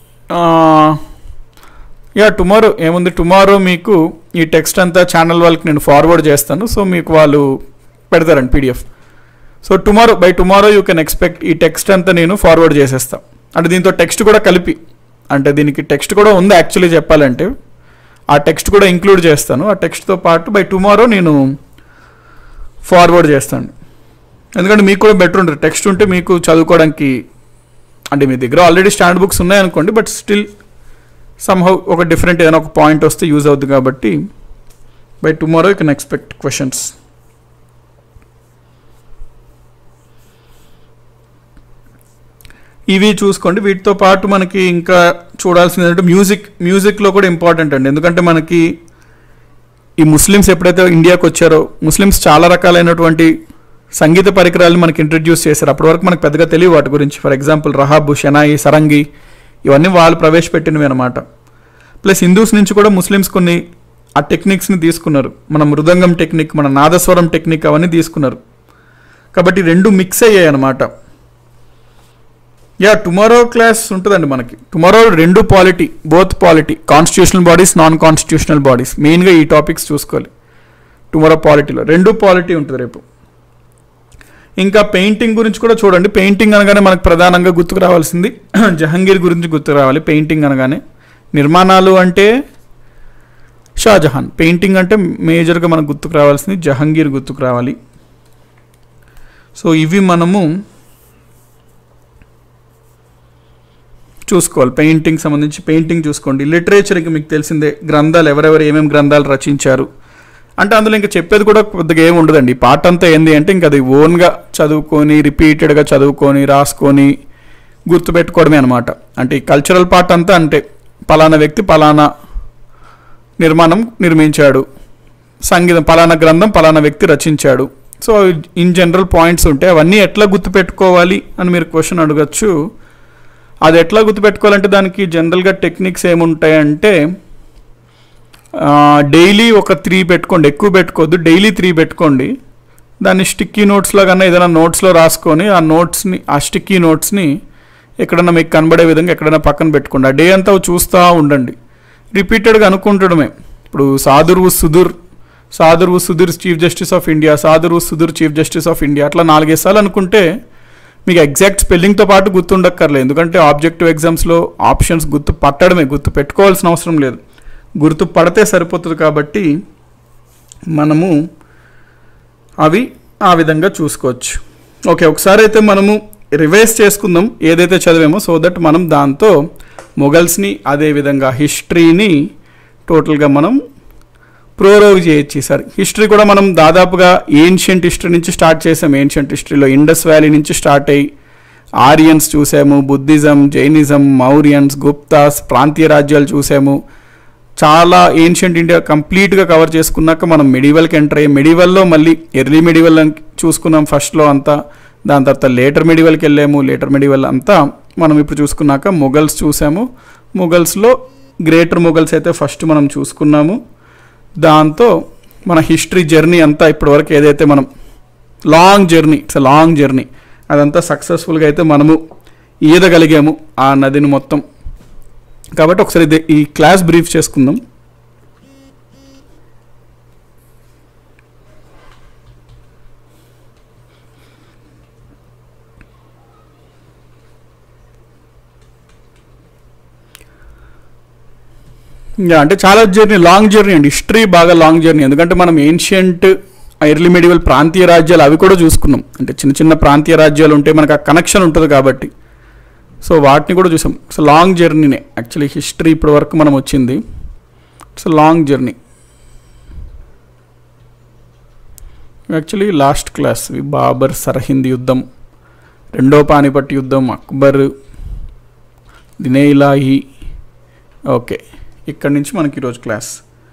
యా టుమారో ఏముంది టుమారో మీకు ఈ టెక్స్ట్ అంతా ఛానల్ వాళ్ళకి నేను ఫార్వర్డ్ చేస్తాను సో మీకు వాళ్ళు పెడతారండి PDF so tomorrow by tomorrow you can expect ఈ టెక్స్ట్ అంతా నేను ఫార్వర్డ్ చేసేస్తాను అంటే దీంతో టెక్స్ట్ కూడా కలిపి అంటే దీనికి టెక్స్ట్ కూడా ఉంది యాక్చువల్లీ చెప్పాలంటే ఆ టెక్స్ట్ కూడా ఇంక్లూడ్ చేస్తాను ఆ టెక్స్ట్తో పాటు బై టుమారో నేను ఫార్వర్డ్ చేస్తాను ఎందుకంటే మీకు కూడా బెటర్ ఉంటుంది టెక్స్ట్ ఉంటే మీకు చదువుకోవడానికి అంటే మీ దగ్గర ఆల్రెడీ స్టాండ్ బుక్స్ ఉన్నాయనుకోండి బట్ స్టిల్ సమ్హౌ ఒక డిఫరెంట్ ఏదైనా ఒక పాయింట్ వస్తే యూజ్ అవుతుంది కాబట్టి by tomorrow you can expect questions ఇవి చూసుకోండి వీటితో పాటు మనకి ఇంకా చూడాల్సింది ఏంటంటే మ్యూజిక్ మ్యూజిక్లో కూడా ఇంపార్టెంట్ అండి ఎందుకంటే మనకి ఈ ముస్లిమ్స్ ఎప్పుడైతే ఇండియాకి వచ్చారో ముస్లిమ్స్ చాలా రకాలైనటువంటి సంగీత పరికరాలు మనకి ఇంట్రడ్యూస్ చేశారు అప్పటి వరకు మనకు పెద్దగా తెలియదు వాటి గురించి ఫర్ ఎగ్జాంపుల్ రహాబు షనాయి సరంగి ఇవన్నీ వాళ్ళు ప్రవేశపెట్టినవి అనమాట ప్లస్ హిందూస్ నుంచి కూడా ముస్లిమ్స్ కొన్ని ఆ టెక్నిక్స్ని తీసుకున్నారు మన మృదంగం టెక్నిక్ మన నాదస్వరం టెక్నిక్ అవన్నీ తీసుకున్నారు కాబట్టి రెండు మిక్స్ అయ్యాయి అనమాట యా టుమారో క్లాస్ ఉంటుందండి మనకి టుమారో రెండు polity both polity constitutional bodies non constitutional bodies మెయిన్గా ఈ టాపిక్స్ చూసుకోవాలి టుమారో పాలిటీలో రెండు పాలిటీ ఉంటుంది రేపు ఇంకా పెయింటింగ్ గురించి కూడా చూడండి పెయింటింగ్ అనగానే మనకు ప్రధానంగా గుర్తుకు రావాల్సింది జహంగీర్ గురించి గుర్తుకు రావాలి పెయింటింగ్ అనగానే నిర్మాణాలు అంటే షాజహాన్ పెయింటింగ్ అంటే మేజర్గా మనకు గుర్తుకు రావాల్సింది జహంగీర్ గుర్తుకు రావాలి సో ఇవి మనము చూసుకోవాలి పెయింటింగ్ సంబంధించి పెయింటింగ్ చూసుకోండి లిటరేచర్కి మీకు తెలిసిందే గ్రంథాలు ఎవరెవరు ఏమేమి గ్రంథాలు రచించారు అంటే అందులో ఇంకా చెప్పేది కూడా కొద్దిగా ఏమి ఉండదండి ఈ పాట అంతా ఏంది అంటే ఇంకా అది ఓన్గా చదువుకొని రిపీటెడ్గా చదువుకొని రాసుకొని గుర్తుపెట్టుకోవడమే అనమాట అంటే ఈ కల్చరల్ పార్ట్ అంతా అంటే పలానా వ్యక్తి పలానా నిర్మాణం నిర్మించాడు సంగీతం పలానా గ్రంథం పలానా వ్యక్తి రచించాడు సో ఇన్ జనరల్ పాయింట్స్ ఉంటాయి అవన్నీ ఎట్లా గుర్తుపెట్టుకోవాలి అని మీరు క్వశ్చన్ అడగచ్చు అది ఎట్లా గుర్తుపెట్టుకోవాలంటే దానికి జనరల్గా టెక్నిక్స్ ఏముంటాయంటే డైలీ ఒక త్రీ పెట్టుకోండి ఎక్కువ పెట్టుకోవద్దు డైలీ త్రీ పెట్టుకోండి దాన్ని స్టిక్కీ నోట్స్లో కన్నా ఏదైనా నోట్స్లో రాసుకొని ఆ నోట్స్ని ఆ స్టిక్కీ నోట్స్ని ఎక్కడన్నా మీకు కనబడే విధంగా ఎక్కడైనా పక్కన పెట్టుకోండి ఆ డే అంతా చూస్తూ ఉండండి రిపీటెడ్గా అనుకుంటడమే ఇప్పుడు సాదుర్వు సుధుర్ సాదుర్వు Sudhir chief justice of India సాదుర్వు Sudhir chief justice of India అట్లా నాలుగైదు సార్లు అనుకుంటే మీకు ఎగ్జాక్ట్ స్పెల్లింగ్తో పాటు గుర్తుండక్కర్లేదు ఎందుకంటే ఆబ్జెక్టివ్ ఎగ్జామ్స్లో ఆప్షన్స్ గుర్తు పట్టడమే గుర్తు పెట్టుకోవాల్సిన అవసరం లేదు గుర్తు పడితే సరిపోతుంది కాబట్టి మనము అవి ఆ విధంగా చూసుకోవచ్చు ఓకే ఒకసారి అయితే మనము రివైజ్ చేసుకుందాం ఏదైతే చదివామో సో దట్ మనం దాంతో మొఘల్స్ని అదేవిధంగా హిస్టరీని టోటల్గా మనం ప్రోరోగ్ చేయొచ్చు ఈసారి హిస్టరీ కూడా మనం దాదాపుగా ఏన్షియంట్ హిస్టరీ నుంచి స్టార్ట్ చేసాం ఏన్షియంట్ హిస్టరీలో ఇండస్ వ్యాలీ నుంచి స్టార్ట్ అయ్యి ఆరియన్స్ చూసాము బుద్ధిజం జైనిజం మౌరియన్స్ గుప్తాస్ ప్రాంతీయ రాజ్యాలు చూసాము చాలా ఏన్షియంట్ ఇండియా కంప్లీట్గా కవర్ చేసుకున్నాక మనం మెడివల్కి ఎంటర్ అయ్యి మెడివల్లో మళ్ళీ ఎర్లీ మెడివల్ చూసుకున్నాం ఫస్ట్లో అంతా దాని తర్వాత లేటర్ మెడివల్కి వెళ్ళాము లేటర్ మెడివల్ అంతా మనం ఇప్పుడు చూసుకున్నాక మొఘల్స్ చూసాము మొఘల్స్లో గ్రేటర్ మొఘల్స్ అయితే ఫస్ట్ మనం చూసుకున్నాము దాంతో మన హిస్టరీ జర్నీ అంతా ఇప్పటివరకు ఏదైతే మనం long journey it's long journey అదంతా సక్సెస్ఫుల్గా అయితే మనము ఈదగలిగాము ఆ నదిని మొత్తం కాబట్టి ఒకసారి ఇది ఈ క్లాస్ బ్రీఫ్ చేసుకుందాం యా అంటే చాలా జర్నీ లాంగ్ జర్నీ అండి హిస్టరీ బాగా లాంగ్ జర్నీ ఎందుకంటే మనం ఏన్షియంట్ ఎర్లీ మెడివల్ ప్రాంతీయ రాజ్యాలు అవి కూడా చూసుకున్నాం అంటే చిన్న చిన్న ప్రాంతీయ రాజ్యాలు ఉంటే మనకు ఆ కనెక్షన్ ఉంటుంది కాబట్టి సో వాటిని కూడా చూసాం సో లాంగ్ జర్నీనే యాక్చువల్లీ హిస్టరీ ఇప్పటి వరకు మనం వచ్చింది it's long journey actually last class Babur Sirhind యుద్ధం రెండో పానిపట్ యుద్ధం అక్బర్ దినేయిలాహి ఓకే ఇక్కడి నుంచి మనకి ఈరోజు క్లాస్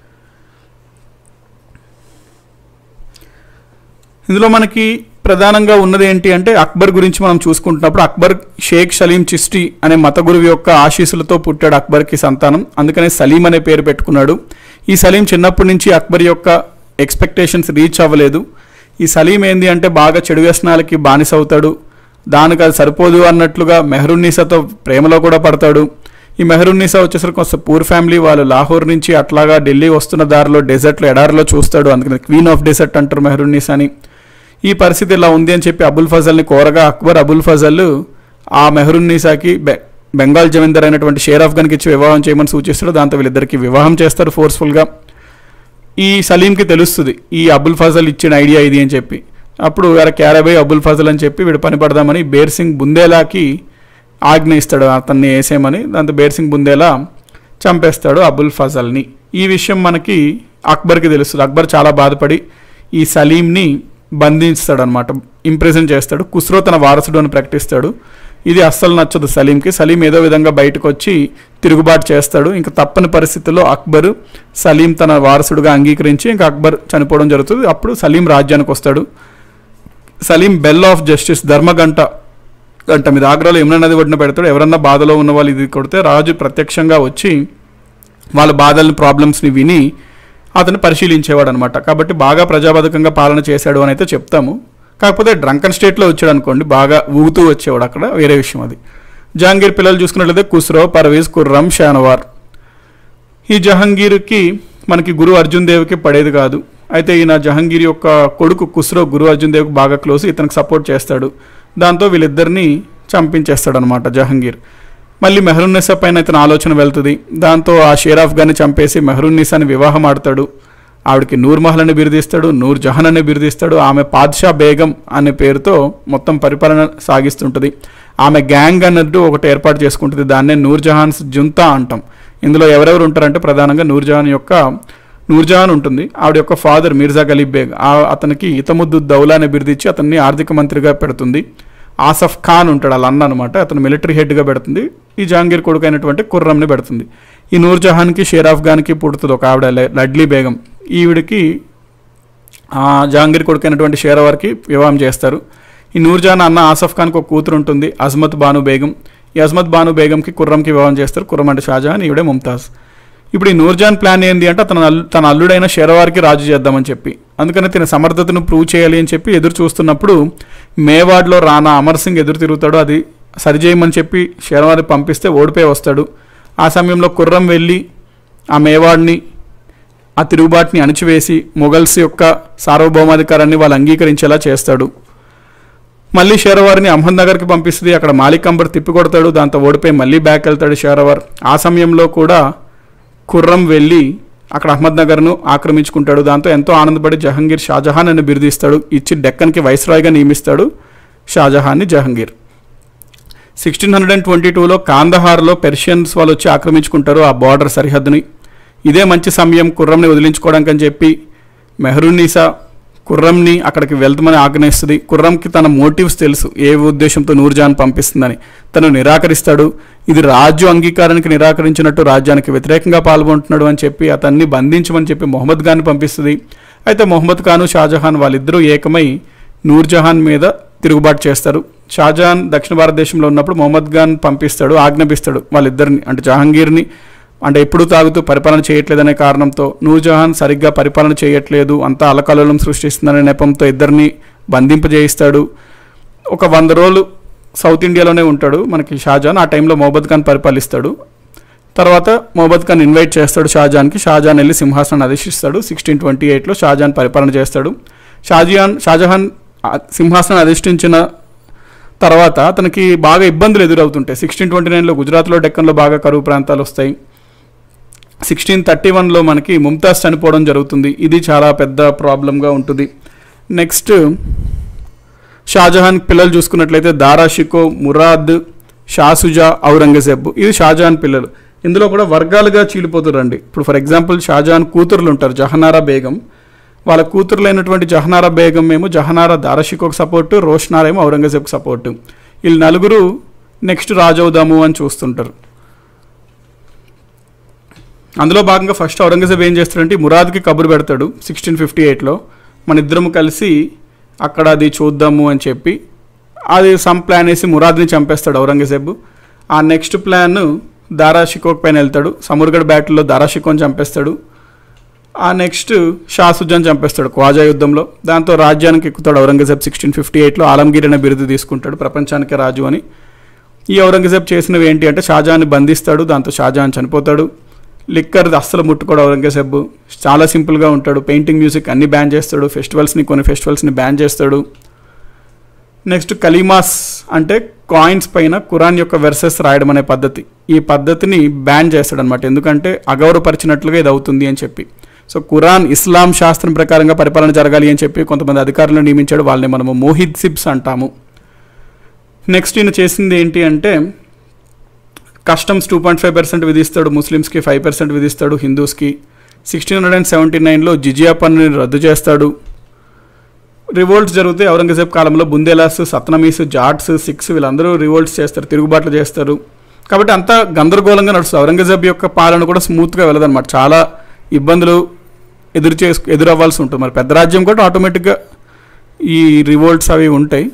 ఇందులో మనకి ప్రధానంగా ఉన్నది ఏంటి అంటే అక్బర్ గురించి మనం చూసుకుంటున్నప్పుడు అక్బర్ షేక్ సలీం చిస్టి అనే మత గురువు యొక్క ఆశీస్సులతో పుట్టాడు అక్బర్కి సంతానం అందుకనే సలీం అనే పేరు పెట్టుకున్నాడు ఈ సలీం చిన్నప్పటి నుంచి అక్బర్ యొక్క ఎక్స్పెక్టేషన్స్ రీచ్ అవ్వలేదు ఈ సలీం ఏంది అంటే బాగా చెడు వ్యసనాలకి బానిస అవుతాడు దానికి అది సరిపోదు అన్నట్లుగా మెహరున్నీసాతో ప్రేమలో కూడా పడతాడు ఈ మెహరున్నీసా వచ్చేసరికి కొంచెం పూర్ ఫ్యామిలీ వాళ్ళు లాహోర్ నుంచి అట్లాగా ఢిల్లీ వస్తున్న దారిలో డెజర్ట్లో ఎడారిలో చూస్తాడు అందుకని క్వీన్ ఆఫ్ డెజర్ట్ అంటారు మెహరున్నీసాని ఈ పరిస్థితి ఇలా ఉంది అని చెప్పి అబుల్ ఫజల్ని కోరగా అక్బర్ అబుల్ ఫజల్ ఆ మెహరున్నీసాకి బె బెంగాల్ జమీందార్ అయినటువంటి షేర్ ఆఫ్ఘన్కి ఇచ్చి వివాహం చేయమని సూచిస్తాడు దాంతో వీళ్ళిద్దరికి వివాహం చేస్తారు ఫోర్స్ఫుల్గా ఈ సలీంకి తెలుస్తుంది ఈ అబుల్ ఫజల్ ఇచ్చిన ఐడియా ఇది అని చెప్పి అప్పుడు అరే క్యారబై అబుల్ ఫజల్ అని చెప్పి వీడు పని పడదామని బేర్ సింగ్ బుందేలాకి ఆజ్ఞ ఇస్తాడు అతన్ని వేసేయమని దాంతో బేర్ సింగ్ బుందేలా చంపేస్తాడు అబుల్ ఫజల్ని ఈ విషయం మనకి అక్బర్కి తెలుస్తుంది అక్బర్ చాలా బాధపడి ఈ సలీంని బంధిస్తాడు అనమాట ఇంప్రెజెంట్ చేస్తాడు కుస్రో తన వారసుడు అని ప్రకటిస్తాడు ఇది అస్సలు నచ్చదు సలీంకి సలీం ఏదో విధంగా బయటకు వచ్చి తిరుగుబాటు చేస్తాడు ఇంకా తప్పని పరిస్థితుల్లో అక్బర్ సలీం తన వారసుడుగా అంగీకరించి ఇంకా అక్బర్ చనిపోవడం జరుగుతుంది అప్పుడు సలీం రాజ్యానికి వస్తాడు సలీం బెల్ ఆఫ్ జస్టిస్ ధర్మగంట గంట మీద ఆగ్రాలో యమునా నది ఒడ్డున పెడతాడు ఎవరన్నా బాధలో ఉన్న వాళ్ళు ఇది కొడితే రాజు ప్రత్యక్షంగా వచ్చి వాళ్ళ బాధల్ని ప్రాబ్లమ్స్ని విని అతను పరిశీలించేవాడు అనమాట కాబట్టి బాగా ప్రజాబద్ధకంగా పాలన చేశాడు అని అయితే చెప్తాము కాకపోతే డ్రంకన్ స్టేట్లో వచ్చాడు అనుకోండి బాగా ఊగుతూ వచ్చేవాడు అక్కడ వేరే విషయం అది జహాంగీర్ పిల్లలు చూసుకున్నట్లయితే కుస్రో పర్వేజ్ కుర్రం షానవార్ ఈ జహాంగీర్కి మనకి గురు అర్జున్ దేవ్కి పడేది కాదు అయితే ఈయన జహాంగీర్ యొక్క కొడుకు కుస్రో గురు అర్జున్ దేవ్కి బాగా క్లోజ్ ఇతనికి సపోర్ట్ చేస్తాడు దాంతో వీళ్ళిద్దరిని చంపించేస్తాడు అనమాట జహాంగీర్ మళ్ళీ మెహరున్నీసా పైన ఇతని ఆలోచన వెళ్తుంది దాంతో ఆ షేర్ ఆఫ్ఘాన్ని చంపేసి మెహరున్నీసాని వివాహం ఆడతాడు ఆవిడకి నూర్ మహల్ అని బిరుదిస్తాడు నూర్ జహాన్ అని బిరుదిస్తాడు ఆమె పాద్షా బేగం అనే పేరుతో మొత్తం పరిపాలన సాగిస్తుంటుంది ఆమె గ్యాంగ్ అన్నట్టు ఒకటి ఏర్పాటు చేసుకుంటుంది దాన్నే నూర్ జహాన్స్ జుంతా అంటాం ఇందులో ఎవరెవరు ఉంటారంటే ప్రధానంగా నూర్ జహాన్ యొక్క నూర్జహాన్ ఉంటుంది ఆవిడ యొక్క ఫాదర్ మిర్జా గలీబ్ బేగ్ ఆ- అతనికి ఇతముద్దు దౌలా అనే బిరుదిచ్చి అతన్ని ఆర్థిక మంత్రిగా పెడుతుంది ఆసఫ్ ఖాన్ ఉంటాడు వాళ్ళ అన్న అనమాట అతను మిలిటరీ హెడ్గా పెడుతుంది ఈ జహాంగీర్ కొడుకు అయినటువంటి కుర్రంని పెడుతుంది ఈ నూర్జహాన్కి షేర్ ఆఫ్ఘాన్కి పుడుతుంది ఒక ఆవిడ లె- లడ్లీ బేగం ఈవిడికి ఆ జహాంగీర్ కొడుకు అయినటువంటి షేరవర్కి వివాహం చేస్తారు ఈ నూర్జహాన్ అన్న ఆసఫ్ ఖాన్కి ఒక కూతురు ఉంటుంది అజ్మత్ బాను బేగం ఈ అజ్మత్ బాను బేగంకి కుర్రంకి వివాహం చేస్తారు కుర్రం అంటే షాజహాన్ ఈవిడే ముంతాజ్ ఇప్పుడు ఈ నూర్జహాన్ ప్లాన్ ఏంది అంటే తన అల్లు తన అల్లుడైన షెరవార్కి రాజు చేద్దామని చెప్పి అందుకని తన సమర్థతను ప్రూవ్ చేయాలి అని చెప్పి ఎదురు చూస్తున్నప్పుడు మేవాడ్లో రానా అమర్ సింగ్ ఎదురు తిరుగుతాడు అది సరిచేయమని చెప్పి షెరవారి పంపిస్తే ఓడిపోయి వస్తాడు ఆ సమయంలో కుర్రం వెళ్ళి ఆ మేవాడ్ని ఆ తిరుగుబాటుని అణిచివేసి మొఘల్స్ యొక్క సార్వభౌమాధికారాన్ని వాళ్ళు అంగీకరించేలా చేస్తాడు మళ్ళీ షేరవారిని అహ్మద్నగర్కి పంపిస్తుంది అక్కడ మాలిక్ అంబర్ తిప్పికొడతాడు దాంతో ఓడిపోయి మళ్ళీ బ్యాక్ వెళ్తాడు షేరవార్ ఆ సమయంలో కూడా ఖుర్రం వెళ్ళి అక్కడ అహ్మద్నగర్ను ఆక్రమించుకుంటాడు దాంతో ఎంతో ఆనందపడి జహంగీర్ షాజహాన్ అని బిరుదిస్తాడు ఇచ్చి డెక్కన్కి వైస్రాయ్గా నియమిస్తాడు షాజహాన్ని Jahangir sixteen hundred and twenty టూలో కాందహార్లో పెర్షియన్స్ వాళ్ళు వచ్చి ఆక్రమించుకుంటారు ఆ బార్డర్ సరిహద్దుని ఇదే మంచి సమయం కుర్రంని వదిలించుకోవడానికి అని చెప్పి మెహరున్నీసా కుర్రంని అక్కడికి వెళ్తామని ఆజ్ఞయిస్తుంది కుర్రంకి తన మోటివ్స్ తెలుసు ఏ ఉద్దేశంతో నూర్జహాన్ పంపిస్తుందని తను నిరాకరిస్తాడు ఇది రాజు అంగీకారానికి నిరాకరించినట్టు రాజ్యానికి వ్యతిరేకంగా పాల్గొంటున్నాడు అని చెప్పి అతన్ని బంధించమని చెప్పి మొహమ్మద్ ఖాన్ పంపిస్తుంది అయితే మొహమ్మద్ ఖాను షాజహాన్ వాళ్ళిద్దరూ ఏకమై నూర్జహాన్ మీద తిరుగుబాటు చేస్తారు షాజహాన్ దక్షిణ భారతదేశంలో ఉన్నప్పుడు మొహమ్మద్ ఖాన్ పంపిస్తాడు ఆజ్ఞాపిస్తాడు వాళ్ళిద్దరిని అంటే జహాంగీర్ని అంటే ఎప్పుడు తాగుతూ పరిపాలన చేయట్లేదనే కారణంతో నూర్జహాన్ సరిగ్గా పరిపాలన చేయట్లేదు అంతా అలకల్లోలం సృష్టిస్తుందనే నెపంతో ఇద్దరిని బంధింపజేయిస్తాడు ఒక వంద రోజులు సౌత్ ఇండియాలోనే ఉంటాడు మనకి షాజహాన్ ఆ టైంలో మొహమ్మద్ ఖాన్ పరిపాలిస్తాడు తర్వాత మొహమ్మద్ ఖాన్ ఇన్వైట్ చేస్తాడు షాజహాన్కి షాజహాన్ వెళ్ళి సింహాసనాన్ని అధిష్టిస్తాడు సిక్స్టీన్ ట్వంటీ ఎయిట్లో షాజహాన్ పరిపాలన చేస్తాడు షాజహాన్ షాజహాన్ ఆ సింహాసనం అధిష్ఠించిన తర్వాత అతనికి బాగా ఇబ్బందులు ఎదురవుతుంటాయి సిక్స్టీన్ ట్వంటీ నైన్లో గుజరాత్లో డెక్కన్లో బాగా కరువు ప్రాంతాలు వస్తాయి సిక్స్టీన్ థర్టీ వన్లో మనకి ముంతాజ్ చనిపోవడం జరుగుతుంది ఇది చాలా పెద్ద ప్రాబ్లంగా ఉంటుంది నెక్స్ట్ షాజహాన్ పిల్లలు చూసుకున్నట్లయితే దారా షికో మురాద్ షాసుజా ఔరంగజేబ్ ఇది షాజహాన్ పిల్లలు ఇందులో కూడా వర్గాలుగా చీలిపోతారండి ఇప్పుడు ఫర్ ఎగ్జాంపుల్ షాజహాన్ కూతురులు ఉంటారు జహనారా బేగం వాళ్ళ కూతురులైనటువంటి జహనారా బేగం ఏమో జహనారా దారాషికోకి సపోర్టు రోషనార్ ఏమో ఔరంగజేబ్కి సపోర్టు వీళ్ళు నలుగురు నెక్స్ట్ రాజవుదాము అని చూస్తుంటారు అందులో భాగంగా ఫస్ట్ ఔరంగజేబ్ ఏం చేస్తాడంటే ఈ మురాద్కి కబురు పెడతాడు సిక్స్టీన్ ఫిఫ్టీ ఎయిట్లో మన ఇద్దరం కలిసి అక్కడ అది చూద్దాము అని చెప్పి అది సమ్ ప్లాన్ వేసి మురాద్ని చంపేస్తాడు ఔరంగజేబ్ ఆ నెక్స్ట్ ప్లాన్ దారా షికోక్ పైన వెళ్తాడు సమూర్గఢ్ బ్యాటిల్లో దారా షికోని చంపేస్తాడు ఆ నెక్స్ట్ షా సుజాన్ చంపేస్తాడు క్వాజా యుద్ధంలో దాంతో రాజ్యానికి ఎక్కుతాడు ఔరంగజేబ్ సిక్స్టీన్ ఫిఫ్టీ ఎయిట్లో ఆలంగీర్ అనే బిరుదు తీసుకుంటాడు ప్రపంచానికి రాజు అని ఈ ఔరంగజేబ్ చేసినవి ఏంటి అంటే షాజహాన్ని బంధిస్తాడు దాంతో షాజహాన్ చనిపోతాడు లిక్కర్ అస్సలు ముట్టుకోడు ఔరంగజేబ్ చాలా సింపుల్గా ఉంటాడు పెయింటింగ్ మ్యూజిక్ అన్ని బ్యాన్ చేస్తాడు ఫెస్టివల్స్ని కొన్ని ఫెస్టివల్స్ని బ్యాన్ చేస్తాడు నెక్స్ట్ కలీమాస్ అంటే కాయిన్స్ పైన ఖురాన్ యొక్క వెర్సెస్ రాయడం అనే పద్ధతి ఈ పద్ధతిని బ్యాన్ చేస్తాడు అనమాట ఎందుకంటే అగౌరవపరిచినట్లుగా ఇది అవుతుంది అని చెప్పి సో ఖురాన్ ఇస్లాం శాస్త్రం ప్రకారంగా పరిపాలన జరగాలి అని చెప్పి కొంతమంది అధికారులను నియమించాడు వాళ్ళని మనము మోహిద్ సిబ్స్ అంటాము నెక్స్ట్ ఈయన చేసింది ఏంటి అంటే customs two point five percent విధిస్తాడు ముస్లిమ్స్కి ఫైవ్ పర్సెంట్ విధిస్తాడు హిందూస్కి సిక్స్టీన్ హండ్రెడ్ అండ్ సెవెంటీ నైన్లో జిజియా పన్నుని రద్దు చేస్తాడు రివోల్ట్స్ జరిగితే ఔరంగజేబ్ కాలంలో బుందేలాస్ సత్నమీస్ జాట్స్ సిక్స్ వీళ్ళందరూ రివోల్ట్స్ చేస్తారు తిరుగుబాట్లు చేస్తారు కాబట్టి అంతా గందరగోళంగా నడుస్తుంది ఔరంగజేబ్ యొక్క పాలన కూడా స్మూత్గా వెళ్ళదన్నమాట చాలా ఇబ్బందులు ఎదురు చేసు ఎదురవ్వాల్సి ఉంటుంది మరి పెద్ద రాజ్యం కూడా ఆటోమేటిక్గా ఈ రివోల్ట్స్ అవి ఉంటాయి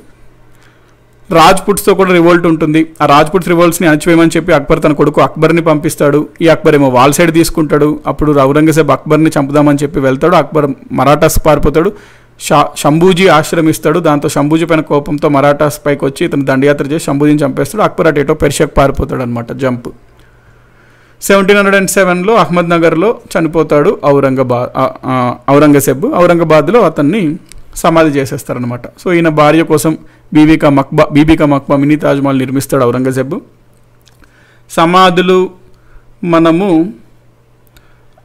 రాజ్పుట్స్తో కూడా రివోల్ట్ ఉంటుంది ఆ రాజ్పుట్స్ రివోల్ట్స్ని అణచివేయమని చెప్పి అక్బర్ తన కొడుకు అక్బర్ని పంపిస్తాడు ఈ అక్బర్ ఏమో వాల్ సైడ్ తీసుకుంటాడు అప్పుడు ఔరంగజేబ్ అక్బర్ని చంపుదామని చెప్పి వెళ్తాడు అక్బర్ మరాఠాస్ పారిపోతాడు షా శంభూజీ ఆశ్రమిస్తాడు దాంతో శంభూజీ పైన కోపంతో మరాఠాస్ పైకి వచ్చి ఇతను దండయాత్ర చేసి శంభూజీని చంపేస్తాడు అక్బర్ అటు ఎటో పెర్షియాకు పారిపోతాడు అనమాట జంప్ సెవెంటీన్ హండ్రెడ్ అండ్ సెవెన్లో అహ్మద్నగర్లో చనిపోతాడు ఔరంగాబాద్ ఆ- ఆ, ఔరంగజేబ్ ఔరంగాబాద్లో అతన్ని సమాధి చేసేస్తారనమాట సో ఈయన భార్య కోసం బీబీకా మక్బా బీబీకా మక్బా మినీ తాజ్మహల్ నిర్మిస్తాడు ఔరంగజేబ్ సమాధులు మనము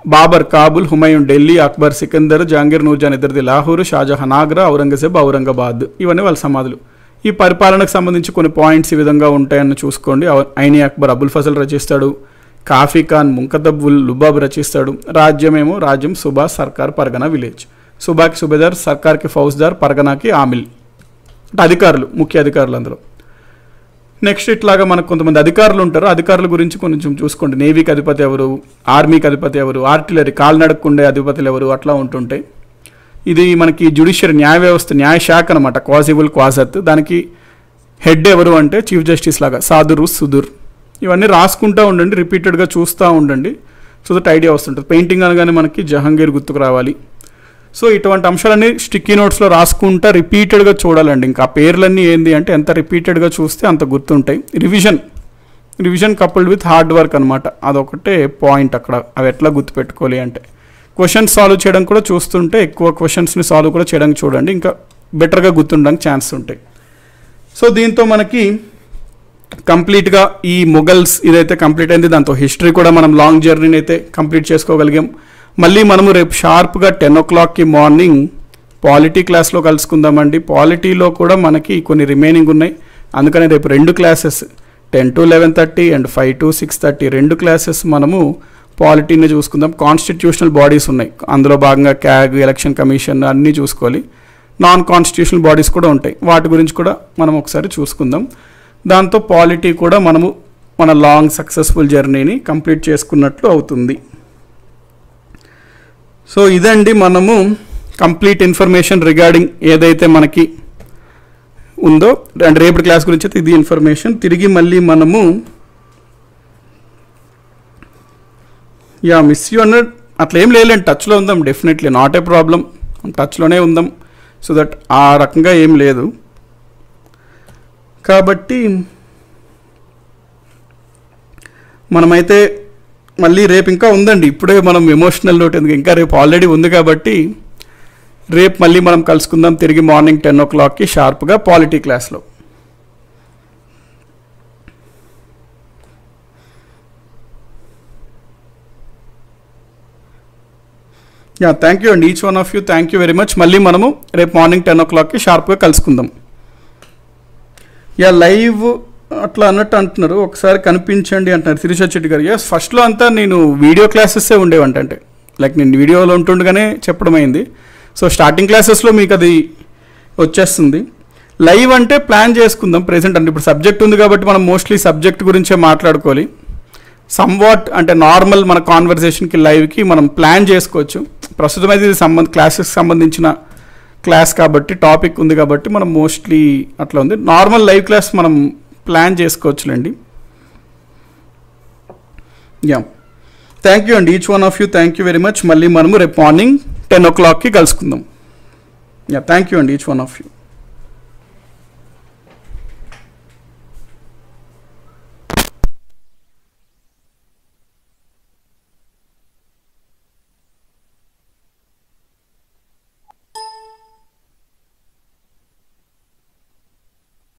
బాబర్ కాబుల్ హుమయూన్ ఢిల్లీ అక్బర్ సికందర్ జహాంగీర్ నూర్జాన్ ఇద్దరిది లాహోర్ షాజహాన్ ఆగ్రా ఔరంగజేబ్ ఔరంగాబాద్ ఇవన్నీ వాళ్ళ సమాధులు ఈ పరిపాలనకు సంబంధించి కొన్ని పాయింట్స్ ఈ విధంగా ఉంటాయని చూసుకోండి ఔ- ఐని అక్బర్ అబుల్ ఫజల్ రచిస్తాడు కాఫీ ఖాన్ ముంకదబుల్ లుబాబ్ రచిస్తాడు రాజ్యమేమో రాజ్యం సుబా సర్కార్ పరగనా విలేజ్ సుబాకి సుబేదార్ సర్కార్కి ఫౌజ్దార్ పరగనాకి ఆమిల్ అంటే అధికారులు ముఖ్య అధికారులు అందులో నెక్స్ట్ ఇట్లాగా మనకు కొంతమంది అధికారులు ఉంటారు అధికారుల గురించి కొంచెం చూసుకోండి నేవీకి అధిపతి ఎవరు ఆర్మీకి అధిపతి ఎవరు ఆర్టిలరీ కాల్నడకుండే అధిపతులు ఎవరు అట్లా ఉంటుంటాయి ఇది మనకి జ్యుడిషియరీ న్యాయ వ్యవస్థ న్యాయ శాఖ అనమాట క్వాజిబుల్ క్వాజత్ దానికి హెడ్ ఎవరు అంటే చీఫ్ జస్టిస్ లాగా సాదురు సుదుర్ ఇవన్నీ రాసుకుంటూ ఉండండి రిపీటెడ్గా చూస్తూ ఉండండి సో దట్ ఐడియా వస్తుంటుంది పెయింటింగ్ అనగానే మనకి జహాంగీర్ గుర్తుకు రావాలి సో ఇటువంటి అంశాలన్నీ స్టిక్కీ నోట్స్లో రాసుకుంటా రిపీటెడ్గా చూడాలండి ఇంకా ఆ పేర్లన్నీ ఏంది అంటే ఎంత రిపీటెడ్గా చూస్తే అంత గుర్తుంటాయి revision revision coupled with hard work అనమాట అదొకటే పాయింట్ అక్కడ అవి ఎట్లా గుర్తుపెట్టుకోవాలి అంటే క్వశ్చన్స్ సాల్వ్ చేయడం కూడా చూస్తుంటే ఎక్కువ క్వశ్చన్స్ని సాల్వ్ కూడా చేయడానికి చూడండి ఇంకా బెటర్గా గుర్తుండడానికి ఛాన్స్ ఉంటాయి సో దీంతో మనకి కంప్లీట్గా ఈ మొఘల్స్ ఇదైతే కంప్లీట్ అయింది దాంతో హిస్టరీ కూడా మనం లాంగ్ జర్నీని అయితే కంప్లీట్ చేసుకోగలిగాం మళ్ళీ మనము రేపు షార్ప్గా టెన్ ఓ క్లాక్కి మార్నింగ్ పాలిటీ క్లాస్లో కలుసుకుందామండి పాలిటీలో కూడా మనకి కొన్ని రిమైనింగ్ ఉన్నాయి అందుకని రేపు రెండు classes ten to eleven thirty and five to six thirty రెండు క్లాసెస్ మనము పాలిటీని చూసుకుందాం కాన్స్టిట్యూషనల్ బాడీస్ ఉన్నాయి అందులో భాగంగా క్యాగ్ ఎలక్షన్ కమిషన్ అన్నీ చూసుకోవాలి నాన్ కాన్స్టిట్యూషనల్ బాడీస్ కూడా ఉంటాయి వాటి గురించి కూడా మనం ఒకసారి చూసుకుందాం దాంతో పాలిటీ కూడా మనము మన లాంగ్ సక్సెస్ఫుల్ జర్నీని కంప్లీట్ చేసుకున్నట్లు అవుతుంది సో ఇదండి మనము కంప్లీట్ ఇన్ఫర్మేషన్ రిగార్డింగ్ ఏదైతే మనకి ఉందో అండ్ రేపటి క్లాస్ గురించి అయితే ఇది ఇన్ఫర్మేషన్ తిరిగి మళ్ళీ మనము యా మిస్ యూ అన్న అట్లా ఏం లేదండి టచ్లో ఉందాం డెఫినెట్లీ నాట్ ఏ ప్రాబ్లం టచ్లోనే ఉందాం సో దట్ ఆ రకంగా ఏం లేదు కాబట్టి మనమైతే మళ్ళీ రేపు ఇంకా ఉందండి ఇప్పుడే మనం ఎమోషనల్ నోట్ ఎందుకు ఇంకా రేపు ఆల్రెడీ ఉంది కాబట్టి రేపు మళ్ళీ మనం కలుసుకుందాం తిరిగి మార్నింగ్ టెన్ ఓ క్లాక్కి షార్ప్గా పాలిటీ క్లాస్లో యా థ్యాంక్ యూ అండి each one of you thank you very much మళ్ళీ మనము రేపు మార్నింగ్ టెన్ ఓ క్లాక్కి షార్ప్గా కలుసుకుందాం యా లైవ్ అట్లా అన్నట్టు అంటున్నారు ఒకసారి కనిపించండి అంటున్నారు శిరీష చెట్టి గారు ఎస్ ఫస్ట్లో అంతా నేను వీడియో క్లాసెస్సే ఉండేవంట అంటే లైక్ నేను వీడియోలో ఉంటుండగానే చెప్పడం అయింది సో స్టార్టింగ్ క్లాసెస్లో మీకు అది వచ్చేస్తుంది లైవ్ అంటే ప్లాన్ చేసుకుందాం ప్రెసెంట్ అంటే ఇప్పుడు సబ్జెక్ట్ ఉంది కాబట్టి మనం మోస్ట్లీ సబ్జెక్ట్ గురించే మాట్లాడుకోవాలి సమ్వాట్ అంటే నార్మల్ మన కాన్వర్జేషన్కి లైవ్కి మనం ప్లాన్ చేసుకోవచ్చు ప్రస్తుతం అయితే ఇది సంబంధ క్లాసెస్ సంబంధించిన క్లాస్ కాబట్టి టాపిక్ ఉంది కాబట్టి మనం మోస్ట్లీ అట్లా ఉంది నార్మల్ లైవ్ క్లాస్ మనం ప్లాన్ చేసుకోవచ్చులేండి యా థ్యాంక్ యూ అండి each one of you thank you very much మళ్ళీ మనము రేపు మార్నింగ్ టెన్ ఓ క్లాక్కి కలుసుకుందాం యా థ్యాంక్ యూ అండి ఈచ్ వన్ ఆఫ్ యూ